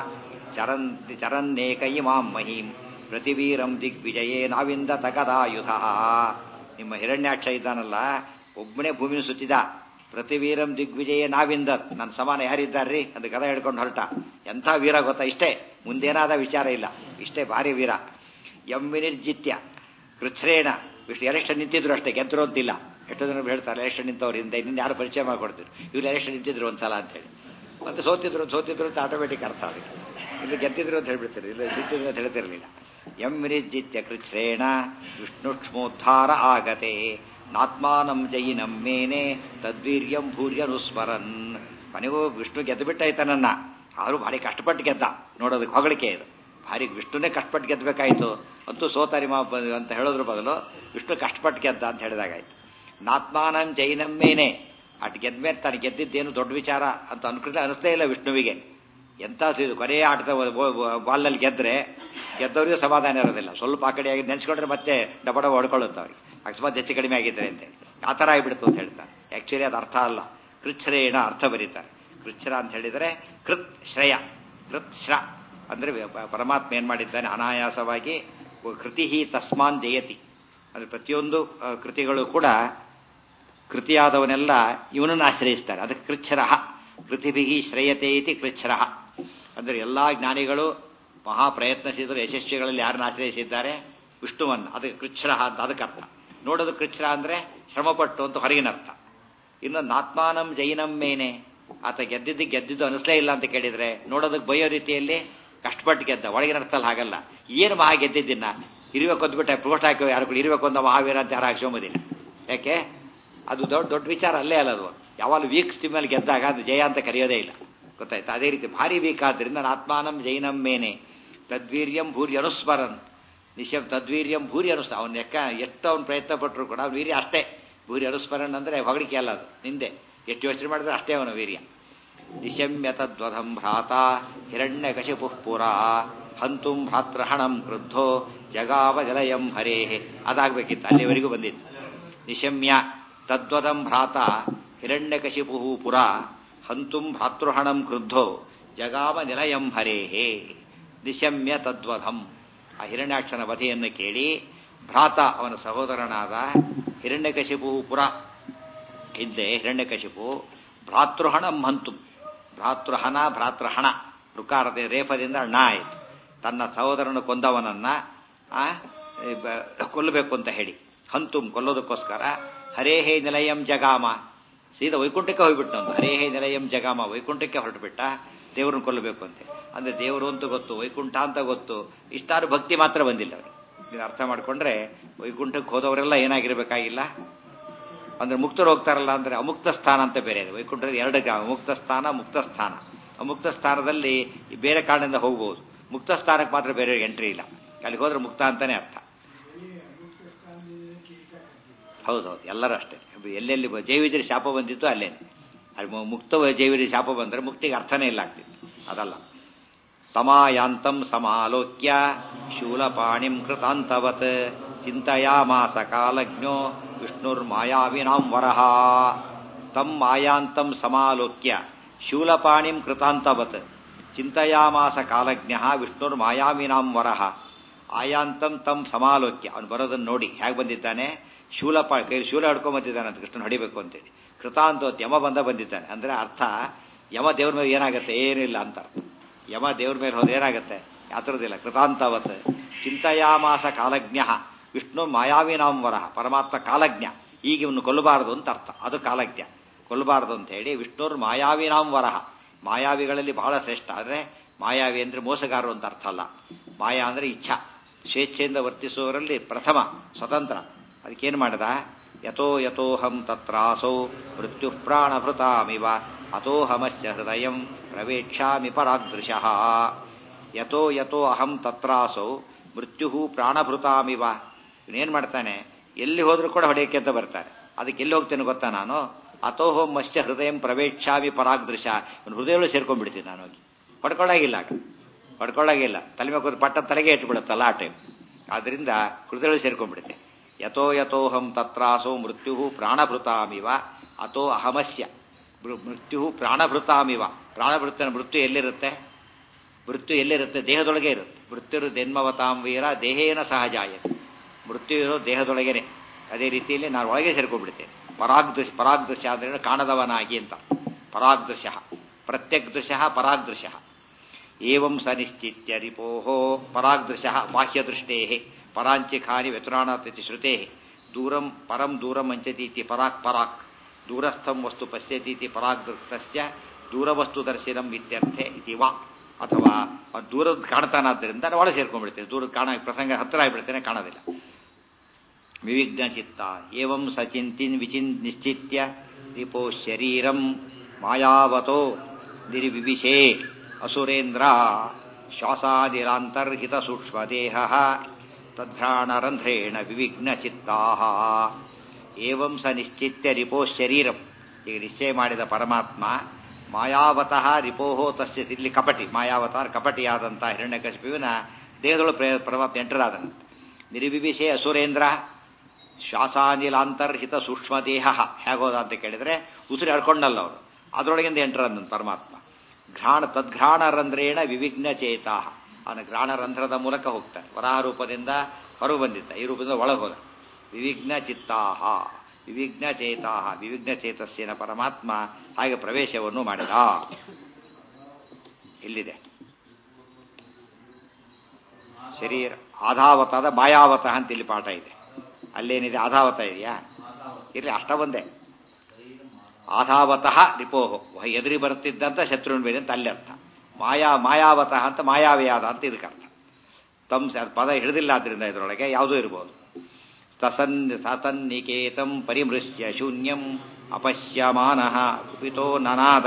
ಚರಂತಿ ಚರನ್ನೇಕ ಇಮಾಂ ಮಹೀಂ ಪ್ರತಿವೀರಂ ದಿಗ್ವಿಜಯೇ ನಾವಿಂದ ತಗದಾಯುಧ ನಿಮ್ಮ ಹಿರಣ್ಯಾಕ್ಷ ಇದ್ದಾನಲ್ಲ ಒಬ್ಬನೇ ಭೂಮಿನ ಸುತ್ತಿದ ಪ್ರತಿವೀರಂ ದಿಗ್ವಿಜಯೇ ನಾವಿಂದ ನನ್ನ ಸಮಾನ ಯಾರಿದ್ದಾರ್ರಿ ಅಂತ ಗದ ಹಿಡ್ಕೊಂಡು ಹೊರಟ ಎಂಥ ವೀರ ಗೊತ್ತಾ ಇಷ್ಟೇ ಮುಂದೇನಾದ ವಿಚಾರ ಇಲ್ಲ ಇಷ್ಟೇ ಭಾರಿ ವೀರ ಎಂ ವಿನಿರ್ಜಿತ್ಯ ಕೃಚ್ಛ್ರೇಣ ಇಷ್ಟು ಎಲೆಕ್ಷನ್ ನಿಂತಿದ್ರು ಅಷ್ಟೇ ಗೆದ್ರು ಅಂತಿಲ್ಲ ಎಷ್ಟೋ ಜನ ಹೇಳ್ತಾರೆ ಎಲೆಕ್ಷನ್ ನಿಂತವ್ರು ಹಿಂದೆ ನಿನ್ನ ಯಾರು ಪರಿಚಯ ಮಾಡ್ಕೊಡ್ತಿದ್ರು ಇವ್ರು ಎಲೆಕ್ಷನ್ ನಿಂತಿದ್ರು ಒಂದ್ಸಲ ಅಂತೇಳಿ ಮತ್ತೆ ಸೋತಿದ್ರು ಸೋತಿದ್ರು ಅಂತ ಆಟೋಮೆಟಿಕ್ ಅರ್ಥ ಅದಕ್ಕೆ ಇಲ್ಲಿ ಗೆದ್ದಿದ್ರು ಅಂತ ಹೇಳ್ಬಿಡ್ತಾರೆ ಇಲ್ಲ ಗೆದ್ದಿದ್ರು ಅಂತ ಹೇಳ್ತಿರ್ಲಿಲ್ಲ ಎಂ ವಿನಿರ್ಜಿತ್ಯ ಕೃಚ್ಛ್ರೇಣ ವಿಷ್ಣುಕ್ಷ್ಮೋದ್ಧಾರ ಆಗತೆ ನಾತ್ಮಾನಂ ಜಯಿನಂ ಮೇನೆ ತದ್ವೀರ್ಯಂ ಭೂರ್ಯನುಸ್ಮರನ್ ಮನೆಗೂ ವಿಷ್ಣು ಗೆದ್ದು ಬಿಟ್ಟಾಯ್ತ ನನ್ನ ಆದ್ರೂ ಭಾರಿ ಕಷ್ಟಪಟ್ಟು ಗೆದ್ದ ನೋಡೋದಕ್ಕೆ ಹೊಗಳಿಕೆ ಇದು ಭಾರಿ ವಿಷ್ಣುನೇ ಕಷ್ಟಪಟ್ಟು ಗೆದ್ದಬೇಕಾಯ್ತು ಅಂತೂ ಸೋತಾರಿಮ ಅಂತ ಹೇಳೋದ್ರ ಬದಲು ವಿಷ್ಣು ಕಷ್ಟಪಟ್ಟು ಗೆದ್ದ ಅಂತ ಹೇಳಿದಾಗಾಯ್ತು ನಾತ್ಮಾನಂ ಜೈನಮ್ಮೇನೆ ಅಟ್ ಗೆದ್ಮೇಲೆ ತಾನು ಗೆದ್ದಿದ್ದೇನು ದೊಡ್ಡ ವಿಚಾರ ಅಂತ ಅನ್ಕೃತ ಅನಿಸ್ತೇ ಇಲ್ಲ ವಿಷ್ಣುವಿಗೆ ಎಂತ ಇದು ಕೊನೆಯ ಆಟದ ಬಾಲ್ನಲ್ಲಿ ಗೆದ್ರೆ ಗೆದ್ದವರಿಗೂ ಸಮಾಧಾನ ಇರೋದಿಲ್ಲ ಸ್ವಲ್ಪ ಆ ಕಡೆ ಆಗಿ ನೆನೆಸ್ಕೊಂಡ್ರೆ ಮತ್ತೆ ಡಬ ಡಬ ಹೊಡ್ಕೊಳ್ಳುತ್ತೆ ಅವ್ರಿಗೆ ಅಕಸ್ಮಾತ್ ಹೆಚ್ಚು ಕಡಿಮೆ ಆಗಿದ್ರೆ ಅಂತೇಳಿ ಆ ಥರ ಆಗಿಬಿಡ್ತು ಅಂತ ಹೇಳ್ತಾರೆ ಆ್ಯಕ್ಚುಲಿ ಅದು ಅರ್ಥ ಅಲ್ಲ ಕೃಚ್ಛ್ರೇಣ ಅರ್ಥ ಬರೀತಾರೆ ಕೃಚ್ಛ್ರ ಅಂತ ಹೇಳಿದರೆ ಕೃತ್ ಶ್ರೇಯ ಕೃತ್ ಶ್ರ ಅಂದರೆ ಪರಮಾತ್ಮ ಏನು ಮಾಡಿದ್ದಾನೆ ಅನಾಯಾಸವಾಗಿ ಕೃತಿ ತಸ್ಮಾನ್ ಜಯತಿ ಅಂದರೆ ಪ್ರತಿಯೊಂದು ಕೃತಿಗಳು ಕೂಡ ಕೃತಿಯಾದವನೆಲ್ಲ ಇವನನ್ನು ಆಶ್ರಯಿಸ್ತಾರೆ ಅದಕ್ಕೆ ಕೃಚ್ಛರ ಕೃತಿಭಿ ಶ್ರೇಯತೆ ಇತಿ ಕೃಚ್ಛರ ಅಂದರೆ ಎಲ್ಲ ಜ್ಞಾನಿಗಳು ಮಹಾ ಪ್ರಯತ್ನಿಸಿದರು ಯಶಸ್ವಿಗಳಲ್ಲಿ ಯಾರನ್ನ ಆಶ್ರಯಿಸಿದ್ದಾರೆ ವಿಷ್ಣುವನ್ನು ಅದಕ್ಕೆ ಕೃಚ್ಛರ ಅಂತ ಅದಕ್ಕೆ ಅರ್ಥ ನೋಡೋದು ಕೃಚ್ಛರ ಅಂದರೆ ಶ್ರಮಪಟ್ಟು ಅಂತ ಹೊರಗಿನ ಅರ್ಥ ಇನ್ನು ನಾತ್ಮಾನಂ ಜೈನಂ ಮೇನೆ ಆತ ಗೆದ್ದಿದ್ದು ಗೆದ್ದಿದ್ದು ಅನಿಸ್ಲೇ ಇಲ್ಲ ಅಂತ ಕೇಳಿದ್ರೆ ನೋಡೋದಕ್ಕೆ ಬಯೋ ರೀತಿಯಲ್ಲಿ ಕಷ್ಟಪಟ್ಟು ಗೆದ್ದ ಒಳಗಿನ ಅರ್ಥದಲ್ಲಿ ಹಾಗಲ್ಲ ಏನು ಮಹಾ ಗೆದ್ದಿದ್ದನ್ನ ಇರಬೇಕು ಅಂದ್ಬಿಟ್ಟೆ ಪೋಸ್ಟ್ ಹಾಕೋ ಯಾರು ಕೂಡ ಇರಬೇಕು ಅಂತ ಮಹಾವೀರ ಅಂತ ಯಾರು ಹಾಕ್ಸೋಬೋದಿಲ್ಲ ಯಾಕೆ ಅದು ದೊಡ್ಡ ದೊಡ್ಡ ವಿಚಾರ ಅಲ್ಲೇ ಅಲ್ಲ ಅದು ಯಾವಾಗ ವೀಕ್ ಮೇಲೆ ಗೆದ್ದಾಗ ಅದು ಜಯ ಅಂತ ಕರೆಯೋದೇ ಇಲ್ಲ ಗೊತ್ತಾಯ್ತು ಅದೇ ರೀತಿ ಭಾರಿ ವೀಕ್ ಆದ್ರಿಂದ ಆತ್ಮಾನಂ ಜೈನಂ ಮೇನೆ ತದ್ವೀರ್ಯಂ ಭೂರಿ ಅನುಸ್ಮರನ್ ನಿಶಂ ತದ್ವೀರ್ಯಂ ಭೂರಿ ಅನುಸ್ಮ ಅವನ ಲೆಕ್ಕ ಎಷ್ಟು ಅವ್ನು ಪ್ರಯತ್ನ ಪಟ್ಟರು ಕೂಡ ಅವ್ನ ವೀರ್ಯ ಅಷ್ಟೇ ಭೂರಿ ಅನುಸ್ಮರನ್ ಅಂದ್ರೆ ಹೊಗಳಿಕೆ ಅಲ್ಲ ಅದು ನಿಂದೆ ಎಷ್ಟು ಯೋಚನೆ ಮಾಡಿದ್ರೆ ಅಷ್ಟೇ ಅವನ ವೀರ್ಯ ನಿಶಮ್ಯ ತದ್ವಧಂ ಭ್ರಾತ ಹಿರಣ್ಯ ಕಶಿಪು ಪುರ ಹಂತುಂ ಭ್ರಾತೃಹಣಂ ಕ್ರುದ್ಧೋ ಜಗಾವ ಜಲಯಂ ಹರೇಹೆ ಅದಾಗಬೇಕಿತ್ತು ಅಲ್ಲಿವರೆಗೂ ಬಂದಿತ್ತು ನಿಶಮ್ಯ ತದ್ವದಂ ಭ್ರಾತ ಹಿರಣ್ಯಕಶಿಪು ಪುರ ಹಂತುಂ ಭ್ರಾತೃಹಣಂ ಕ್ರುದ್ಧೋ ಜಗಾವ ನಿಲಯಂ ಹರೇಹೇ ನಿಶಮ್ಯ ತದ್ವಧಂ ಆ ಹಿರಣ್ಯಾಕ್ಷನ ವಧೆಯನ್ನು ಕೇಳಿ ಭ್ರಾತ ಅವನ ಸಹೋದರನಾದ ಹಿರಣ್ಯಕಶಿಪು ಪುರ ಹಿಂದೆ ಹಿರಣ್ಯಕಶಿಪು ಭ್ರಾತೃಹಣಂ ಹಂತು ಭ್ರಾತೃಹನ ಭ್ರಾತೃಹಣ ಋಕಾರತೆ ರೇಫದಿಂದ ಅಣ್ಣ ಆಯಿತು ತನ್ನ ಸಹೋದರನ ಕೊಂದವನನ್ನ ಕೊಲ್ಲಬೇಕು ಅಂತ ಹೇಳಿ ಹಂತುಂ ಕೊಲ್ಲೋದಕ್ಕೋಸ್ಕರ ಹರೇಹೇ ನಿಲಯಂ ಜಗಾಮ ಸೀದಾ ವೈಕುಂಠಕ್ಕೆ ಹೋಗ್ಬಿಟ್ಟು ಒಂದು ಹರೇಹೇ ನಿಲಯಂ ಜಗಾಮ ವೈಕುಂಠಕ್ಕೆ ಹೊರಟುಬಿಟ್ಟ ದೇವರನ್ನು ಕೊಲ್ಲಬೇಕು ಅಂತ ಅಂದ್ರೆ ದೇವರು ಅಂತ ಗೊತ್ತು ವೈಕುಂಠ ಅಂತ ಗೊತ್ತು ಇಷ್ಟಾರು ಭಕ್ತಿ ಮಾತ್ರ ಬಂದಿಲ್ಲ ಅವರಿಗೆ ನೀವು ಅರ್ಥ ಮಾಡ್ಕೊಂಡ್ರೆ ವೈಕುಂಠಕ್ಕೆ ಹೋದವರೆಲ್ಲ ಏನಾಗಿರ್ಬೇಕಾಗಿಲ್ಲ ಅಂದ್ರೆ ಮುಕ್ತರು ಹೋಗ್ತಾರಲ್ಲ ಅಂದ್ರೆ ಅಮುಕ್ತ ಸ್ಥಾನ ಅಂತ ಬೇರೆ ಇದೆ ವೈಕುಂಠದಲ್ಲಿ ಎರಡು ಮುಕ್ತ ಸ್ಥಾನ ಮುಕ್ತ ಸ್ಥಾನ ಅಮುಕ್ತ ಸ್ಥಾನದಲ್ಲಿ ಬೇರೆ ಕಾರಣದಿಂದ ಹೋಗ್ಬೋದು ಮುಕ್ತ ಸ್ಥಾನಕ್ಕೆ ಮಾತ್ರ ಬೇರೆ ಎಂಟ್ರಿ ಇಲ್ಲ ಅಲ್ಲಿಗೆ ಹೋದ್ರೆ ಮುಕ್ತ ಅಂತಾನೆ ಅರ್ಥ ಹೌದೌದು ಎಲ್ಲರೂ ಅಷ್ಟೇ ಎಲ್ಲೆಲ್ಲಿ ಜೈವಿದ್ರಿ ಶಾಪ ಬಂದಿತ್ತು ಅಲ್ಲೇನೆ ಅಲ್ಲಿ ಮುಕ್ತ ಜೈವಿದ್ರಿ ಶಾಪ ಬಂದ್ರೆ ಮುಕ್ತಿಗೆ ಅರ್ಥನೇ ಇಲ್ಲ ಆಗ್ತಿತ್ತು ಅದಲ್ಲ ತಮಾಯಾಂತಂ ಸಮಾಲೋಕ್ಯ ಶೂಲಪಾಣಿಂ ಕೃತಾಂತವತ್ ಚಿಂತಯಾಮಾಸ ಕಾಲಜ್ಞೋ ವಿಷ್ಣುರ್ಮಾಯಾವಿನಾಂ ವರಹ ತಮ್ ಮಾಯಾಂತಂ ಸಮಾಲೋಕ್ಯ ಶೂಲಪಾಣಿಂ ಕೃತಾಂತವತ್ ಚಿಂತಯಾಮಾಸ ಕಾಲಜ್ಞ ವಿಷ್ಣುರ್ಮಾಯಾವಿನಾಂ ವರಹ ಆಯಾಂತಂ ತಮ್ ಸಮಾಲೋಕ್ಯ ಅವನು ಬರೋದನ್ನು ನೋಡಿ ಹೇಗೆ ಬಂದಿದ್ದಾನೆ ಶೂಲಪ ಕೈ ಶೂಲ ಹಿಡ್ಕೊಂಡ್ ಬಂದಿದ್ದಾನೆ ಅಂತ ಕೃಷ್ಣನ್ ಹೊಡಿಬೇಕು ಅಂತೇಳಿ ಕೃತಾಂತ ಯಮ ಬಂದ ಬಂದಿದ್ದಾನೆ ಅಂದ್ರೆ ಅರ್ಥ ಯಮ ದೇವ್ರ ಮೇಲೆ ಏನಾಗುತ್ತೆ ಏನಿಲ್ಲ ಅಂತ ಅರ್ಥ ಯಮ ದೇವ್ರ ಮೇಲೆ ಹೋದ್ರೆ ಏನಾಗುತ್ತೆ ಯಾತ್ರದಿಲ್ಲ ಕೃತಾಂತವತ್ ಚಿಂತಯಾಮಾಸ ಕಾಲಜ್ಞ ವಿಷ್ಣು ಮಾಯಾವಿನಾಂ ವರಹ ಪರಮಾತ್ಮ ಕಾಲಜ್ಞ ಈಗ ಇವನು ಕೊಲ್ಲಬಾರದು ಅಂತ ಅರ್ಥ ಅದು ಕಾಲಜ್ಞ ಕೊಲ್ಲಬಾರದು ಅಂತ ಹೇಳಿ ವಿಷ್ಣುರ್ ಮಾಯಾವಿನಾಂ ವರಹ ಮಾಯಾವಿಗಳಲ್ಲಿ ಬಹಳ ಶ್ರೇಷ್ಠ ಆದರೆ ಮಾಯಾವಿ ಅಂದ್ರೆ ಮೋಸಗಾರರು ಅಂತ ಅರ್ಥ ಅಲ್ಲ ಮಾಯಾ ಅಂದ್ರೆ ಇಚ್ಛಾ ಸ್ವೇಚ್ಛೆಯಿಂದ ವರ್ತಿಸುವವರಲ್ಲಿ ಪ್ರಥಮ ಸ್ವತಂತ್ರ ಅದಕ್ಕೇನು ಮಾಡದ ಯಥೋ ಯಥೋಹಂ ತತ್ರಾಸೌ ಮೃತ್ಯು ಪ್ರಾಣಭೃತಾಮಿವ ಅತೋಹಮಸ್ಯ ಹೃದಯಂ ಪ್ರವೇಕ್ಷಾಮಿ ಪರಾದೃಶಃ ಯಥೋ ಯಥೋ ಅಹಂ ತತ್ರಾಸೌ ಮೃತ್ಯು ಪ್ರಾಣಭೃತಾಮಿವ ಇವನೇನ್ ಮಾಡ್ತಾನೆ ಎಲ್ಲಿ ಹೋದ್ರೂ ಕೂಡ ಹೊಡೆಯಕ್ಕೆ ಅಂತ ಬರ್ತಾನೆ ಅದಕ್ಕೆ ಎಲ್ಲಿ ಹೋಗ್ತೇನೆ ಗೊತ್ತಾ ನಾನು ಅಥೋಹೋ ಮತ್ಸ್ಯ ಹೃದಯಂ ಪ್ರವೇಕ್ಷಾಮಿ ಪರಾಗ್ದೃಶ ಇವನು ಹೃದಯಗಳು ಸೇರ್ಕೊಂಡ್ಬಿಡ್ತೀನಿ ನಾನು ಹೋಗಿ ಪಡ್ಕೊಳ್ಳಾಗಿಲ್ಲ ಆಗ ಪಡ್ಕೊಳ್ಳಾಗಿಲ್ಲ ತಲೆ ಮೇಲೆ ಪಟ್ಟ ತಲೆಗೆ ಇಟ್ಬಿಡುತ್ತಲ್ಲ ಆ ಟೈಮ್ ಆದ್ರಿಂದ ಹೃದಯಗಳು ಸೇರ್ಕೊಂಡ್ಬಿಡುತ್ತೆ ಯಥೋ ಯಥೋಹಂ ತತ್ರಾಸೋ ಮೃತ್ಯು ಪ್ರಾಣಭೃತಾಮಿವ ಅಥೋ ಅಹಮಸ್ಯ ಮೃತ್ಯು ಪ್ರಾಣಭೃತಾಮಿವ ಪ್ರಾಣಭೃತನ ಮೃತ್ಯು ಎಲ್ಲಿರುತ್ತೆ ಮೃತ್ಯು ಎಲ್ಲಿರುತ್ತೆ ದೇಹದೊಳಗೆ ಇರುತ್ತೆ ಮೃತ್ಯುರು ಜನ್ಮವತಾಂ ವೀರ ದೇಹೇನ ಸಹಜಾಯ ಮೃತ್ಯು ಇರೋ ದೇಹದೊಳಗೇನೆ ಅದೇ ರೀತಿಯಲ್ಲಿ ನಾನು ಒಳಗೆ ಸೇರ್ಕೊಂಡ್ಬಿಡ್ತೇನೆ ಪರಾಗ್ದೃಶ ಪರಾಗ್ದೃಶ್ಯ ಅಂದ್ರೆ ಕಾಣದವನಾಗಿ ಅಂತ ಪರಾಗ್ದೃಶ ಪ್ರತ್ಯಗ್ದೃಶ ಪರಾಗ್ದೃಶ ಏವಂ ಸ ನಿಶ್ಚಿತ್ಯ ರಿಪೋಹೋ ಪರಾಗ್ದೃಶ ಬಾಹ್ಯದೃಷ್ಟೇ ಪರಾಂಚಿಖಾನಿ ವ್ಯತುರಾಣತಿ ಶ್ರುತೆ ದೂರಂ ಪರಂ ದೂರಂ ಮಂಚತೀತಿ ಪರಾಕ್ ಪರಾಕ್ ದೂರಸ್ಥಂ ವಸ್ತು ಪಶ್ಯತೀತಿ ಪರಾಗ್ದೃಷ್ಟಸ್ಯ ದೂರವಸ್ತು ದರ್ಶನಂ ಇತ್ಯರ್ಥೆ ಇತಿ ವಾ ಅಥವಾ ದೂರದ ಕಾಣ್ತಾನಾದ್ದರಿಂದ ಒಳಗೆ ಸೇರ್ಕೊಂಡ್ಬಿಡ್ತೇನೆ ದೂರದ ಕಾಣ ಪ್ರಸಂಗ ಹತ್ತಿರ ಆಗಿಬಿಡ್ತೇನೆ ಕಾಣೋದಿಲ್ಲ ವಿವಿಘ್ನ ಚಿತ್ತ ಏವಂ ಸಚಿಂತಿನ್ ವಿಚಿನ್ ನಿಶ್ಚಿತ್ಯ ರಿಪೋ ಶರೀರಂ ಮಾಯಾವತೋ ನಿರ್ವಿವಿಶೇ ಅಸುರೇಂದ್ರ ಶ್ವಾಸಾದಿರಾಂತರ್ಹಿತ ಸೂಕ್ಷ್ಮದೇಹ ತದ್ಘ್ರಾಣರಂಧ್ರೇಣ ವಿವಿಘ್ನ ಚಿತ್ತಾ ಏವಂ ಸ ನಿಶ್ಚಿತ್ಯ ರಿಪೋ ಶರೀರಂ ಈಗ ನಿಶ್ಚಯ ಮಾಡಿದ ಪರಮಾತ್ಮ ಮಾಯಾವತಃ ರಿಪೋಹೋ ತಸ್ಯ ಇಲ್ಲಿ ಕಪಟಿ ಮಾಯಾವತಾರ ಕಪಟಿಯಾದಂತಹ ಹಿರಣ್ಯಕಶಿಪುವಿನ ದೇಹದೊಳು ಪರಮಾತ್ಮ ಎಂಟರಾದನು ನಿರ್ವಿವಿಷೆ ಅಸುರೇಂದ್ರ ಶ್ವಾಸಾನಿಲಾಂತರ್ಹಿತ ಸೂಕ್ಷ್ಮ ದೇಹ ಹೇಗೋದ ಅಂತ ಕೇಳಿದ್ರೆ ಉಸಿರು ಹೇಳ್ಕೊಂಡಲ್ಲ ಅವರು ಅದರೊಳಗಿಂದ ಎಂಟರಂದನು ಪರಮಾತ್ಮ ಘ್ರಾಣ ತದ್ಘ್ರಾಣರಂಧ್ರೇಣ ವಿವಿಘ್ನ ಚೇತಾ ಅವನ ಘ್ರಾಣರಂಧ್ರದ ಮೂಲಕ ಹೋಗ್ತಾನೆ ವರಾಹ ರೂಪದಿಂದ ಹೊರಗೆ ಬಂದಿದ್ದ ಈ ರೂಪದಿಂದ ಒಳಗೆ ಹೋದ ವಿವಿಘ್ನ ಚಿತ್ತಾಹ ವಿವಿಘ್ನ ಚೇತಾಹ ವಿವಿಘ್ನ ಚೇತಸ್ಸಿನ ಪರಮಾತ್ಮ ಹಾಗೆ ಪ್ರವೇಶವನ್ನು ಮಾಡಿದ ಇಲ್ಲಿದೆ ಶರೀರ ಆಧಾವತಾದ ಮಾಯಾವತ ಅಂತ ಇಲ್ಲಿ ಪಾಠ ಇದೆ ಅಲ್ಲೇನಿದೆ ಆಧಾವತ ಇದೆಯಾ ಇರ್ಲಿ ಅಷ್ಟ ಒಂದೇ ಆಧಾವತಃ ರಿಪೋಹೋ ಎದುರಿ ಬರುತ್ತಿದ್ದಂತ ಶತ್ರುವಿನ ಬೇರೆ ಅಂತ ಅಲ್ಲಿ ಅರ್ಥ ಮಾಯಾ ಮಾಯಾವತಃ ಅಂತ ಮಾಯಾವಿಯಾದ ಅಂತ ಇದಕ್ಕೆ ಅರ್ಥ ತಮ್ ಪದ ಹಿಡಿದಿಲ್ಲ ಆದ್ರಿಂದ ಇದರೊಳಗೆ ಯಾವುದೂ ಇರಬಹುದು ಸಸನ್ ಸತನ್ನಿಕೇತಂ ಪರಿಮೃಶ್ಯ ಶೂನ್ಯಂ ಅಪಶ್ಯಮಾನ ಕುಪಿತೋ ನನಾದ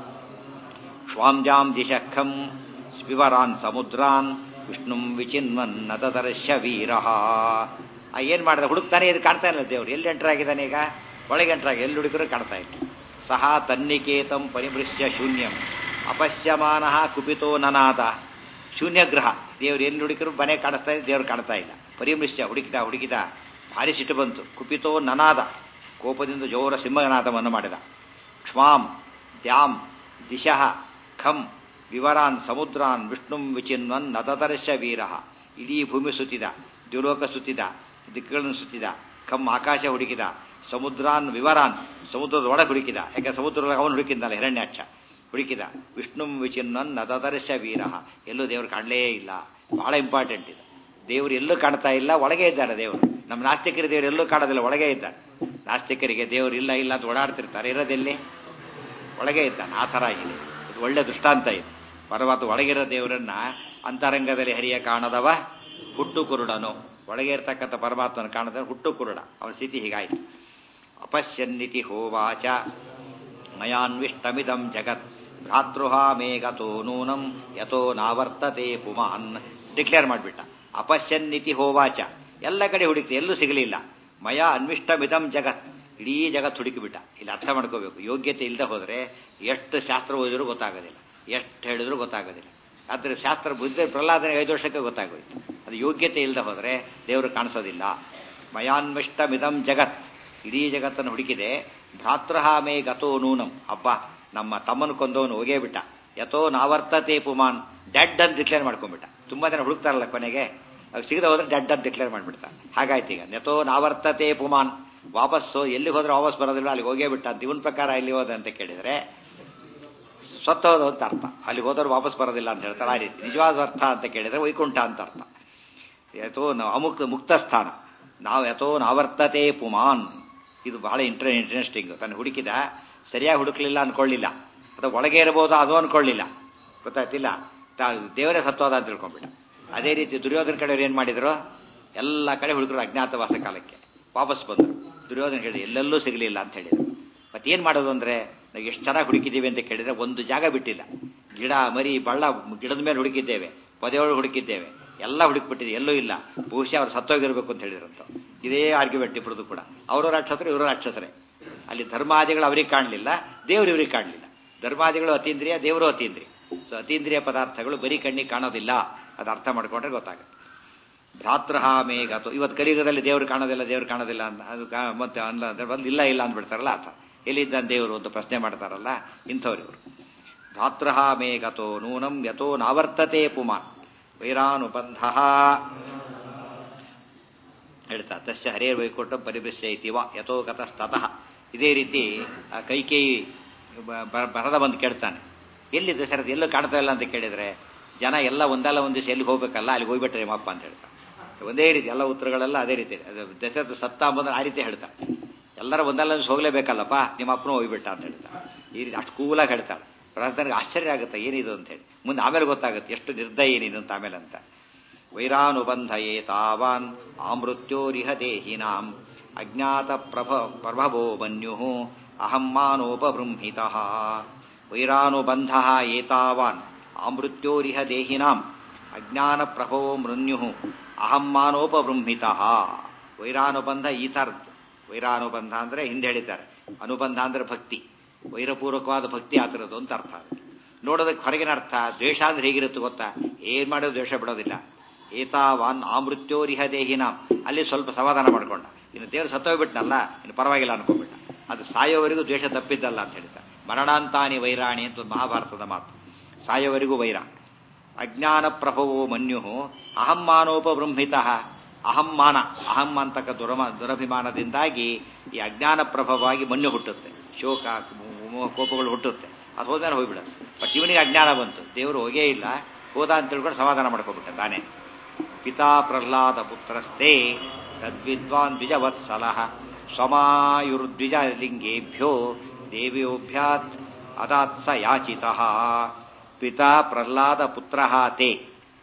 ಶ್ವಾಂಜಾಂ ದಿಶಖಂ ವಿವರಾನ್ ಸಮುದ್ರಾನ್ ವಿಷ್ಣುಂ ವಿಚಿನ್ವನ್ನ ತದರ್ಶ ವೀರ ಏನ್ ಮಾಡಿದ ಹುಡುಕ್ತಾನೆ ಇದು ಕಾಣ್ತಾ ಇಲ್ಲ ದೇವ್ರು ಎಲ್ಲಿ ಎಂಟ್ರಾಗಿದ್ದಾನೆ ಈಗ ಒಳಗೆ ಎಂಟ್ರಾಗಿ ಎಲ್ಲಿ ಹುಡುಕರು ಕಾಣ್ತಾ ಇಲ್ಲ ಸಹ ತನ್ನಿಕೇತಂ ಪರಿಮೃಶ್ಯ ಶೂನ್ಯಂ ಅಪಶ್ಯಮಾನ ಕುಪಿತೋ ನನಾದ ಶೂನ್ಯಗ್ರಹ ದೇವ್ರು ಎಲ್ಲಿ ಹುಡುಕರು ಮನೆ ಕಾಣಿಸ್ತಾ ಇದೆ ದೇವ್ರು ಕಾಣ್ತಾ ಇಲ್ಲ ಪರಿಮೃಶ್ಯ ಹುಡುಕಿದ ಹುಡುಕಿದ ಭಾರಿ ಸಿಟ್ಟು ಬಂತು ಕುಪಿತೋ ನನಾದ ಕೋಪದಿಂದ ಜೋರ ಸಿಂಹನಾದವನ್ನು ಮಾಡಿದ ಕ್ಷ್ಮಾಂ ದ್ಯಾಂ ದಿಶಃ ಖಂ ವಿವರಾನ್ ಸಮುದ್ರಾನ್ ವಿಷ್ಣುಂ ವಿಚಿನ್ವನ್ ನದದರ್ಶ ವೀರ ಇಡೀ ಭೂಮಿ ಸುತ್ತಿದ ದ್ಯುಲೋಕ ಸುತ್ತಿದ ದಿಕ್ಕುಗಳನ್ನು ಸುತ್ತಿದ ಖಮ್ ಆಕಾಶ ಹುಡುಕಿದ ಸಮುದ್ರಾನ್ ವಿವರಾನ್ ಸಮುದ್ರದ ಒಳಗೆ ಹುಡುಕಿದ ಯಾಕೆ ಸಮುದ್ರದೊಳಗೆ ಅವನು ಹುಡುಕಿದ್ದಲ್ಲ ಹಿರಣ್ಯಾಕ್ಷ ಹುಡುಕಿದ ವಿಷ್ಣುಂ ವಿಚಿನ್ವನ್ ನದದರ್ಶ ವೀರ ಎಲ್ಲೂ ದೇವರು ಕಾಣಲೇ ಇಲ್ಲ ಬಹಳ ಇಂಪಾರ್ಟೆಂಟ್ ಇದು ದೇವರು ಎಲ್ಲೂ ಕಾಣ್ತಾ ಇಲ್ಲ ಒಳಗೆ ಇದ್ದಾರೆ ದೇವರು ನಮ್ಮ ನಾಸ್ತಿಕರ ದೇವರು ಎಲ್ಲೂ ಕಾಣೋದಿಲ್ಲ ಒಳಗೆ ಇದ್ದಾರೆ ನಾಸ್ತಿಕರಿಗೆ ದೇವರು ಇಲ್ಲ ಇಲ್ಲ ಅಂತ ಓಡಾಡ್ತಿರ್ತಾರೆ ಇರೋದೆಲ್ಲಿ ಒಳಗೆ ಇದ್ದಾನೆ ಆ ಥರ ಆಗಿದೆ ಇದು ಒಳ್ಳೆ ದೃಷ್ಟಾಂತ ಇದು ಪರಮಾತ್ಮ ಒಳಗಿರೋ ದೇವರನ್ನ ಅಂತರಂಗದಲ್ಲಿ ಹರಿಯ ಕಾಣದವ ಹುಟ್ಟು ಕುರುಡನು ಒಳಗೆ ಇರ್ತಕ್ಕಂಥ ಪರಮಾತ್ಮನ ಕಾಣದ ಹುಟ್ಟು ಕುರುಡ ಅವನ ಸ್ಥಿತಿ ಹೀಗಾಯಿತು ಅಪಶ್ಯನ್ನಿತಿ ಹೋವಾಚ ಮಯಾನ್ವಿಷ್ಟಮಿದಂ ಜಗತ್ ಭ್ರಾತೃಹಾ ಮೇಘತೋ ನೂನಂ ಯಥೋ ನಾವರ್ತತೆ ಪುಮಾನ್ ಡಿಕ್ಲೇರ್ ಮಾಡಿಬಿಟ್ಟ ಅಪಶ್ಯನ್ನಿತಿ ಹೋವಾಚ ಎಲ್ಲ ಕಡೆ ಹುಡುಕ್ತಿ ಎಲ್ಲೂ ಸಿಗಲಿಲ್ಲ ಮಯ ಅನ್ವಿಷ್ಟಮಿದಂ ಜಗತ್ ಇಡೀ ಜಗತ್ ಹುಡುಕಿಬಿಟ್ಟ ಇಲ್ಲಿ ಅರ್ಥ ಮಾಡ್ಕೋಬೇಕು ಯೋಗ್ಯತೆ ಇಲ್ಲದೆ ಹೋದ್ರೆ ಎಷ್ಟು ಶಾಸ್ತ್ರ ಓದಿದ್ರು ಗೊತ್ತಾಗೋದಿಲ್ಲ ಎಷ್ಟು ಹೇಳಿದ್ರು ಗೊತ್ತಾಗೋದಿಲ್ಲ ಆದ್ರೆ ಶಾಸ್ತ್ರ ಬುದ್ಧಿ ಪ್ರಹ್ಲಾದನಿಗೆ ಐದು ವರ್ಷಕ್ಕೆ ಗೊತ್ತಾಗೋಯ್ತು ಅದು ಯೋಗ್ಯತೆ ಇಲ್ಲದೆ ಹೋದ್ರೆ ದೇವರು ಕಾಣಿಸೋದಿಲ್ಲ ಮಯಾನ್ವಿಷ್ಟಮಿದಂ ಜಗತ್ ಇಡೀ ಜಗತ್ತನ್ನು ಹುಡುಕಿದೆ ಭ್ರಾತೃಹ ಮೇ ಗತೋ ನೂನಂ ಅಬ್ಬ ನಮ್ಮ ತಮ್ಮನ ಕೊಂದವನು ಹೋಗೇ ಬಿಟ್ಟ ಯಥೋ ನಾವರ್ತತೆ ಪುಮಾನ್ ಡೆಡ್ ಅಂತ ಡಿಕ್ಲೇರ್ ಮಾಡ್ಕೊಂಡ್ಬಿಟ್ಟ ತುಂಬಾ ಜನ ಹುಡುಕ್ತಾರಲ್ಲ ಕೊನೆಗೆ ಅದು ಸಿಗದೆ ಹೋದ್ರೆ ಡೆಡ್ ಅಂತ ಡಿಕ್ಲೇರ್ ಮಾಡ್ಬಿಡ್ತಾ ಹಾಗಾಯ್ತು ಈಗ ಯಥೋ ನಾವರ್ತತೆ ಪುಮಾನ್ ವಾಪಸ್ಸು ಎಲ್ಲಿಗೆ ಹೋದ್ರೆ ವಾಪಸ್ ಬರೋದಿಲ್ಲ ಅಲ್ಲಿಗೆ ಹೋಗೇ ಬಿಟ್ಟ ಅಂತ ಇವನ್ ಪ್ರಕಾರ ಇಲ್ಲಿ ಹೋದ ಅಂತ ಕೇಳಿದ್ರೆ ಸತ್ತೋದು ಅಂತ ಅರ್ಥ ಅಲ್ಲಿ ಹೋದವ್ರು ವಾಪಸ್ ಬರೋದಿಲ್ಲ ಅಂತ ಹೇಳ್ತಾರೆ ಆ ರೀತಿ ನಿಜವಾದ ಅರ್ಥ ಅಂತ ಕೇಳಿದ್ರೆ ವೈಕುಂಠ ಅಂತ ಅರ್ಥ ಯಥೋ ಅಮುಕ್ತ ಮುಕ್ತ ಸ್ಥಾನ ನಾವು ಯಥೋ ನಾವರ್ತತೆ ಪುಮಾನ್ ಇದು ಬಹಳ ಇಂಟ್ರ ಇಂಟ್ರೆಸ್ಟಿಂಗ್ ತಾನು ಹುಡುಕಿದ ಸರಿಯಾಗಿ ಹುಡುಕ್ಲಿಲ್ಲ ಅನ್ಕೊಳ್ಳಿಲ್ಲ ಅಥವಾ ಒಳಗೆ ಇರಬಹುದು ಅದು ಅನ್ಕೊಳ್ಳಿಲ್ಲ ಗೊತ್ತಾಯ್ತಿಲ್ಲ ದೇವರೇ ಸತ್ವಾದ ಅಂತ ತಿಳ್ಕೊಂಡ್ಬಿಟ್ಟ ಅದೇ ರೀತಿ ದುರ್ಯೋಧನ ಕಡೆಯವ್ರು ಏನ್ ಮಾಡಿದ್ರು ಎಲ್ಲ ಕಡೆ ಹುಡುಗರು ಅಜ್ಞಾತವಾಸ ಕಾಲಕ್ಕೆ ವಾಪಸ್ ಬಂದರು ದುರ್ಯೋಧನ ಹೇಳಿದ್ರು ಎಲ್ಲೆಲ್ಲೂ ಸಿಗಲಿಲ್ಲ ಅಂತ ಹೇಳಿದ್ರು ಮತ್ತೇನ್ ಮಾಡೋದು ಅಂದ್ರೆ ನಾವು ಎಷ್ಟು ಚೆನ್ನಾಗಿ ಹುಡುಕಿದ್ದೀವಿ ಅಂತ ಕೇಳಿದ್ರೆ ಒಂದು ಜಾಗ ಬಿಟ್ಟಿಲ್ಲ ಗಿಡ ಮರಿ ಬಳ್ಳ ಗಿಡದ ಮೇಲೆ ಹುಡುಕಿದ್ದೇವೆ ಪೊದೆಯೊಳಗೆ ಹುಡುಕಿದ್ದೇವೆ ಎಲ್ಲ ಹುಡುಕ್ಬಿಟ್ಟಿದೆ ಎಲ್ಲೂ ಇಲ್ಲ ಬಹುಶಃ ಅವ್ರು ಸತ್ತೋಗಿರ್ಬೇಕು ಅಂತ ಹೇಳಿದ್ರಂತ ಇದೇ ಆರ್ಗ್ಯುಮೆಂಟ್ ಇಬ್ಬರದು ಕೂಡ ಅವರು ರಾಕ್ಷಸರು ಇವರು ರಾಕ್ಷಸರೇ ಅಲ್ಲಿ ಧರ್ಮಾದಿಗಳು ಅವ್ರಿಗೆ ಕಾಣಲಿಲ್ಲ ದೇವ್ರು ಇವ್ರಿಗೆ ಕಾಣಲಿಲ್ಲ ಧರ್ಮಾದಿಗಳು ಅತೀಂದ್ರಿಯ ದೇವರು ಅತೀಂದ್ರಿಯ ಸೊ ಅತೀಂದ್ರಿಯ ಪದಾರ್ಥಗಳು ಬರೀ ಕಣ್ಣಿಗೆ ಕಾಣೋದಿಲ್ಲ ಅದು ಅರ್ಥ ಮಾಡ್ಕೊಂಡ್ರೆ ಗೊತ್ತಾಗುತ್ತೆ ಭ್ರಾತೃಹ ಮೇಘ ಅಥವಾ ಇವತ್ತು ಕಲಿಯುಗದಲ್ಲಿ ದೇವ್ರು ಕಾಣೋದಿಲ್ಲ ದೇವ್ರು ಕಾಣೋದಿಲ್ಲ ಅಂತ ಅದು ಮತ್ತೆ ಅಲ್ಲ ಅಂದ್ರೆ ಬಂದು ಇಲ್ಲ ಇಲ್ಲ ಅಂದ್ಬಿಡ್ತಾರಲ್ಲ ಆತ ಎಲ್ಲಿದ್ದಾನೆ ದೇವರು ಅಂತ ಪ್ರಶ್ನೆ ಮಾಡ್ತಾರಲ್ಲ ಇಂಥವ್ರು ಇವರು ಭ್ರಾತೃ ಮೇ ಗತೋ ನೂನಂ ಯಥೋ ನಾವರ್ತತೆ ಪುಮಾನ್ ವೈರಾನುಬಂಧ ಹೇಳ್ತಾ ತಸ್ಯ ಹರೇರ್ ವೈಕುಂಠ ಪರಿಭ್ರಶ್ಯೈತಿ ವಾ ಯಥೋ ಗತಸ್ತತಃ ಇದೇ ರೀತಿ ಆ ಕೈಕೇಯಿ ಬ- ಬ- ಬರದ ಬಂದು ಕೇಳ್ತಾನೆ ಎಲ್ಲಿ ದಶರಥ ಎಲ್ಲೂ ಕಾಣ್ತಾ ಇಲ್ಲ ಅಂತ ಕೇಳಿದ್ರೆ ಜನ ಎಲ್ಲ ಒಂದಲ್ಲ ಒಂದು ದಿವಸ ಎಲ್ಲಿಗೆ ಹೋಗ್ಬೇಕಲ್ಲ ಅಲ್ಲಿಗೆ ಹೋಗ್ಬಿಟ್ರೆ ನಿಮ್ಮಪ್ಪ ಅಂತ ಹೇಳ್ತಾರೆ ಒಂದೇ ರೀತಿ ಎಲ್ಲ ಉತ್ತರಗಳೆಲ್ಲ ಅದೇ ರೀತಿ ಅದು ದಶರಥ ಸತ್ತ ಅಂಬಂದ್ರೆ ಆ ರೀತಿ ಹೇಳ್ತಾರೆ ಎಲ್ಲರೂ ಒಂದಲ್ಲ ಒಂದು ದಿವಸ ಹೋಗ್ಲೇಬೇಕಲ್ಲಪ್ಪ ನಿಮ್ಮ ಅಪ್ಪನೂ ಹೋಗ್ಬಿಟ್ಟ ಅಂತ ಹೇಳ್ತಾರೆ ಈ ರೀತಿ ಅಷ್ಟು ಕೂಲಾಗಿ ಹೇಳ್ತಾಳೆ ಪ್ರಹ್ಲಾದನಿಗೆ ಆಶ್ಚರ್ಯ ಆಗುತ್ತೆ ಏನಿದು ಅಂತ ಹೇಳಿ ಮುಂದೆ ಆಮೇಲೆ ಗೊತ್ತಾಗುತ್ತೆ ಎಷ್ಟು ನಿರ್ದಯ ಏನಿದು ಅಂತ ಆಮೇಲೆ ಅಂತ ವೈರಾನುಬಂಧಯೇ ತಾವಾನ್ ಆಮೃತ್ಯೋರಿಹ ದೇಹಿನಾಂ ಅಜ್ಞಾತ ಪ್ರಭ ಪ್ರಭವೋ ಮನ್ಯು ಅಹಂ ಮಾನೋಪಬೃಂಹಿತ ವೈರಾನುಬಂಧ ಏತಾವಾನ್ ಆಮೃತ್ಯೋರಿಹ ದೇಹಿನಾಂ ಅಜ್ಞಾನ ಪ್ರಭವೋ ಮೃನ್ಯು ಅಹಂ ಮಾನೋಪಬೃಂಹಿತ ವೈರಾನುಬಂಧ ಈ ಥರದ್ದು ವೈರಾನುಬಂಧ ಅಂದ್ರೆ ಹಿಂದೆ ಹೇಳಿದ್ದಾರೆ ಅನುಬಂಧ ಅಂದ್ರೆ ಭಕ್ತಿ ವೈರಪೂರ್ವಕವಾದ ಭಕ್ತಿ ಆ ಥರದ್ದು ಅಂತ ಅರ್ಥ ನೋಡೋದಕ್ಕೆ ಹೊರಗಿನ ಅರ್ಥ ದ್ವೇಷ ಅಂದ್ರೆ ಹೇಗಿರುತ್ತೆ ಗೊತ್ತಾ ಏನ್ ಮಾಡೋದು ದ್ವೇಷ ಬಿಡೋದಿಲ್ಲ ಏತಾವಾನ್ ಆಮೃತ್ಯೋರಿಹ ದೇಹಿನ ಅಲ್ಲಿ ಸ್ವಲ್ಪ ಸಮಾಧಾನ ಮಾಡ್ಕೊಂಡ ಇನ್ನು ದೇವರು ಸತ್ತೋಗ್ಬಿಟ್ನಲ್ಲ ಇನ್ನು ಪರವಾಗಿಲ್ಲ ಅನ್ಕೊಂಡ್ಬಿಟ್ಟ ಅದು ಸಾಯೋವರೆಗೂ ದ್ವೇಷ ತಪ್ಪಿದ್ದಲ್ಲ ಅಂತ ಹೇಳ್ತಾರೆ ಮರಣಾಂತಾನಿ ವೈರಾಣಿ ಅಂತ ಒಂದು ಮಹಾಭಾರತದ ಮಾತು ಸಾಯೋವರೆಗೂ ವೈರ ಅಜ್ಞಾನ ಪ್ರಭವೋ ಮನ್ಯು ಅಹಂ ಮಾನೋಪಬೃಂಹಿತ ಅಹಂ ಮಾನ ಅಹಂ ಅಂತಕ್ಕ ದುರಮ ದುರಭಿಮಾನದಿಂದಾಗಿ ಈ ಅಜ್ಞಾನ ಪ್ರಭವವಾಗಿ ಮನ್ಯು ಹುಟ್ಟುತ್ತೆ ಶೋಕ ಮೋಹ, ಕೋಪಗಳು ಹುಟ್ಟುತ್ತೆ ಅದು ಹೋದ್ಮೇಲೆ ಹೋಗ್ಬಿಡುತ್ತೆ ಬಟ್ ಇವನಿಗೆ ಅಜ್ಞಾನ ಬಂತು ದೇವರು ಹೋಗೇ ಇಲ್ಲ ಹೋದ ಅಂತ ತಿಳ್ಕೊಂಡು ಸಮಾಧಾನ ಮಾಡ್ಕೊಬಿಟ್ಟ ತಾನೇ ಪಿತಾ ಪ್ರಹ್ಲಾದ ಪುತ್ರಸ್ತೆ ತದ್ವಿದ್ವಾನ್ ದ್ವಿಜವತ್ಸಲ ಸ್ವಮಾಯುರ್ದ್ವಿಜ ಲಿಂಗೇಭ್ಯೋ ದೇವ್ಯೋಭ್ಯಾತ್ ಅದಾತ್ಸ ಯಾಚಿತಃ ಪಿತಾ ಪ್ರಹ್ಲಾದ ಪುತ್ರ ತೇ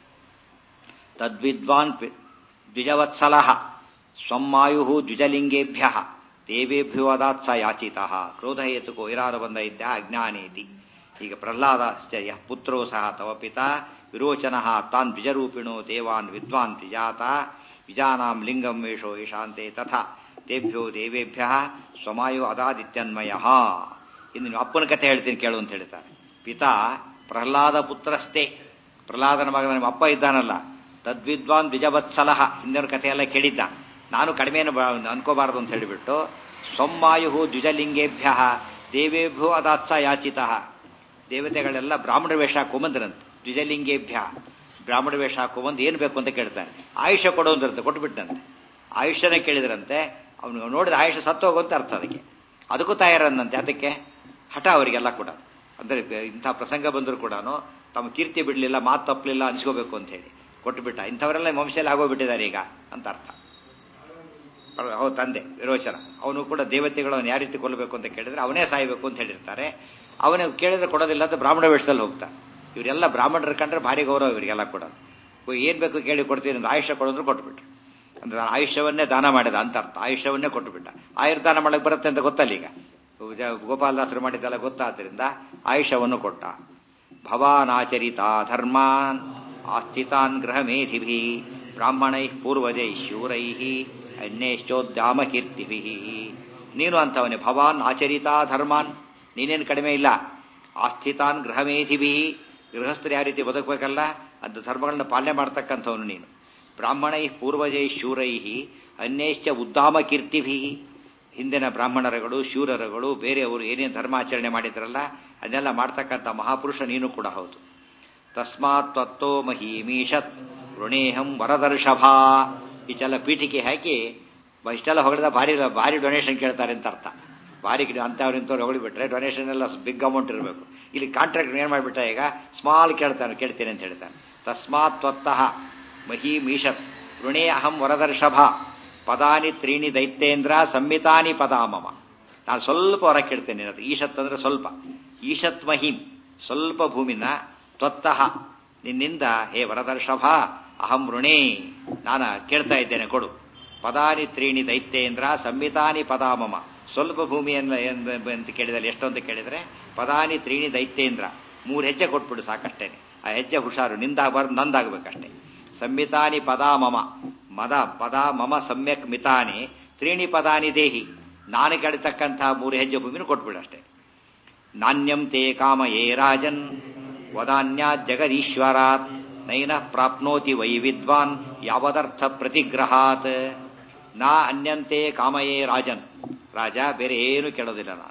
ತದ್ವಿದ್ವಾನ್ ಪಿ- ದ್ವಿಜವತ್ಸಲ ಸ್ವಮಾಯು ದ್ವಿಜಲಿಂಗೇಭ್ಯ ದೇವೇಭ್ಯೋ ಅದಾತ್ಸ ಯಾಚಿತಃ ಕ್ರೋಧ ಹೇತುಕೋ ಇರಾರು ಬಂದ ಇದ್ದ ಅಜ್ಞಾನೇತಿ ಈಗ ಪ್ರಹ್ಲಾದ ಯಃ ಪುತ್ರೋ ಸಹ ತವ ಪಿತಾ ವಿರೋಚನ ತಾನ್ ದ್ವಿಜರೂಪಿಣೋ ದೇವಾನ್ ವಿದ್ವಾನ್ ದ್ವಿಜಾತ ವಿಜಾನಾಂ ಲಿಂಗಂ ವೇಷೋ ಯಶಾಂತೆ ತಥಾ ತೇಭ್ಯೋ ದೇವೇಭ್ಯ ಸ್ವಮಾಯು ಅದಾದಿತ್ಯನ್ಮಯ ಇನ್ನು ನಿಮ್ಮ ಅಪ್ಪನ ಕಥೆ ಹೇಳ್ತೀನಿ ಕೇಳು ಅಂತ ಹೇಳ್ತಾರೆ ಪಿತಾ ಪ್ರಹ್ಲಾದ ಪುತ್ರಸ್ತೆ ಪ್ರಹ್ಲಾದನ ಮಗನ ನಿಮ್ಮ ಅಪ್ಪ ಇದ್ದಾನಲ್ಲ ತದ್ವಿದ್ವಾನ್ ದ್ವಿಜವತ್ಸಲ ಹಿಂದಿನ ಕಥೆಯೆಲ್ಲ ಕೇಳಿದ್ದ ನಾನು ಕಡಿಮೆಯನ್ನು ಬ- ಅನ್ಕೋಬಾರದು ಅಂತ ಹೇಳಿಬಿಟ್ಟು ಸೊಮ್ಮಾಯು ದ್ವಿಜಲಿಂಗೇಭ್ಯ ದೇವೇಭ್ಯೋ ಅದಾತ್ಸ ಯಾಚಿತಃ ದೇವತೆಗಳೆಲ್ಲ ಬ್ರಾಹ್ಮಣ ವೇಷ ಹಾಕೊಂಬಂದ್ರಂತೆ ದ್ವಿಜಲಿಂಗೇಭ್ಯ ಬ್ರಾಹ್ಮಣ ವೇಷ ಹಾಕೊಂಬಂದು ಏನು ಬೇಕು ಅಂತ ಕೇಳ್ತಾನೆ ಆಯುಷ್ಯ ಕೊಡು ಅಂದ್ರಂತೆ ಕೊಟ್ಬಿಟ್ಟಂತೆ ಆಯುಷ್ಯನೇ ಕೇಳಿದ್ರಂತೆ ಅವನು ನೋಡಿದ ಆಯುಷ್ಯ ಸತ್ತೋಗು ಅಂತ ಅರ್ಥ ಅದಕ್ಕೆ ಅದಕ್ಕೂ ತಯಾರನ್ನಂತೆ ಅದಕ್ಕೆ ಹಠ ಅವರಿಗೆಲ್ಲ ಕೂಡ ಅಂದ್ರೆ ಇಂಥ ಪ್ರಸಂಗ ಬಂದರೂ ಕೂಡ ತಮ್ಮ ಕೀರ್ತಿ ಬಿಡಲಿಲ್ಲ ಮಾತು ತಪ್ಪಲಿಲ್ಲ ಅನ್ಸ್ಕೋಬೇಕು ಅಂತ ಹೇಳಿ ಕೊಟ್ಟುಬಿಟ್ಟ ಇಂಥವರೆಲ್ಲ ವಂಶದಲ್ಲಿ ಆಗೋಗ್ಬಿಟ್ಟಿದ್ದಾರೆ ಈಗ ಅಂತ ಅರ್ಥ ಹೌದು ತಂದೆ ವಿರೋಚನ ಅವನು ಕೂಡ ದೇವತೆಗಳು ಅವನು ಯಾವ ರೀತಿ ಕೊಲ್ಲಬೇಕು ಅಂತ ಕೇಳಿದ್ರೆ ಅವನೇ ಸಾಯಬೇಕು ಅಂತ ಹೇಳಿರ್ತಾರೆ ಅವನೇ ಕೇಳಿದ್ರೆ ಕೊಡೋದಿಲ್ಲ ಅಂತ ಬ್ರಾಹ್ಮಣ ವೇಷದಲ್ಲಿ ಹೋಗ್ತಾ ಇವರೆಲ್ಲ ಬ್ರಾಹ್ಮಣರು ಕಂಡ್ರೆ ಭಾರಿ ಗೌರವ ಇವರಿಗೆಲ್ಲ ಕೂಡ ಏನ್ ಬೇಕು ಕೇಳಿ ಕೊಡ್ತೀನಿ ಅಂತ ಆಯುಷ್ಯ ಕೊಡೋದ್ರು ಕೊಟ್ಬಿಟ್ರು ಅಂದ್ರೆ ಆಯುಷ್ಯವನ್ನೇ ದಾನ ಮಾಡಿದ ಅಂತ ಅರ್ಥ ಆಯುಷ್ಯವನ್ನೇ ಕೊಟ್ಟುಬಿಟ್ಟ ಆಯುರ್ದಾನ ಮಾಡಕ್ ಬರುತ್ತೆ ಅಂತ ಗೊತ್ತಲ್ಲ ಈಗ ಜ- ಗೋಪಾಲದಾಸರು ಮಾಡಿದ್ದೆಲ್ಲ ಗೊತ್ತಾದ್ರಿಂದ ಆಯುಷ್ಯವನ್ನು ಕೊಟ್ಟ ಭವಾನಾಚರಿತ ಧರ್ಮಾನ್ ಆಸ್ಥಿತಾನ್ ಗೃಹ ಮೇಧಿಭಿ ಬ್ರಾಹ್ಮಣೈ ಪೂರ್ವಜೈ ಶೂರೈ ಅನ್ಯೇಶ್ಚೋದ್ಯಾಮ ಕೀರ್ತಿಭಿ ನೀನು ಅಂತವನೇ ಭವಾನ್ ಆಚರಿತಾ ಧರ್ಮಾನ್ ನೀನೇನು ಕಡಿಮೆ ಇಲ್ಲ ಆಸ್ಥಿತಾನ್ ಗೃಹ ಮೇಧಿಭಿ ಗೃಹಸ್ಥರು ಯಾವ ರೀತಿ ಬದುಕಬೇಕಲ್ಲ ಅದು ಧರ್ಮಗಳನ್ನ ಪಾಲನೆ ಮಾಡ್ತಕ್ಕಂಥವನು ನೀನು ಬ್ರಾಹ್ಮಣೈ ಪೂರ್ವಜೈ ಶೂರೈ ಅನ್ಯೇಶ್ಚ ಉದ್ದಾಮ ಕೀರ್ತಿಭಿ ಹಿಂದಿನ ಬ್ರಾಹ್ಮಣರುಗಳು ಶೂರರುಗಳು ಬೇರೆಯವರು ಏನೇನು ಧರ್ಮಾಚರಣೆ ಮಾಡಿದ್ರಲ್ಲ ಅದನ್ನೆಲ್ಲ ಮಾಡ್ತಕ್ಕಂಥ ಮಹಾಪುರುಷ ನೀನು ಕೂಡ ಹೌದು ತಸ್ಮಾತ್ ತ್ವತ್ತೋ ಮಹೀಮೀಷತ್ ಋಣೇಹಂ ವರದರ್ಷಭ ಇಷ್ಟೆಲ್ಲ ಪೀಠಿಕೆ ಹಾಕಿ ಬ- ಇಷ್ಟೆಲ್ಲ ಹೊಗಳಿದ ಭಾರಿ ಭಾರಿ ಡೊನೇಷನ್ ಕೇಳ್ತಾರೆ ಅಂತ ಅರ್ಥ ಭಾರಿ ಅಂತವ್ರು ಇಂಥವ್ರು ಹೊಗಳಿಬಿಟ್ರೆ ಡೊನೇಷನ್ ಎಲ್ಲ ಬಿಗ್ ಅಮೌಂಟ್ ಇರಬೇಕು ಇಲ್ಲಿ ಕಾಂಟ್ರಾಕ್ಟ್ ಏನು ಮಾಡಿಬಿಟ್ಟ ಈಗ ಸ್ಮಾಲ್ ಕೇಳ್ತಾನೆ ಕೇಳ್ತೇನೆ ಅಂತ ಹೇಳ್ತಾನೆ ತಸ್ಮಾತ್ ತ್ವತ್ತಃ ಮಹೀಮೀಷತ್ ಋಣೇ ಅಹಂ ವರದರ್ಷಭ ಪದಾನಿ ತ್ರೀಣಿ ದೈತ್ಯೇಂದ್ರ ಸಂಹಿತಾನಿ ಪದಾಮಮ ನಾನು ಸ್ವಲ್ಪ ಹೊರ ಕೇಳ್ತೇನೆ ಅದು ಈಶತ್ ಅಂದ್ರೆ ಸ್ವಲ್ಪ ಈಶತ್ ಮಹಿಂ ಸ್ವಲ್ಪ ಭೂಮಿನ ತ್ವತ್ತಃ ನಿನ್ನಿಂದ ಹೇ ವರದರ್ಷಭ ಅಹಂ ಋಣೇ ನಾನು ಕೇಳ್ತಾ ಇದ್ದೇನೆ ಕೊಡು ಪದಾನಿ ತ್ರೀಣಿ ದೈತ್ಯೇಂದ್ರ ಸಂಹಿತಾನಿ ಪದಾಮಮ ಸ್ವಲ್ಪ ಭೂಮಿಯನ್ನ ಏನ್- ಅಂತ ಕೇಳಿದಲ್ಲಿ ಎಷ್ಟು ಅಂತ ಕೇಳಿದ್ರೆ ಪದಾನಿ ತ್ರೀಣಿ ದೈತ್ಯೇಂದ್ರ ಮೂರು ಹೆಜ್ಜೆ ಕೊಟ್ಬಿಡು ಸಾಕಷ್ಟೇನೆ ಆ ಹೆಜ್ಜೆ ಹುಷಾರು ನಿಂದಾಗಬಾರ್ದು ನಂದಾಗಬೇಕಷ್ಟೇ ಸಂಹಿತಾನಿ ಪದಾ ಮಮ ಮದ ಪದ ಮಮ ಸಮ್ಯಕ್ ಮಿತಾನಿ ತ್ರೀಣಿ ಪದಾನಿ ದೇಹಿ ನಾನು ಕಡಿತಕ್ಕಂತಹ ಮೂರು ಹೆಜ್ಜೆ ಭೂಮಿನ ಕೊಟ್ಬಿಡಷ್ಟೇ ನಾಣ್ಯಂ ತೇ ಕಾಮಯೇ ರಾಜನ್ ವದಾನ್ಯಾ ಜಗದೀಶ್ವರಾತ್ ನೈನ ಪ್ರಾಪ್ನೋತಿ ವೈ ವಿದ್ವಾನ್ ಯಾವದರ್ಥ ಪ್ರತಿಗ್ರಹಾತ್ ನಾ ಅನ್ಯಂತೆ ಕಾಮಯೇ ರಾಜನ್ ರಾಜ ಬೇರೆ ಏನು ಕೇಳೋದಿಲ್ಲ ನಾನು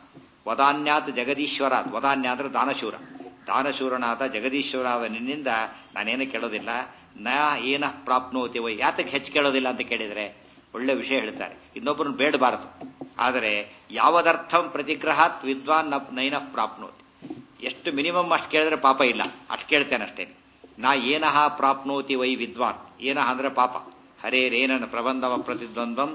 ವದಾನ್ಯಾತ್ ಜಗದೀಶ್ವರಾತ್ ವದಾನ್ಯ ಅಂದ್ರೆ ದಾನಶೂರ ದಾನಶೂರನಾದ ಜಗದೀಶ್ವರಾದ ನಿನ್ನಿಂದ ನಾನೇನು ಕೇಳೋದಿಲ್ಲ ನ ಏನ ಪ್ರಾಪ್ನೋತಿ ವೈ ಯಾತಕ್ಕೆ ಹೆಚ್ಚು ಕೇಳೋದಿಲ್ಲ ಅಂತ ಕೇಳಿದರೆ ಒಳ್ಳೆ ವಿಷಯ ಹೇಳ್ತಾರೆ ಇನ್ನೊಬ್ಬರನ್ನು ಬೇಡಬಾರದು ಆದರೆ ಯಾವದರ್ಥಂ ಪ್ರತಿಗ್ರಹಾತ್ ವಿದ್ವಾನ್ ನ ನೈನ ಪ್ರಾಪ್ನೋತಿ ಎಷ್ಟು ಮಿನಿಮಮ್ ಅಷ್ಟು ಕೇಳಿದ್ರೆ ಪಾಪ ಇಲ್ಲ ಅಷ್ಟು ಕೇಳ್ತೇನೆ ಅಷ್ಟೇ ನಾ ಏನಹ ಪ್ರಾಪ್ನೋತಿ ವೈ ವಿದ್ವಾನ್ ಏನಹ ಅಂದ್ರೆ ಪಾಪ ಹರೇರೇನ ಪ್ರಬಂಧವ ಪ್ರತಿದ್ವಂದ್ವಂ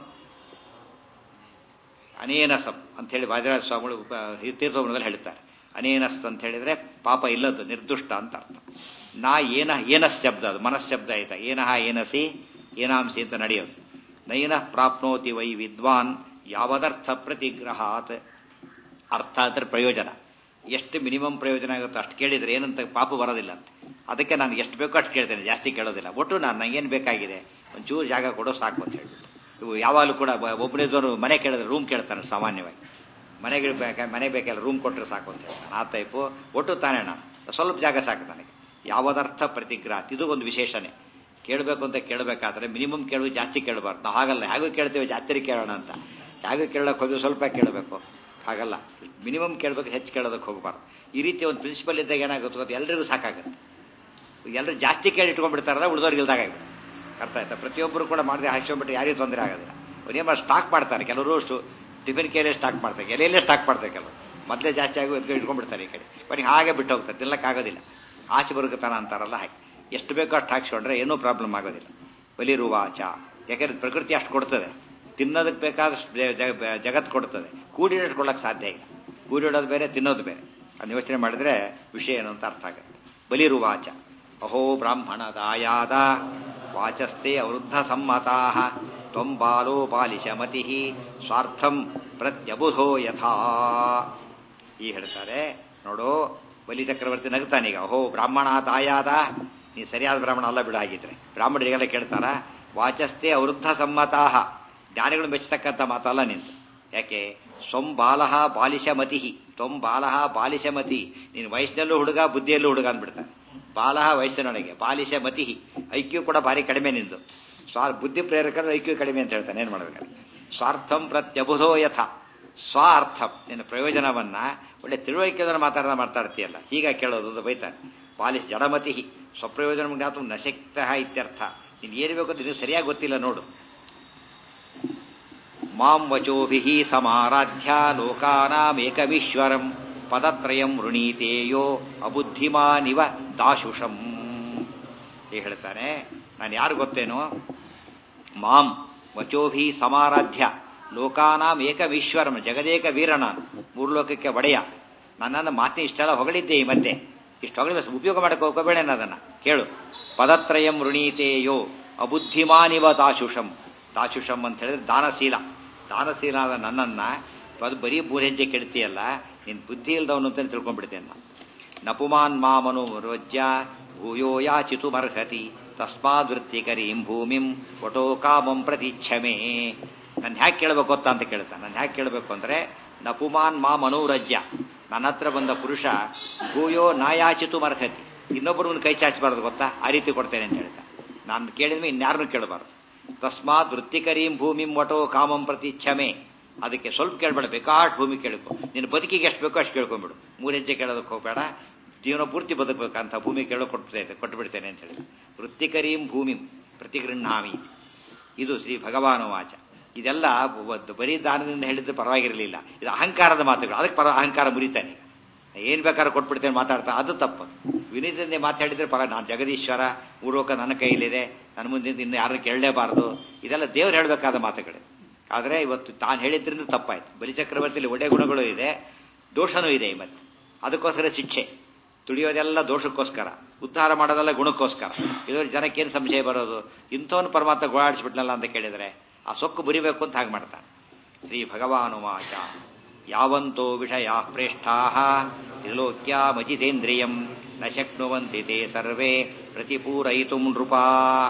ಅನೇನಸಂ ಅಂತ ಹೇಳಿ ವಾದಿರಾಜ ಸ್ವಾಮಿಗಳು ತೀರ್ಥೋಮದಲ್ಲಿ ಹೇಳ್ತಾರೆ ಅನೇನಸ್ ಅಂತ ಹೇಳಿದ್ರೆ ಪಾಪ ಇಲ್ಲದ್ದು ನಿರ್ದುಷ್ಟ ಅಂತ ಅರ್ಥ ನಾ ಏನ ಏನಸ್ ಶಬ್ದ ಅದು ಮನಃಶಬ್ದ ಆಯ್ತಾ ಏನಹ ಏನಸಿ ಏನಾಂಸಿ ಅಂತ ನಡೆಯೋದು ನೈನ ಪ್ರಾಪ್ನೋತಿ ವೈ ವಿದ್ವಾನ್ ಯಾವದರ್ಥ ಪ್ರತಿಗ್ರಹಾತ್ ಅರ್ಥ ಅಂದ್ರೆ ಪ್ರಯೋಜನ ಎಷ್ಟು ಮಿನಿಮಮ್ ಪ್ರಯೋಜನ ಆಗುತ್ತೋ ಅಷ್ಟು ಕೇಳಿದ್ರೆ ಏನಂತ ಪಾಪ ಬರೋದಿಲ್ಲ ಅಂತ ಅದಕ್ಕೆ ನಾನು ಎಷ್ಟು ಬೇಕೋ ಅಷ್ಟು ಕೇಳ್ತೇನೆ ಜಾಸ್ತಿ ಕೇಳೋದಿಲ್ಲ ಒಟ್ಟು ನಾನು ನಂಗೇನು ಬೇಕಾಗಿದೆ ಒಂಚೂರು ಜಾಗ ಕೊಡೋ ಸಾಕು ಅಂತ ಹೇಳ್ಬಿಟ್ಟು ಇವು ಯಾವಾಗಲೂ ಕೂಡ ಒಬ್ಬನಿದ್ದವರು ಮನೆ ಕೇಳಿದ್ರೆ ರೂಮ್ ಕೇಳ್ತಾನೆ ಸಾಮಾನ್ಯವಾಗಿ ಮನೆಗೆ ಬೇಕಾ ಮನೆ ಬೇಕಲ್ಲ ರೂಮ್ ಕೊಟ್ಟರೆ ಸಾಕು ಅಂತ ಹೇಳ್ತಾನೆ ಆ ಟೈಪು ಒಟ್ಟು ತಾನೇ ನಾನು ಸ್ವಲ್ಪ ಜಾಗ ಸಾಕು ನನಗೆ ಯಾವದರ್ಥ ಪ್ರತಿಗ್ರಹ ಇದು ಒಂದು ವಿಶೇಷನೇ ಕೇಳಬೇಕು ಅಂತ ಕೇಳಬೇಕಾದ್ರೆ ಮಿನಿಮಮ್ ಕೇಳುವ ಜಾಸ್ತಿ ಕೇಳಬಾರ್ದು ನಾವು ಹಾಗಲ್ಲ ಹೇಗೂ ಕೇಳ್ತೇವೆ ಜಾಸ್ತಿ ಕೇಳೋಣ ಅಂತ ಹೇಗೂ ಕೇಳೋಕೆ ಹೋಗಿ ಸ್ವಲ್ಪ ಕೇಳಬೇಕು ಹಾಗಲ್ಲ ಮಿನಿಮಮ್ ಕೇಳಬೇಕು ಹೆಚ್ಚು ಕೇಳೋದಕ್ಕೆ ಹೋಗಬಾರ್ದು ಈ ರೀತಿ ಒಂದು ಪ್ರಿನ್ಸಿಪಲ್ ಇದ್ದಾಗ ಏನಾಗುತ್ತೆ ಗೊತ್ತಾ ಎಲ್ಲರಿಗೂ ಸಾಕಾಗುತ್ತೆ ಎಲ್ಲರೂ ಜಾಸ್ತಿ ಕೇಳಿ ಇಟ್ಕೊಂಡ್ಬಿಡ್ತಾರಲ್ಲ ಉಳಿದವ್ರಿಗೆ ಇಲ್ದಾಗ ಅರ್ಥ ಆಯ್ತಾ ಪ್ರತಿಯೊಬ್ಬರು ಕೂಡ ಮಾಡದೆ ಹಾಕ್ಸ್ಕೊಂಡ್ಬಿಟ್ಟು ಯಾರಿಗೂ ತೊಂದರೆ ಆಗೋದಿಲ್ಲ ಅವ್ರೇನು ಸ್ಟಾಕ್ ಮಾಡ್ತಾರೆ ಕೆಲವರು ಅಷ್ಟು ಟಿಫಿನ್ ಕೇಳಿ ಸ್ಟಾಕ್ ಮಾಡ್ತಾರೆ ಎಲೆಯಲ್ಲೇ ಸ್ಟಾಕ್ ಮಾಡ್ತಾರೆ ಕೆಲವರು ಮೊದಲೇ ಜಾಸ್ತಿ ಆಗಿ ಎದ್ಕೊಂಡು ಇಟ್ಕೊಂಡ್ಬಿಡ್ತಾರೆ ಈ ಕಡೆ ಕೊನೆಗೆ ಹಾಗೆ ಬಿಟ್ಟು ಹೋಗ್ತಾರೆ ತಿನ್ನಕ್ಕಾಗೋದಿಲ್ಲ ಆಸೆ ಬರುಗತನ ಅಂತಾರಲ್ಲ ಹಾಗೆ ಎಷ್ಟು ಬೇಕೋ ಅಷ್ಟು ಹಾಕ್ಸ್ಕೊಂಡ್ರೆ ಏನೂ ಪ್ರಾಬ್ಲಮ್ ಆಗೋದಿಲ್ಲ ಬಲಿರುವಾಚ ಯಾಕಂದ್ರೆ ಪ್ರಕೃತಿ ಅಷ್ಟು ಕೊಡ್ತದೆ ತಿನ್ನೋದಕ್ಕೆ ಬೇಕಾದಷ್ಟು ಜಗತ್ತು ಕೊಡ್ತದೆ ಕೂಡಿಡೋಕೆ ಸಾಧ್ಯ ಇಲ್ಲ ಕೂಡಿಡೋದು ಬೇರೆ ತಿನ್ನೋದು ಬೇರೆ ಅದನ್ನ ಯೋಚನೆ ಮಾಡಿದ್ರೆ ವಿಷಯ ಏನು ಅಂತ ಅರ್ಥ ಆಗುತ್ತೆ ಬಲಿರುವಾಚ ಅಹೋ ಬ್ರಾಹ್ಮಣದಾಯಾದ ವಾಚಸ್ತೆ ಅವೃದ್ಧ ಸಮ್ಮತಾ ತ್ವಂ ಬಾಲೋ ಬಾಲಿಶ ಮತಿ ಸ್ವಾರ್ಥಂ ಪ್ರತ್ಯಬುಧೋ ಯಥಾ ಈ ಹೇಳ್ತಾರೆ ನೋಡು ಬಲಿ ಚಕ್ರವರ್ತಿ ನಗ್ತಾನೀಗ ಅಹೋ ಬ್ರಾಹ್ಮಣ ತಾಯಾದ ನೀ ಸರಿಯಾದ ಬ್ರಾಹ್ಮಣ ಅಲ್ಲ ಬಿಡ ಹಾಗಿದ್ರೆ ಬ್ರಾಹ್ಮಣರಿಗೆಲ್ಲ ಕೇಳ್ತಾರ ವಾಚಸ್ತೆ ಅವೃದ್ಧ ಸಮ್ಮತಾಹ ಜ್ಞಾನಿಗಳು ಮೆಚ್ಚತಕ್ಕಂಥ ಮಾತಲ್ಲ ನಿಂದು ಯಾಕೆ ಸ್ವಂ ಬಾಲಹ ಬಾಲಿಶ ಮತಿ ತ್ವಂ ಬಾಲಹ ಬಾಲಿಶ ಮತಿ ನೀನು ವಯಸ್ಸಿನಲ್ಲೂ ಹುಡುಗ ಬುದ್ಧಿಯಲ್ಲೂ ಹುಡುಗ ಅಂದ್ಬಿಡ್ತಾನೆ ಬಾಲಹ ವಯಸ್ಸಿನೊಳಗೆ ಬಾಲಿಶ ಮತಿ ಐಕ್ಯೂ ಕೂಡ ಭಾರಿ ಕಡಿಮೆ ನಿಂದು ಸ್ವಾ ಬುದ್ಧಿ ಪ್ರೇರಕರು ಐಕ್ಯೂ ಕಡಿಮೆ ಅಂತ ಹೇಳ್ತಾನೆ ಏನ್ ಮಾಡ್ಬೇಕಾದ್ರೆ ಸ್ವಾರ್ಥಂ ಪ್ರತ್ಯಬುಧೋ ಯಥ ಸ್ವಾರ್ಥಂ ನಿನ್ನ ಪ್ರಯೋಜನವನ್ನ ಒಳ್ಳೆ ತಿಳುವಳಿಕೆದನ್ನು ಮಾತಾಡ ಮಾತಾಡ್ತೀಯಲ್ಲ ಹೀಗ ಕೇಳೋದು ಅಂತ ಬೈತಾನೆ ಬಾಲಿಶ ಜಡಮತಿ ಸ್ವಪ್ರಯೋಜನ ಜ್ಞಾತು ನಶಕ್ತ ಇತ್ಯರ್ಥ ನೀನು ಏನು ಬೇಕು ನಿನಗೆ ಸರಿಯಾಗಿ ಗೊತ್ತಿಲ್ಲ ನೋಡು ಮಾಂ ವಚೋಭಿ ಸಮಾರಾಧ್ಯ ಲೋಕಾನಾಮೇಕಮೀಶ್ವರಂ ಪದತ್ರಯಂ ವೃಣೀತೇಯೋ ಅಬುದ್ಧಿಮಾನಿವ ದಾಶುಷಂ ಹೀಗೆ ಹೇಳ್ತಾನೆ ನಾನು ಯಾರು ಗೊತ್ತೇನೋ ಮಾಂ ವಚೋಭಿ ಸಮಾರಾಧ್ಯ ಲೋಕಾನಾಂ ಏಕವೀಶ್ವರಂ ಜಗದೇಕ ವೀರ ನಾನು ಮೂರು ಲೋಕಕ್ಕೆ ಒಡೆಯ ನನ್ನನ್ನು ಮಾತಿನ ಇಷ್ಟೆಲ್ಲ ಹೊಗಳಿದ್ದೆ ಈ ಮಧ್ಯೆ ಇಷ್ಟು ಹೊಗಳಿ ಉಪಯೋಗ ಮಾಡಕ್ಕೆ ಹೋಗಬೇಡ ಅದನ್ನ ಕೇಳು ಪದತ್ರಯಂ ವೃಣೀತೇಯೋ ಅಬುದ್ಧಿಮಾನಿವ ದಾಶುಷಂ ದಾಶುಷಂ ಅಂತ ಹೇಳಿದ್ರೆ ದಾನಶೀಲ ದಾನಶೀಲ ಆದ ನನ್ನನ್ನ ಅದು ಬರೀ ಮೂರು ಹೆಜ್ಜೆ ಕೆಡ್ತೀಯಲ್ಲ ನೀನ್ ಬುದ್ಧಿ ಇಲ್ದವನು ಅಂತ ತಿಳ್ಕೊಂಡ್ಬಿಡ್ತೇನೆ ನಾನು ನಪುಮಾನ್ ಮಾಮನು ರೋಜ್ಯ ಭೂಯೋ ಯಾಚಿತುಮರ್ಹತಿ ತಸ್ಮಾದ್ವೃತ್ತಿಕರೀಂ ಭೂಮಿಂ ಒಟೋ ಕಾಮಂ ಪ್ರತಿಚ್ಛಮೆ ನಾನು ಹ್ಯಾಕೆ ಕೇಳಬೇಕು ಗೊತ್ತಾ ಅಂತ ಕೇಳ್ತಾನೆ ನಾನು ಹ್ಯಾಕೆ ಕೇಳಬೇಕು ಅಂದ್ರೆ ನಪುಮಾನ್ ಮಾ ಮನೋರಜ್ಯ ನನ್ನ ಹತ್ರ ಬಂದ ಪುರುಷ ಭೂಯೋ ನಾಯಾಚಿತು ಮರ್ಹತಿ ಇನ್ನೊಬ್ಬರು ಕೈ ಚಾಚಬಾರ್ದು ಗೊತ್ತಾ ಆ ರೀತಿ ಕೊಡ್ತೇನೆ ಅಂತ ಹೇಳ್ತಾ ನಾನು ಕೇಳಿದ್ಮೇಲೆ ಇನ್ಯಾರನ್ನು ಕೇಳಬಾರ್ದು ತಸ್ಮಾತ್ ವೃತ್ತಿಕರೀಂ ಭೂಮಿಂ ಒಟೋ ಕಾಮಂ ಪ್ರತಿ ಕ್ಷಮೆ ಅದಕ್ಕೆ ಸ್ವಲ್ಪ ಕೇಳಬೇಡ ಬೇಕಾಟ್ ಭೂಮಿ ಕೇಳ್ಕೊ ನಿನ್ನ ಬದುಕಿಗೆ ಎಷ್ಟು ಬೇಕೋ ಅಷ್ಟು ಕೇಳ್ಕೊಂಬಿಡು ಮೂರು ಹೆಜ್ಜೆ ಕೇಳೋದಕ್ಕೆ ಹೋಗಬೇಡ ಜೀವನ ಪೂರ್ತಿ ಬದುಕಬೇಕಂತ ಭೂಮಿ ಕೇಳೋ ಕೊಟ್ಬಿಡ್ತೇನೆ ಕೊಟ್ಟುಬಿಡ್ತೇನೆ ಅಂತ ಹೇಳಿ ವೃತ್ತಿಕರೀಂ ಭೂಮಿಂ ಪ್ರತಿಗೃಹಾಮಿ ಇದು ಶ್ರೀ ಭಗವಾನ ವಾಚ ಇದೆಲ್ಲ ಬರೀ ದಾನದಿಂದ ಹೇಳಿದ್ರೆ ಪರವಾಗಿರಲಿಲ್ಲ ಇದು ಅಹಂಕಾರದ ಮಾತುಗಳು ಅದಕ್ಕೆ ಪರ ಅಹಂಕಾರ ಮುರಿತಾನೆ ಏನ್ ಬೇಕಾದ್ರೂ ಕೊಟ್ಬಿಡ್ತೇನೆ ಮಾತಾಡ್ತಾ ಅದು ತಪ್ಪು ವಿನೀತದಿಂದ ಮಾತಾಡಿದ್ರೆ ಪರ ನಾನು ಜಗದೀಶ್ವರ ಊರೋಕ ನನ್ನ ಕೈಲಿದೆ ನನ್ನ ಮುಂದೆ ಇನ್ನು ಯಾರನ್ನು ಕೇಳಲೇಬಾರದು ಇದೆಲ್ಲ ದೇವ್ರು ಹೇಳಬೇಕಾದ ಮಾತುಗಳು ಆದರೆ ಇವತ್ತು ತಾನು ಹೇಳಿದ್ರಿಂದ ತಪ್ಪಾಯ್ತು ಬಲಿಚಕ್ರವರ್ತಿಯಲ್ಲಿ ಒಳ್ಳೆ ಗುಣಗಳು ಇದೆ ದೋಷನೂ ಇದೆ ಮತ್ತೆ ಅದಕ್ಕೋಸ್ಕರ ಶಿಕ್ಷೆ ತುಳಿಯೋದೆಲ್ಲ ದೋಷಕ್ಕೋಸ್ಕರ ಉದ್ಧಾರ ಮಾಡೋದೆಲ್ಲ ಗುಣಕ್ಕೋಸ್ಕರ ಇದ್ರ ಜನಕ್ಕೇನು ಸಂಶಯ ಬರೋದು ಇಂಥವನು ಪರಮಾತ್ಮ ಗೋಳಾಡಿಸ್ಬಿಟ್ನಲ್ಲ ಅಂತ ಕೇಳಿದರೆ ಆ ಸೊಕ್ಕು ಬರಿಬೇಕು ಅಂತ ಹಾಗೆ ಮಾಡ್ತಾನೆ ಶ್ರೀ ಭಗವಾನುವಾಚ ಯಾವಂತೋ ವಿಷಯ ಪ್ರೇಷ್ಠಾ ತ್ರಿಲೋಕ್ಯಾಮಜಿತೇಂದ್ರಿಯಂ ನ ಶಕ್ನುವಂತಿ ತೇ ಸರ್ವೇ ಪ್ರತಿಪೂರಯಿತು ನೃಪಾ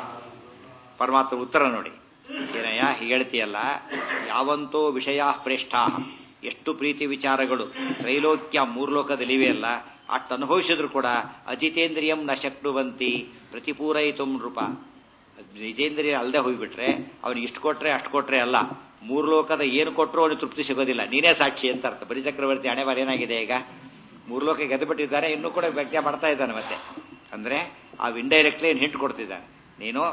ಪರಮಾತ್ಮ ಉತ್ತರ ನೋಡಿ ಏನಯ್ಯ ಹೀಗೆ ಹೇಳ್ತೀಯಲ್ಲ ಯಾವಂತೋ ವಿಷಯ ಪ್ರೇಷ್ಠಾ ಎಷ್ಟು ಪ್ರೀತಿ ವಿಚಾರಗಳು ತ್ರೈಲೋಕ್ಯ ಮೂರ್ಲೋಕದಲ್ಲಿವೆಯಲ್ಲ ಅಷ್ಟು ಅನುಭವಿಸಿದ್ರು ಕೂಡ ಅಜಿತೇಂದ್ರಿಯಂ ನ ಶಕ್ನುವಂತಿ ಪ್ರತಿಪೂರಯಿತು ನೃಪ ನಿಜೇಂದ್ರಿಯ ಅಲ್ಲದೆ ಹೋಗ್ಬಿಟ್ರೆ ಅವ್ನಿಗೆ ಇಷ್ಟು ಕೊಟ್ರೆ ಅಷ್ಟು ಕೊಟ್ರೆ ಅಲ್ಲ ಮೂರು ಲೋಕದ ಏನು ಕೊಟ್ಟರು ಅವನಿಗೆ ತೃಪ್ತಿ ಸಿಗೋದಿಲ್ಲ ನೀನೇ ಸಾಕ್ಷಿ ಅಂತ ಅರ್ಥ ಬರಿ ಚಕ್ರವರ್ತಿ ಹಣೆ ಬಾರ್ ಏನಾಗಿದೆ ಈಗ ಮೂರು ಲೋಕ ಗೆದ್ದುಬಿಟ್ಟಿದ್ದಾರೆ ಇನ್ನೂ ಕೂಡ ವ್ಯಕ್ತ ಮಾಡ್ತಾ ಇದ್ದಾನೆ ಮತ್ತೆ ಅಂದ್ರೆ ಆ ಇಂಡೈರೆಕ್ಟ್ಲಿ ಹಿಂಟ್ ಕೊಡ್ತಿದ್ದಾನೆ ನೀನು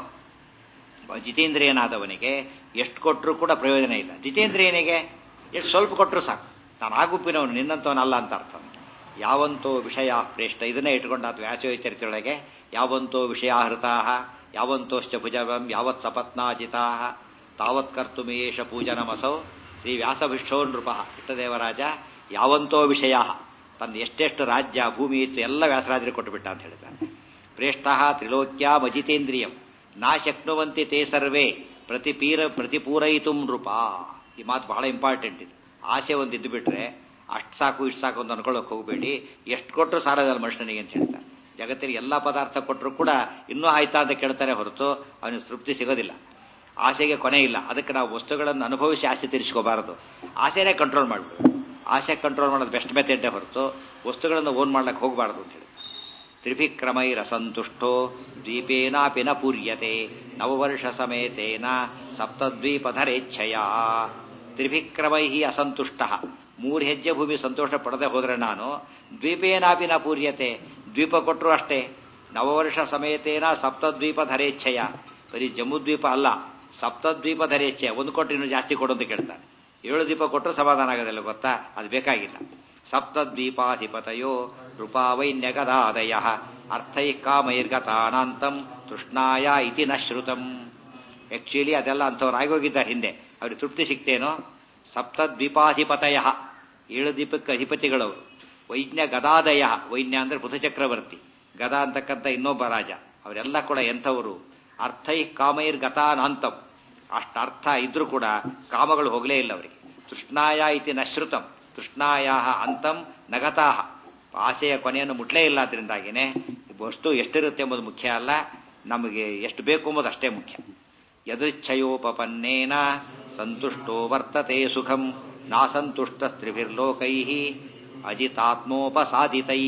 ಜಿತೇಂದ್ರಿಯನಾದವನಿಗೆ ಎಷ್ಟು ಕೊಟ್ಟರು ಕೂಡ ಪ್ರಯೋಜನ ಇಲ್ಲ ಜಿತೇಂದ್ರಿಯನಿಗೆ ಎಷ್ಟು ಸ್ವಲ್ಪ ಕೊಟ್ಟರು ಸಾಕು ನಾನು ಆಗುಪ್ಪಿನವನು ನಿನ್ನಂತವನಲ್ಲ ಅಂತ ಅರ್ಥ ಯಾವಂತೋ ವಿಷಯ ಪ್ರೇಷ್ಠ ಇದನ್ನೇ ಇಟ್ಕೊಂಡಾತ ವ್ಯಾಸೋಯ ಚರಿತ್ರೆಯೊಳಗೆ ಯಾವಂತೋ ವಿಷಯಾಹೃತಾ ಯಾವಂತೋಶ್ಚ ಭುಜವಂ ಯಾವತ್ ಸಪತ್ನಾಜಿತಾ ತಾವತ್ ಕರ್ತುಮೇಶ ಪೂಜನಮಸೌ ಶ್ರೀ ವ್ಯಾಸಭಿಷ್ಠೋ ನೃಪ ಇಷ್ಟದೇವರಾಜ ಯಾವಂತೋ ವಿಷಯ ತನ್ನ ಎಷ್ಟೆಷ್ಟು ರಾಜ್ಯ ಭೂಮಿ ಇತ್ತು ಎಲ್ಲ ವ್ಯಾಸರಾಜರಿಗೆ ಕೊಟ್ಟುಬಿಟ್ಟ ಅಂತ ಹೇಳಿದ್ದಾನೆ ಪ್ರೇಷ್ಠ ತ್ರಿಲೋಕ್ಯಾ ಮಜಿತೇಂದ್ರಿಯಂ ನಾ ಶಕ್ನುವಂತೆ ತೇ ಸರ್ವೇ ಪ್ರತಿಪೀರ ಪ್ರತಿಪೂರಯಿತು ನೃಪ ಈ ಮಾತು ಬಹಳ ಇಂಪಾರ್ಟೆಂಟ್ ಇದು ಆಸೆ ಒಂದು ಇದ್ದು ಬಿಟ್ರೆ ಅಷ್ಟು ಸಾಕು ಇಷ್ಟು ಸಾಕು ಅಂತ ಅನ್ಕೊಳ್ಳೋಕೆ ಹೋಗಬೇಡಿ ಎಷ್ಟು ಕೊಟ್ಟರು ಸಾಲದಲ್ಲ ಮನುಷ್ಯನಿಗೆ ಅಂತ ಹೇಳ್ತಾರೆ ಜಗತ್ತಿನ ಎಲ್ಲ ಪದಾರ್ಥ ಕೊಟ್ಟರು ಕೂಡ ಇನ್ನೂ ಆಯ್ತಾ ಅಂತ ಕೇಳ್ತಾರೆ ಹೊರತು ಅವನಿಗೆ ತೃಪ್ತಿ ಸಿಗೋದಿಲ್ಲ ಆಸೆಗೆ ಕೊನೆ ಇಲ್ಲ ಅದಕ್ಕೆ ನಾವು ವಸ್ತುಗಳನ್ನು ಅನುಭವಿಸಿ ಆಸೆ ತೀರಿಸ್ಕೋಬಾರದು ಆಸೆನೇ ಕಂಟ್ರೋಲ್ ಮಾಡ್ಬಿಡ್ಬೇಕು ಆಸೆ ಕಂಟ್ರೋಲ್ ಮಾಡೋದು ಬೆಸ್ಟ್ ಮೆಥೆಡ್ಡೇ ಹೊರತು ವಸ್ತುಗಳನ್ನು ಓನ್ ಮಾಡ್ಲಿಕ್ಕೆ ಹೋಗಬಾರ್ದು ಅಂತ ಹೇಳಿ ತ್ರಿಭಿಕ್ರಮೈರಸಂತುಷ್ಟೋ ದ್ವೀಪೇನಾಪಿ ನ ಪೂರ್ಯತೆ ನವವರ್ಷ ಸಮೇತೇನ ಸಪ್ತದ್ವೀಪಧರೇಚ್ಛಯ ತ್ರಿಭಿಕ್ರಮೈ ಅಸಂತುಷ್ಟ ಮೂರು ಹೆಜ್ಜೆ ಭೂಮಿ ಸಂತೋಷ ಪಡದೆ ಹೋದ್ರೆ ನಾನು ದ್ವೀಪೇನಾಪಿ ನ ಪೂರ್ಯತೆ ದ್ವೀಪ ಕೊಟ್ಟರು ಅಷ್ಟೇ ನವವರ್ಷ ಸಮೇತೇನ ಸಪ್ತದ್ವೀಪ ಧರೇಚ್ಛಯ ಬರೀ ಜಮ್ಮುದ್ವೀಪ ಅಲ್ಲ ಸಪ್ತದ್ವೀಪ ಧರೇಚ್ಛಯ ಒಂದು ಕೊಟ್ಟು ಇನ್ನೂ ಜಾಸ್ತಿ ಕೊಡು ಅಂತ ಕೇಳ್ತಾನೆ ಏಳು ದೀಪ ಕೊಟ್ಟರು ಸಮಾಧಾನ ಆಗೋದಿಲ್ಲ ಗೊತ್ತಾ ಅದು ಬೇಕಾಗಿಲ್ಲ ಸಪ್ತದ್ವೀಪಾಧಿಪತಯೋ ರೂಪಾವೈನ್ಯಗದಾದಯ ಅರ್ಥೈ ಕಾಮೈರ್ಗತಾನಾಂತಂ ತೃಷ್ಣಾಯ ಇತಿ ನ ಶ್ರುತಂ ಆಕ್ಚುಲಿ ಅದೆಲ್ಲ ಅಂಥವ್ರು ಆಗೋಗಿದ್ದಾರೆ ಹಿಂದೆ ಅವ್ರಿಗೆ ತೃಪ್ತಿ ಸಿಗ್ತೇನೋ ಸಪ್ತದ್ವೀಪಾಧಿಪತಯ ಏಳು ದೀಪಕ್ಕೆ ಅಧಿಪತಿಗಳವರು ವೈಜ್ಞ ಗದಾದಯ ವೈಜ್ಞ ಅಂದ್ರೆ ಬುಧ ಚಕ್ರವರ್ತಿ ಗದಾ ಅಂತಕ್ಕಂಥ ಇನ್ನೊಬ್ಬ ರಾಜ ಅವರೆಲ್ಲ ಕೂಡ ಎಂಥವರು ಅರ್ಥೈ ಕಾಮೈರ್ ಗತಾನಾಂತಂ ಅಷ್ಟು ಅರ್ಥ ಇದ್ರೂ ಕೂಡ ಕಾಮಗಳು ಹೋಗಲೇ ಇಲ್ಲ ಅವರಿಗೆ ತೃಷ್ಣಾಯ ಇತಿ ನಶ್ರುತಂ ತೃಷ್ಣಾಯ ಅಂತಂ ನಗತಾಹ ಆಸೆಯ ಕೊನೆಯನ್ನು ಮುಟ್ಲೇ ಇಲ್ಲ ಅದರಿಂದಾಗಿನೇ ವಸ್ತು ಎಷ್ಟಿರುತ್ತೆ ಎಂಬುದು ಮುಖ್ಯ ಅಲ್ಲ ನಮಗೆ ಎಷ್ಟು ಬೇಕು ಎಂಬುದು ಅಷ್ಟೇ ಮುಖ್ಯ ಯದೃಚ್ಛಯೋಪಪನ್ನೇನ ಸಂತುಷ್ಟೋ ವರ್ತತೆ ಸುಖಂ ನಾಸಂತುಷ್ಟ ತ್ರಿಭಿರ್ಲೋಕೈ ಅಜಿತಾತ್ಮೋಪಸಾದಿತೈ